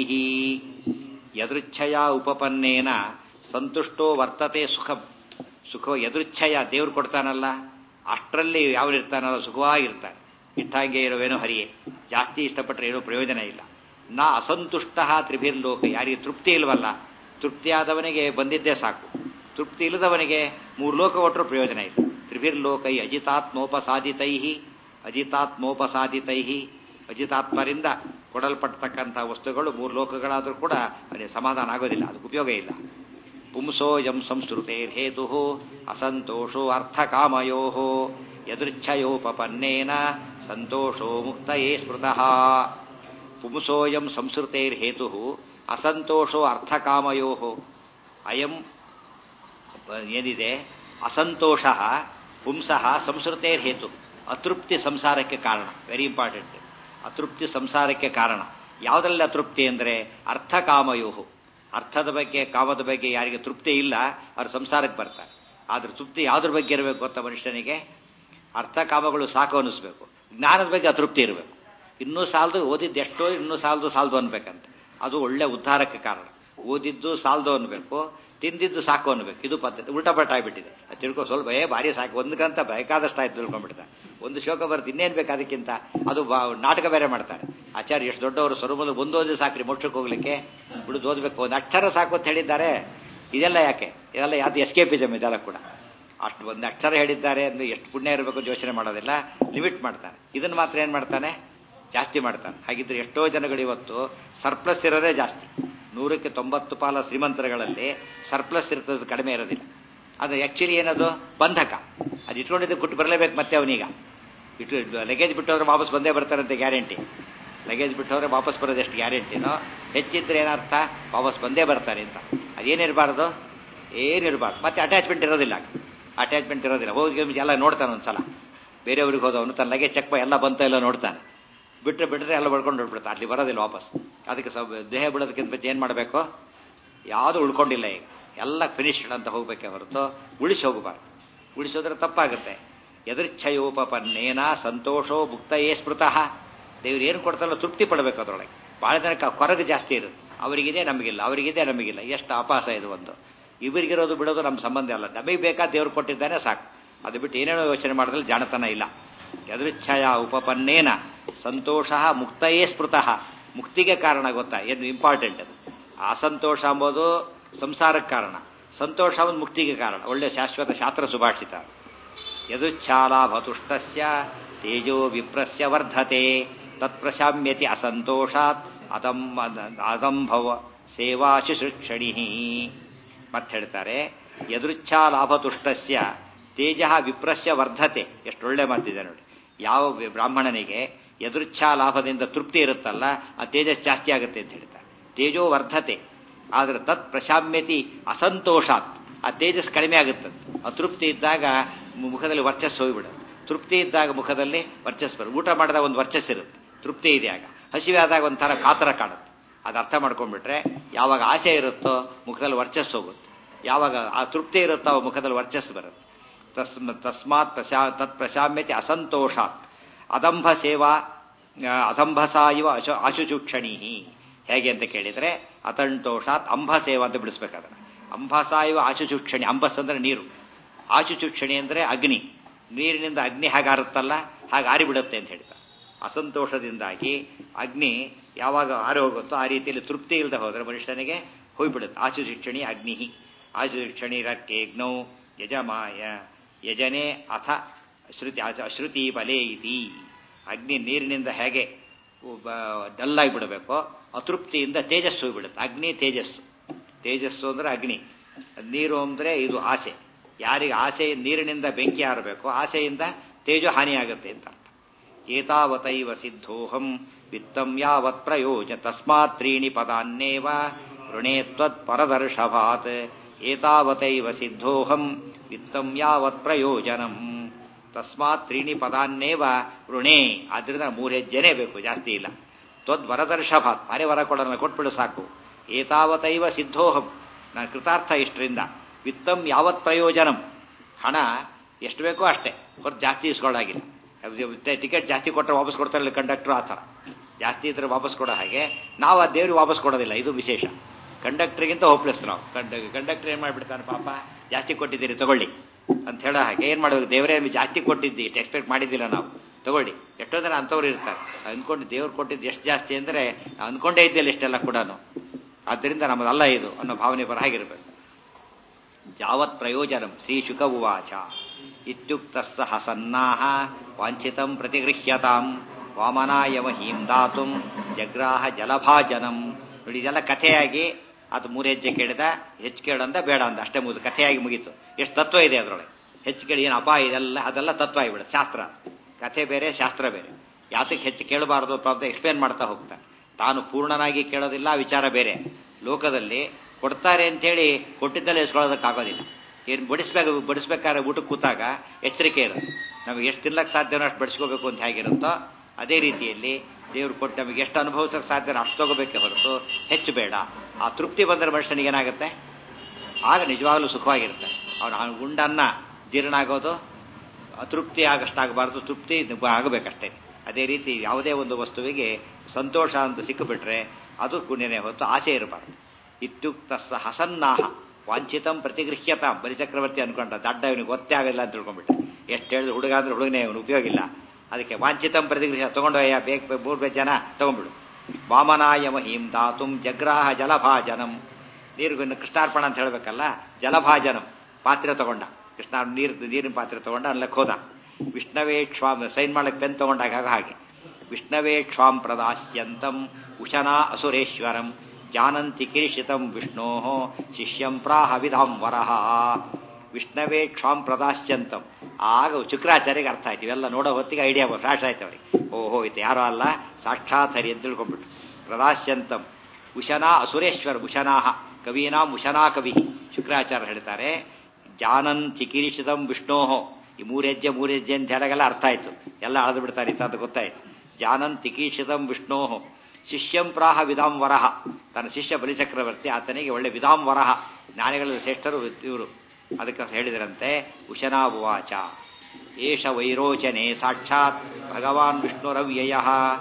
ಯದೃಚ್ಛಯ ಉಪಪನ್ನೇನ ಸಂತುಷ್ಟೋ ವರ್ತತೆ ಸುಖಂ ಸುಖ ಯದೃಚ್ಛಯ ದೇವ್ರು ಕೊಡ್ತಾನಲ್ಲ ಅಷ್ಟರಲ್ಲಿ ಯಾವನಿರ್ತಾನಲ್ಲ ಸುಖವಾಗಿರ್ತಾನೆ ಇಟ್ಟಾಗೆ ಇರುವೇನೋ ಹರಿಯೇ ಜಾಸ್ತಿ ಇಷ್ಟಪಟ್ಟರೆ ಏನೋ ಪ್ರಯೋಜನ ಇಲ್ಲ ನಾ ಅಸಂತುಷ್ಟ ತ್ರಿಭಿರ್ಲೋಕ ಯಾರಿಗೆ ತೃಪ್ತಿ ಇಲ್ವಲ್ಲ ತೃಪ್ತಿಯಾದವನಿಗೆ ಬಂದಿದ್ದೇ ಸಾಕು ತೃಪ್ತಿ ಇಲ್ಲದವನಿಗೆ ಮೂರು ಲೋಕ ಒಟ್ಟರು ಪ್ರಯೋಜನ ಇಲ್ಲ ತ್ರಿಭಿರ್ಲೋಕೈ ಅಜಿತಾತ್ಮೋಪಸಾದಿತೈ ಅಜಿತಾತ್ಮೋಪಸಾದಿತೈ ಅಜಿತಾತ್ಮರಿಂದ ಕೊಡಲ್ಪಡ್ತಕ್ಕಂಥ ವಸ್ತುಗಳು ಮೂರು ಲೋಕಗಳಾದರೂ ಕೂಡ ಅವನಿಗೆ ಸಮಾಧಾನ ಆಗೋದಿಲ್ಲ ಅದಕ್ಕೆ ಉಪಯೋಗ ಇಲ್ಲ ಪುಂಸೋಯಂ ಸಂಸ್ಕೃತೇರ್ಹೇತು ಅಸಂತೋಷೋ ಅರ್ಥಕಾಮಯೋ ಯದೃಚ್ಛಯೋಪಪನ್ನೇನ ಸಂತೋಷೋ ಮುಕ್ತಯೇ ಸ್ಮೃತಃ ಪುಂಸೋಯಂ ಸಂಸ್ಕೃತೇರ್ಹೇತು ಅಸಂತೋಷೋ ಅರ್ಥಕಾಮಯೋ ಅಯಂ ಏನಿದೆ ಅಸಂತೋಷ ಪುಂಸಃ ಸಂಸ್ಕೃತೇರ್ಹೇತು ಅತೃಪ್ತಿ ಸಂಸಾರಕ್ಕೆ ಕಾರಣ ವೆರಿ ಇಂಪಾರ್ಟೆಂಟ್ ಅತೃಪ್ತಿ ಸಂಸಾರಕ್ಕೆ ಕಾರಣ ಯಾವುದರಲ್ಲಿ ಅತೃಪ್ತಿ ಅಂದರೆ ಅರ್ಥಕಾಮಯೋಹು ಅರ್ಥದ ಬಗ್ಗೆ ಕಾಮದ ಬಗ್ಗೆ ಯಾರಿಗೆ ತೃಪ್ತಿ ಇಲ್ಲ ಅವ್ರು ಸಂಸಾರಕ್ಕೆ ಬರ್ತಾರೆ ಆದ್ರೆ ತೃಪ್ತಿ ಯಾವ್ದ್ರ ಬಗ್ಗೆ ಇರಬೇಕು ಗೊತ್ತಾ ಮನುಷ್ಯನಿಗೆ ಅರ್ಥ ಕಾಮಗಳು ಸಾಕು ಅನ್ನಿಸ್ಬೇಕು ಜ್ಞಾನದ ಬಗ್ಗೆ ಅತೃಪ್ತಿ ಇರಬೇಕು ಇನ್ನೂ ಸಾಲದು ಓದಿದ್ದು ಎಷ್ಟೋ ಇನ್ನೂ ಸಾಲದು ಸಾಲದು ಅನ್ಬೇಕಂತ ಅದು ಒಳ್ಳೆ ಉದ್ಧಾರಕ್ಕೆ ಕಾರಣ ಓದಿದ್ದು ಸಾಲದು ಅನ್ಬೇಕು ತಿಂದಿದ್ದು ಸಾಕು ಅನ್ಬೇಕು ಇದು ಪದ್ಧತಿ ಉಲ್ಟಾ ಪಲ್ಟ ಆಗ್ಬಿಟ್ಟಿದೆ ಅದು ತಿಳ್ಕೊ ಸ್ವಲ್ಪ ಏ ಭಾರಿ ಸಾಕು ಒಂದು ಗಂತ ಬೇಕಾದಷ್ಟು ಆಯ್ತು ತಿಳ್ಕೊಂಡ್ಬಿಡ್ತಾರೆ ಒಂದು ಶೋಕ ಬರುತ್ತೆ ಇನ್ನೇನು ಬೇಕು ಅದಕ್ಕಿಂತ ಅದು ನಾಟಕ ಬೇರೆ ಮಾಡ್ತಾರೆ ಆಚಾರ್ಯ ಎಷ್ಟು ದೊಡ್ಡವರು ಸ್ವರೂಪದಲ್ಲಿ ಒಂದು ಓದಿ ಸಾಕ್ರಿ ಮೋಕ್ಷಕ್ಕೆ ಹೋಗ್ಲಿಕ್ಕೆ ಬಿಡುದು ಓದಬೇಕು ಒಂದು ಅಕ್ಷರ ಸಾಕು ಅಂತ ಹೇಳಿದ್ದಾರೆ ಇದೆಲ್ಲ ಯಾಕೆ ಇದೆಲ್ಲ ಯಾವ್ದು ಎಸ್ಕೇಪಿಸಮ್ ಇದೆಲ್ಲ ಕೂಡ ಅಷ್ಟು ಒಂದು ಅಕ್ಷರ ಹೇಳಿದ್ದಾರೆ ಅಂದ್ರೆ ಎಷ್ಟು ಪುಣ್ಯ ಇರಬೇಕು ಅಂತ ಯೋಚನೆ ಮಾಡೋದಿಲ್ಲ ಲಿಮಿಟ್ ಮಾಡ್ತಾನೆ ಇದನ್ನು ಮಾತ್ರ ಏನು ಮಾಡ್ತಾನೆ ಜಾಸ್ತಿ ಮಾಡ್ತಾನೆ ಹಾಗಿದ್ರೆ ಎಷ್ಟೋ ಜನಗಳು ಇವತ್ತು ಸರ್ಪ್ಲಸ್ ಇರೋದೇ ಜಾಸ್ತಿ ನೂರಕ್ಕೆ ತೊಂಬತ್ತು ಪಾಲ ಶ್ರೀಮಂತರುಗಳಲ್ಲಿ ಸರ್ಪ್ಲಸ್ ಇರ್ತದೆ ಕಡಿಮೆ ಇರೋದಿಲ್ಲ ಅದು ಆ್ಯಕ್ಚುಲಿ ಏನದು ಬಂಧಕ ಅದು ಇಟ್ಕೊಂಡಿದ್ದು ಕೊಟ್ಟು ಬರಲೇಬೇಕು ಮತ್ತೆ ಅವನೀಗ ಇಟ್ಟು ಲಗೇಜ್ ಬಿಟ್ಟವ್ರೆ ವಾಪಸ್ ಬಂದೇ ಬರ್ತಾರಂತೆ ಗ್ಯಾರಂಟಿ ಲಗೇಜ್ ಬಿಟ್ಟವ್ರೆ ವಾಪಸ್ ಬರೋದು ಎಷ್ಟು ಗ್ಯಾರಂಟಿನೋ ಹೆಚ್ಚಿದ್ರೆ ಏನರ್ಥ ವಾಪಸ್ ಬಂದೇ ಬರ್ತಾರೆ ಅಂತ ಅದೇನಿರಬಾರ್ದು ಏನಿರಬಾರ್ದು ಮತ್ತೆ ಅಟ್ಯಾಚ್ಮೆಂಟ್ ಇರೋದಿಲ್ಲ ಅಟ್ಯಾಚ್ಮೆಂಟ್ ಇರೋದಿಲ್ಲ ಹೋಗಿ ಎಲ್ಲ ನೋಡ್ತಾನೆ ಒಂದ್ಸಲ ಬೇರೆಯವ್ರಿಗೆ ಹೋದವನು ತನ್ನ ಲಗೇಜ್ ಚೆಕ್ ಎಲ್ಲ ಬಂತ ಎಲ್ಲ ನೋಡ್ತಾನೆ ಬಿಟ್ಟರೆ ಬಿಟ್ಟರೆ ಎಲ್ಲ ಬಡ್ಕೊಂಡು ಹೊಡ್ಬಿಡ್ತಾರೆ ಅಲ್ಲಿ ಬರೋದಿಲ್ಲ ವಾಪಸ್ ಅದಕ್ಕೆ ಸ್ವಲ್ಪ ದೇಹ ಬಿಡೋದಕ್ಕಿಂತ ಮುಂಚೆ ಏನು ಮಾಡಬೇಕು ಯಾವುದು ಉಳ್ಕೊಂಡಿಲ್ಲ ಈಗ ಎಲ್ಲ ಫಿನಿಶ್ಡ್ ಅಂತ ಹೋಗ್ಬೇಕೆ ಹೊರತು ಉಳಿಸಿ ಹೋಗಬಾರ್ದು ಉಳಿಸೋದ್ರೆ ತಪ್ಪಾಗುತ್ತೆ ಎದರ್ಚ್ಛಯೋಪನ್ನೇನ ಸಂತೋಷೋ ಮುಕ್ತಯೇ ಸ್ಮೃತಃ ದೇವ್ರು ಏನು ಕೊಡ್ತಾರಲ್ಲ ತೃಪ್ತಿ ಪಡಬೇಕು ಅದರೊಳಗೆ ಭಾಳ ಜನಕ್ಕೆ ಕೊರಗು ಜಾಸ್ತಿ ಇರುತ್ತೆ ಅವರಿಗಿದೆ ನಮಗಿಲ್ಲ ಅವರಿಗಿದೆ ನಮಗಿಲ್ಲ ಎಷ್ಟು ಅಪಾಸ ಇದು ಒಂದು ಇವರಿಗಿರೋದು ಬಿಡೋದು ನಮ್ಮ ಸಂಬಂಧ ಅಲ್ಲ ನಮಗೆ ಬೇಕಾದ ದೇವ್ರು ಕೊಟ್ಟಿದ್ದಾನೆ ಸಾಕು ಅದು ಬಿಟ್ಟು ಏನೇನೋ ಯೋಚನೆ ಮಾಡಿದ್ರೆ ಜಾಣತನ ಇಲ್ಲ ಯದೃಚ್ಛಯ ಉಪಪನ್ನೇನ ಸಂತೋಷ ಮುಕ್ತಯೇ ಸ್ಮೃತಃ ಮುಕ್ತಿಗೆ ಕಾರಣ ಗೊತ್ತಾ ಏನು ಇಂಪಾರ್ಟೆಂಟ್ ಅದು ಅಸಂತೋಷ ಎಂಬುದು ಸಂಸಾರಕ್ಕೆ ಕಾರಣ ಸಂತೋಷ ಒಂದು ಮುಕ್ತಿಗೆ ಕಾರಣ ಒಳ್ಳೆ ಶಾಶ್ವತ ಶಾಸ್ತ್ರ ಸುಭಾಷಿತ ಯದುಚ್ಛಾಲಾಭತುಷ್ಟಸ್ಯ ತೇಜೋ ವಿಪ್ರಸ್ಯ ವರ್ಧತೆ ತತ್ಪ್ರಶಾಮ್ಯತಿ ಅಸಂತೋಷಾತ್ ಅದಂ ಅದಂಭವ ಸೇವಾ ಶುಶ್ರೂಕ್ಷಣಿ ಮತ್ತೆ ಹೇಳ್ತಾರೆ ಯದೃಚ್ಛಾಲಾಭತುಷ್ಟಸ್ಯ ತೇಜ ವಿಪ್ರಸ್ಯ ವರ್ಧತೆ ಎಷ್ಟೊಳ್ಳೆ ಮಾತಿದೆ ನೋಡಿ ಯಾವ ಬ್ರಾಹ್ಮಣನಿಗೆ ಯದೃಚ್ಛಾ ಲಾಭದಿಂದ ತೃಪ್ತಿ ಇರುತ್ತಲ್ಲ ಆ ತೇಜಸ್ ಜಾಸ್ತಿ ಆಗುತ್ತೆ ಅಂತ ಹೇಳ್ತಾರೆ ತೇಜೋ ವರ್ಧತೆ ಆದ್ರೆ ತತ್ ಪ್ರಶಾಮ್ಯತಿ ಅಸಂತೋಷಾತ್ ಆ ತೇಜಸ್ ಕಡಿಮೆ ಆಗುತ್ತೆ ಅತೃಪ್ತಿ ಇದ್ದಾಗ ಮುಖದಲ್ಲಿ ವರ್ಚಸ್ಸು ಹೋಗಿಬಿಡುತ್ತೆ ತೃಪ್ತಿ ಇದ್ದಾಗ ಮುಖದಲ್ಲಿ ವರ್ಚಸ್ಸು ಬರುತ್ತೆ ಊಟ ಮಾಡಿದಾಗ ಒಂದು ವರ್ಚಸ್ಸಿರುತ್ತೆ ತೃಪ್ತಿ ಇದೆ ಆಗ ಹಸಿವೆ ಆದಾಗ ಒಂಥರ ಕಾತರ ಕಾಣುತ್ತೆ ಅದು ಅರ್ಥ ಮಾಡ್ಕೊಂಡ್ಬಿಟ್ರೆ ಯಾವಾಗ ಆಸೆ ಇರುತ್ತೋ ಮುಖದಲ್ಲಿ ವರ್ಚಸ್ಸು ಹೋಗುತ್ತೆ ಯಾವಾಗ ಆ ತೃಪ್ತಿ ಇರುತ್ತೋ ಅವ ಮುಖದಲ್ಲಿ ವರ್ಚಸ್ಸು ಬರುತ್ತೆ ತಸ್ಮ ತಸ್ಮಾತ್ ಪ್ರಶಾ ತತ್ ಪ್ರಶಾಮ್ಯತೆ ಅಸಂತೋಷಾತ್ ಅದಂಭ ಸೇವಾ ಅದಂಭಸ ಇವ ಅಶ ಆಶುಚೂಕ್ಷಣಿ ಹೇಗೆ ಅಂತ ಕೇಳಿದ್ರೆ ಅತಂಟೋಷಾತ್ ಅಂಬ ಸೇವಾ ಅಂತ ಬಿಡಿಸ್ಬೇಕಾದ್ರೆ ಅಂಬಸ ಇವ ಆಶುಚೂಕ್ಷಣಿ ಅಂಬಸ್ ಅಂದ್ರೆ ನೀರು ಆಶುಚೂಕ್ಷಣಿ ಅಂದ್ರೆ ಅಗ್ನಿ ನೀರಿನಿಂದ ಅಗ್ನಿ ಹಾಗಾರುತ್ತಲ್ಲ ಹಾಗೆ ಆರಿಬಿಡುತ್ತೆ ಅಂತ ಹೇಳ್ತಾರೆ ಅಸಂತೋಷದಿಂದಾಗಿ ಅಗ್ನಿ ಯಾವಾಗ ಆರಿ ಹೋಗುತ್ತೋ ಆ ರೀತಿಯಲ್ಲಿ ತೃಪ್ತಿ ಇಲ್ಲದೆ ಹೋದ್ರೆ ಮನುಷ್ಯನಿಗೆ ಹೋಗ್ಬಿಡುತ್ತೆ ಆಶುಶಿಕ್ಷಣಿ ಅಗ್ನಿ ಆಶುಶಿಕ್ಷಣಿ ರಕ್ಕೇಗ್ನೌ ಯಜಮಾಯ ಯಜನೆ ಅಥ ಶ್ರುತಿ ಅಶ್ರುತಿ ಬಲೆ ಇತಿ ಅಗ್ನಿ ನೀರಿನಿಂದ ಹೇಗೆ ಡಲ್ಲಾಗಿ ಬಿಡಬೇಕೋ ಅತೃಪ್ತಿಯಿಂದ ತೇಜಸ್ಸು ಬಿಡುತ್ತೆ ಅಗ್ನಿ ತೇಜಸ್ಸು ತೇಜಸ್ಸು ಅಂದ್ರೆ ಅಗ್ನಿ ನೀರು ಅಂದ್ರೆ ಇದು ಆಸೆ ಯಾರಿಗೆ ಆಸೆ ನೀರಿನಿಂದ ಬೆಂಕಿ ಆರಬೇಕು ಆಸೆಯಿಂದ ತೇಜೋ ಹಾನಿಯಾಗುತ್ತೆ ಅಂತ ಅರ್ಥ ಏತಾವತೈವ ಸಿದ್ಧೋಹಂ ವಿತ್ತಂ ಯಾವತ್ ಪ್ರಯೋಜನ ತಸ್ಮಾತ್ ತ್ರೀಣಿ ಪದಾನ್ನೇವ ಋಣೇ ತ್ವತ್ ಪರದರ್ಶಭಾತ್ ಏತಾವತೈವ ಸಿದ್ಧೋಹಂ ವಿತ್ತಂ ಯಾವತ್ ಪ್ರಯೋಜನಂ ತಸ್ಮಾತ್ ತ್ರೀಣಿ ಪದಾನ್ನೇವ ಋಣೇ ಆದ್ರಿಂದ ಮೂರು ಹೆಜ್ಜೆನೇ ಬೇಕು ಜಾಸ್ತಿ ಇಲ್ಲ ತ್ವದ್ ವರದರ್ಶಭಾತ್ ಭಾರಿ ವರ ಕೊಡೋಣ ಕೊಟ್ಬಿಡು ಸಾಕು ಏತಾವತೈವ ಸಿದ್ಧೋಹಂ ನಾನು ಕೃತಾರ್ಥ ಇಷ್ಟರಿಂದ ವಿತ್ತಂ ಯಾವತ್ ಪ್ರಯೋಜನಂ ಹಣ ಎಷ್ಟು ಬೇಕೋ ಅಷ್ಟೇ ಹೊರತು ಜಾಸ್ತಿ ಇಸ್ಕೊಳ್ಳಾಗಿಲ್ಲ ಟಿಕೆಟ್ ಜಾಸ್ತಿ ಕೊಟ್ಟರೆ ವಾಪಸ್ ಕೊಡ್ತಾರಲ್ಲ ಕಂಡಕ್ಟರ್ ಆ ಥರ ಜಾಸ್ತಿ ಇದ್ರೆ ವಾಪಸ್ ಕೊಡೋ ಹಾಗೆ ನಾವು ಆ ದೇವ್ರಿಗೆ ವಾಪಸ್ ಕೊಡೋದಿಲ್ಲ ಇದು ವಿಶೇಷ ಕಂಡಕ್ಟರ್ಗಿಂತ ಹೋಪ್ಲೆಸ್ ನಾವು ಕಂಡ ಕಂಡಕ್ಟರ್ ಏನು ಮಾಡಿಬಿಡ್ತಾನೆ ಪಾಪ ಜಾಸ್ತಿ ಕೊಟ್ಟಿದ್ದೀರಿ ತಗೊಳ್ಳಿ ಅಂತ ಹೇಳೋ ಹಾಗೆ ಏನು ಮಾಡಬೇಕು ದೇವರೇ ಜಾಸ್ತಿ ಕೊಟ್ಟಿದ್ದಿ ಎಕ್ಸ್ಪೆಕ್ಟ್ ಮಾಡಿದ್ದಿಲ್ಲ ನಾವು ತಗೊಳ್ಳಿ ಎಷ್ಟೋ ಜನ ಅಂಥವ್ರು ಇರ್ತಾರೆ ಅಂದ್ಕೊಂಡು ದೇವ್ರು ಕೊಟ್ಟಿದ್ದು ಎಷ್ಟು ಜಾಸ್ತಿ ಅಂದರೆ ಅಂದ್ಕೊಂಡೇ ಇದ್ದಿಲ್ಲ ಇಷ್ಟೆಲ್ಲ ಕೂಡ ಆದ್ದರಿಂದ ನಮ್ಮದಲ್ಲ ಇದು ಅನ್ನೋ ಭಾವನೆ ಬರ ಹಾಗಿರ್ಬೇಕು ಯಾವತ್ ಪ್ರಯೋಜನಂ ಶ್ರೀಶುಕ ಉವಾಚ ಇತ್ಯುಕ್ತ ಸಹ ಸನ್ನಾಹ ವಾಂಛಿತಂ ಪ್ರತಿಗೃಹ್ಯತಾಂ ವಾಮನಾಯ ಮಹೀಂ ದಾತುಂ ಜಗ್ರಾಹ ಜಲಭಾಜನಂ ನೋಡಿ ಇದೆಲ್ಲ ಕಥೆಯಾಗಿ ಅದು ಮೂರು ಹೆಜ್ಜೆ ಕೇಳಿದ ಹೆಚ್ಚು ಕೇಳಂದ ಬೇಡ ಅಂದ ಅಷ್ಟೇ ಮುಗಿದು ಕಥೆಯಾಗಿ ಮುಗೀತು ಎಷ್ಟು ತತ್ವ ಇದೆ ಅದರೊಳಗೆ ಹೆಚ್ಚು ಕೇಳಿ ಏನು ಅಪಾಯ ಇದೆಲ್ಲ ಅದೆಲ್ಲ ತತ್ವ ಆಗಿಬಿಡ ಶಾಸ್ತ್ರ ಕಥೆ ಬೇರೆ ಶಾಸ್ತ್ರ ಬೇರೆ ಯಾತಕ್ಕೆ ಹೆಚ್ಚು ಕೇಳಬಾರದು ಪ್ರಾಬ್ಲಮ್ ಎಕ್ಸ್ಪ್ಲೇನ್ ಮಾಡ್ತಾ ಹೋಗ್ತಾನೆ ತಾನು ಪೂರ್ಣನಾಗಿ ಕೇಳೋದಿಲ್ಲ ವಿಚಾರ ಬೇರೆ ಲೋಕದಲ್ಲಿ ಕೊಡ್ತಾರೆ ಅಂತೇಳಿ ಕೊಟ್ಟಿದ್ದಲ್ಲೇ ಇಸ್ಕೊಳ್ಳೋದಕ್ಕಾಗೋದಿಲ್ಲ ಏನು ಬಡಿಸ್ಬೇಕು ಬಡಿಸ್ಬೇಕಾದ್ರೆ ಊಟಕ್ಕೆ ಕೂತಾಗ ಎಚ್ಚರಿಕೆ ಇರುತ್ತೆ ನಮಗೆ ಎಷ್ಟು ತಿನ್ಲಕ್ಕೆ ಸಾಧ್ಯನೋ ಅಷ್ಟು ಬಡಿಸ್ಕೋಬೇಕು ಅಂತ ಹೇಗಿರುತ್ತೋ ಅದೇ ರೀತಿಯಲ್ಲಿ ದೇವ್ರು ಕೊಟ್ಟು ನಮಗೆ ಎಷ್ಟು ಅನುಭವಿಸೋಕೆ ಸಾಧ್ಯನೋ ಅಷ್ಟು ತಗೋಬೇಕೆ ಹೊರತು ಹೆಚ್ಚು ಬೇಡ ಆ ತೃಪ್ತಿ ಬಂದರೆ ಮನುಷ್ಯನಿಗೆ ಏನಾಗುತ್ತೆ ಆಗ ನಿಜವಾಗ್ಲೂ ಸುಖವಾಗಿರುತ್ತೆ ಅವನು ಉಂಡನ್ನ ಜೀರ್ಣ ಆಗೋದು ಅತೃಪ್ತಿ ಆಗಷ್ಟಾಗಬಾರ್ದು ತೃಪ್ತಿ ಆಗಬೇಕಷ್ಟೇ ಅದೇ ರೀತಿ ಯಾವುದೇ ಒಂದು ವಸ್ತುವಿಗೆ ಸಂತೋಷ ಅಂತ ಸಿಕ್ಕಿಬಿಟ್ರೆ ಅದು ಪುಣ್ಯನೇ ಹೊತ್ತು ಆಸೆ ಇರಬಾರ್ದು ಇತ್ಯುಕ್ತ ಹಸನ್ನಾಹ ವಾಂಛಿತಂ ಪ್ರತಿಗೃಹ್ಯತ ಬಲಿಚಕ್ರವರ್ತಿ ಅನ್ಕೊಂಡ ದಡ್ಡ ಇವನಿಗೆ ಗೊತ್ತೇ ಆಗಲ್ಲ ಅಂತ ತಿಳ್ಕೊಂಡ್ಬಿಟ್ಟು ಎಷ್ಟು ಹೇಳಿದ್ರು ಹುಡುಗ ಅಂದ್ರೆ ಹುಡುಗನೇ ಅವನು ಉಪಯೋಗ ಇಲ್ಲ ಅದಕ್ಕೆ ವಾಂಛಿತಂ ಪ್ರತಿಗೃಹ ತಗೊಂಡೋಯ್ಯ ಬೇಗ ಮೂರು ಬೇಗ ಜನ ತಗೊಂಡ್ಬಿಡು ವಾಮನಾಯ ಮಹೀಂ ದಾತುಂ ಜಗ್ರಾಹ ಜಲಭಾಜನಂ ನೀರು ಕೃಷ್ಣಾರ್ಪಣ ಅಂತ ಹೇಳಬೇಕಲ್ಲ ಜಲಭಾಜನಂ ಪಾತ್ರೆ ತಗೊಂಡ ಕೃಷ್ಣ ನೀರು ನೀರಿನ ಪಾತ್ರೆ ತಗೊಂಡ ಅಲ್ಲಕ್ಕೆ ಹೋದ ವಿಷ್ಣವೇ ಕ್ಷಾಮ್ ಸೈನ್ ಮಾಡಕ್ಕೆ ಪೆನ್ ತಗೊಂಡಾಗ ಹಾಗೆ ವಿಷ್ಣವೇ ಕ್ಷಾಂ ಪ್ರದಾಸ್ಯಂತಂ ಉಶನಾ ಅಸುರೇಶ್ವರಂ ಜಾನಂತಿ ಕಿರಿಶಿತಂ ವಿಷ್ಣೋ ಶಿಷ್ಯಂ ಪ್ರಾಹ ವಿಧಾಂ ವರಹ ವಿಷ್ಣವೇ ಕ್ಷಾಂ ಪ್ರದಾಸ್ಯಂತಂ ಆಗ ಶುಕ್ರಾಚಾರ್ಯಗೆ ಅರ್ಥ ಆಯ್ತು ಇವೆಲ್ಲ ನೋಡೋ ಹೊತ್ತಿಗೆ ಐಡಿಯಾ ಫ್ಲಾಶ್ ಆಯ್ತು ಅವ್ರಿಗೆ ಓಹೋ ಇದು ಯಾರೋ ಅಲ್ಲ ಸಾಕ್ಷಾತ್ ಹರಿ ಅಂತ ತಿಳ್ಕೊಂಡ್ಬಿಟ್ಟು ಪ್ರದಾಸ್ಯಂತಂ ಉಶನಾ ಅಸುರೇಶ್ವರ ಉಶನಾಹ ಕವೀನಾಂ ಉಶನಾ ಕವಿ ಶುಕ್ರಾಚಾರ್ಯ ಹೇಳ್ತಾರೆ ಜಾನಂತಿ ಕಿರಿಶಿತಂ ವಿಷ್ಣೋಹೋ ಈ ಮೂರು ಹೆಜ್ಜೆ ಮೂರು ಹೆಜ್ಜೆ ಅಂತ ಹೇಳಾಗೆಲ್ಲ ಅರ್ಥ ಆಯ್ತು ಎಲ್ಲ ಅಳದು ಬಿಡ್ತಾರೆ ಅಂತ ಗೊತ್ತಾಯ್ತು ಜಾನಂತಿ ಕಿರಿಶಿತಂ ವಿಷ್ಣೋಹೋ ಶಿಷ್ಯಂ ಪ್ರಾಹ ವಿಧಾಂ ವರಹ ತನ್ನ ಶಿಷ್ಯ ಬಲಿಚಕ್ರವರ್ತಿ ಆತನಿಗೆ ಒಳ್ಳೆ ವಿಧಾಂ ವರಹ ಜ್ಞಾನಿಗಳ ಶ್ರೇಷ್ಠರು ಇವರು ಅದಕ್ಕೆ ಹೇಳಿದರಂತೆ ಉಶನಾಭುವಾಚ ಏಷ ವೈರೋಚನೆ ಸಾಕ್ಷಾತ್ ಭಗವಾನ್ ವಿಷ್ಣುರವ್ಯಯ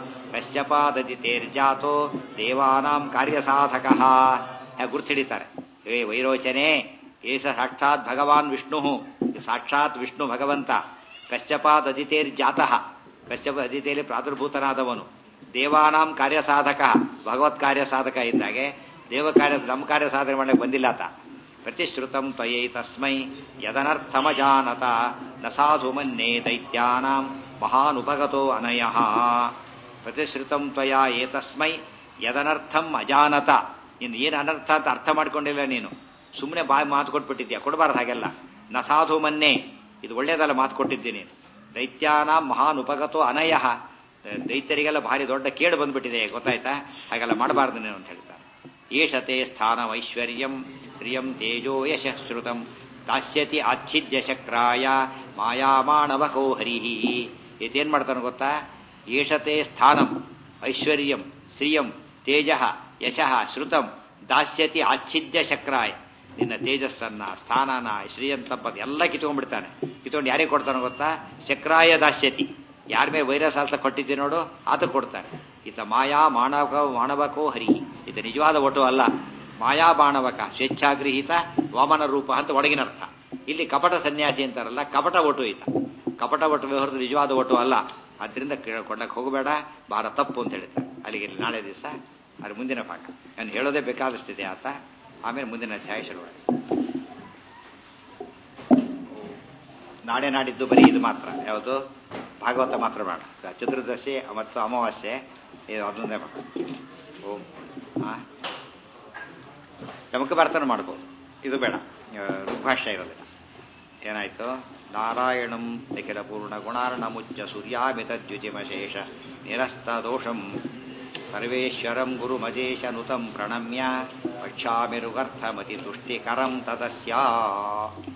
ಕಶ್ಯಪಾದತಿ ತೇರ್ಜಾತೋ ದೇವಾನಾಂ ಕಾರ್ಯಸಾಧಕ ಗುರ್ತಿಡಿತಾರೆ ಏ ವೈರೋಚನೆ ಏಷ ಸಾಕ್ಷಾತ್ ಭಗವಾನ್ ವಿಷ್ಣು ಸಾಕ್ಷಾತ್ ವಿಷ್ಣು ಭಗವಂತ ಕಶ್ಯಪಾತ್ ಅದಿತೇರ್ ಜಾತಃ ಕಶ್ಯಪ ಅದಿತೇಲಿ ಪ್ರಾದುರ್ಭೂತನಾದವನು ದೇವಾನಾಂ ಕಾರ್ಯಸಾಧಕ ಭಗವತ್ ಕಾರ್ಯ ಸಾಧಕ ಇದ್ದಾಗೆ ದೇವ ಕಾರ್ಯ ನಮ್ಮ ಕಾರ್ಯ ಸಾಧನೆ ಮಾಡಕ್ಕೆ ಬಂದಿಲ್ಲ ಆತ ಪ್ರತಿಶ್ರುತಂ ತ್ವಯೈ ತಸ್ಮೈ ಯದನರ್ಥಮಜಾನತ ನ ಸಾಧು ಮನ್ಯೇ ದೈತ್ಯಾನಾಂ ಮಹಾನುಪಗತೋ ಅನಯಃ ಪ್ರತಿಶ್ರುತಂ ತ್ವಯಾ ಏತಸ್ಮೈ ಯದನರ್ಥಂ ಅಜಾನತ ಇನ್ನು ಏನು ಅನರ್ಥ ಅಂತ ಅರ್ಥ ಮಾಡ್ಕೊಂಡಿಲ್ಲ ನೀನು ಸುಮ್ಮನೆ ಬಾಯಿ ಮಾತು ಕೊಟ್ಬಿಟ್ಟಿದ್ಯಾ ಕೊಡಬಾರ್ದು ಹಾಗೆಲ್ಲ ನ ಸಾಧು ಮನ್ನೆ ಇದು ಒಳ್ಳೇದಲ್ಲ ಮಾತು ಕೊಟ್ಟಿದ್ದೀನಿ ದೈತ್ಯಾನ ಮಹಾನ್ ಉಪಗತೋ ಅನಯ ದೈತ್ಯರಿಗೆಲ್ಲ ಭಾರಿ ದೊಡ್ಡ ಕೇಡು ಬಂದ್ಬಿಟ್ಟಿದೆ ಗೊತ್ತಾಯ್ತಾ ಹಾಗೆಲ್ಲ ಮಾಡಬಾರ್ದು ನೀನು ಅಂತ ಹೇಳ್ತಾರೆ ಏಷತೆ ಸ್ಥಾನಮೈಶ್ವರ್ಯಂ ಶ್ರಿಯಂ ತೇಜೋ ಯಶಶ್ರುತಂ ದಾಸ್ಯತಿ ಆಚ್ಛಿದ್ಯ ಶಕ್ರಾಯ ಮಾಯಾಮಾಣವಕೋ ಹರಿಹಿ ಇದೇನ್ ಮಾಡ್ತಾನೆ ಗೊತ್ತಾ ಏಷತೆ ಸ್ಥಾನಂ ಐಶ್ವರ್ಯಂ ಶ್ರಿಯಂ ತೇಜ ಯಶಃ ಶ್ರುತಂ ದಾಸ್ಯತಿ ಆಚ್ಛಿದ್ಯ ಶಕ್ರಾಯ ನಿನ್ನ ತೇಜಸ್ಸನ್ನ ಸ್ಥಾನನ ಶ್ರೀಯಂತಪ್ಪದ ಎಲ್ಲ ಕಿತ್ಕೊಂಡ್ಬಿಡ್ತಾನೆ ಕಿತ್ಕೊಂಡು ಯಾರಿಗೆ ಕೊಡ್ತಾನೆ ಗೊತ್ತಾ ಶಕ್ರಾಯ ದಾಸ್ಯತಿ ಯಾರ ಮೇಲೆ ವೈರಸ್ ಆಲ್ಸ ಕೊಟ್ಟಿದ್ದೆ ನೋಡು ಆತ ಕೊಡ್ತಾನೆ ಈತ ಮಾಯಾ ಮಾಣವಕ ಮಾಣವಕೋ ಹರಿ ಈತ ನಿಜವಾದ ಒಟು ಅಲ್ಲ ಮಾಯಾ ಬಾಣವಕ ಸ್ವೇಚ್ಛಾಗೃಹೀತ ವಾಮನ ರೂಪ ಅಂತ ಒಳಗಿನ ಅರ್ಥ ಇಲ್ಲಿ ಕಪಟ ಸನ್ಯಾಸಿ ಅಂತಾರಲ್ಲ ಕಪಟ ಒಟು ಈತ ಕಪಟ ಒಟ್ಟು ಹೊರತು ನಿಜವಾದ ಒಟು ಅಲ್ಲ ಆದ್ರಿಂದ ಕೊಂಡಕ್ಕೆ ಹೋಗಬೇಡ ಬಹಳ ತಪ್ಪು ಅಂತ ಹೇಳ್ತಾರೆ ಅಲ್ಲಿಗೆ ನಾಳೆ ದಿವಸ ಅದ್ರ ಮುಂದಿನ ಪಾಠ ನಾನು ಹೇಳೋದೇ ಬೇಕಾದಷ್ಟಿದೆ ಆತ ಆಮೇಲೆ ಮುಂದಿನ ಅಧ್ಯಾಯ ಶುರುವಾಗಿದೆ ನಾಳೆ ನಾಡಿದ್ದು ಬರೀ ಇದು ಮಾತ್ರ ಯಾವುದು ಭಾಗವತ ಮಾತ್ರ ಬೇಡ ಚತುರ್ದಶಿ ಮತ್ತು ಅಮಾವಾಸ್ಯೆ ಇದು ಅದೊಂದೇ ಬೇಡ ಓಂ ಹಾ ನಮಗೆ ಪ್ರಾರ್ಥನೆ ಮಾಡ್ಬೋದು ಇದು ಬೇಡ ಋಗ್ಭಾಷ್ಯ ಇರೋದಿಲ್ಲ ಏನಾಯ್ತು ನಾರಾಯಣಂ ನಿಖಿಲ ಪೂರ್ಣ ಗುಣಾರ್ಣ ಮುಚ್ಚ ಸೂರ್ಯಾಮಿತ ದ್ಯುತಿಮಶೇಷ ನಿರಸ್ತ ದೋಷಂ ಸರ್ವೇಶ್ವರಂ ಗುರುಮಜೇಶನುತಂ ಪ್ರಣಮ್ಯ ಪಕ್ಷಾಮಿರುಗರ್ಥಮತಿ ತುಷ್ಟಿಕರಂ ತದಸ್ಯಾ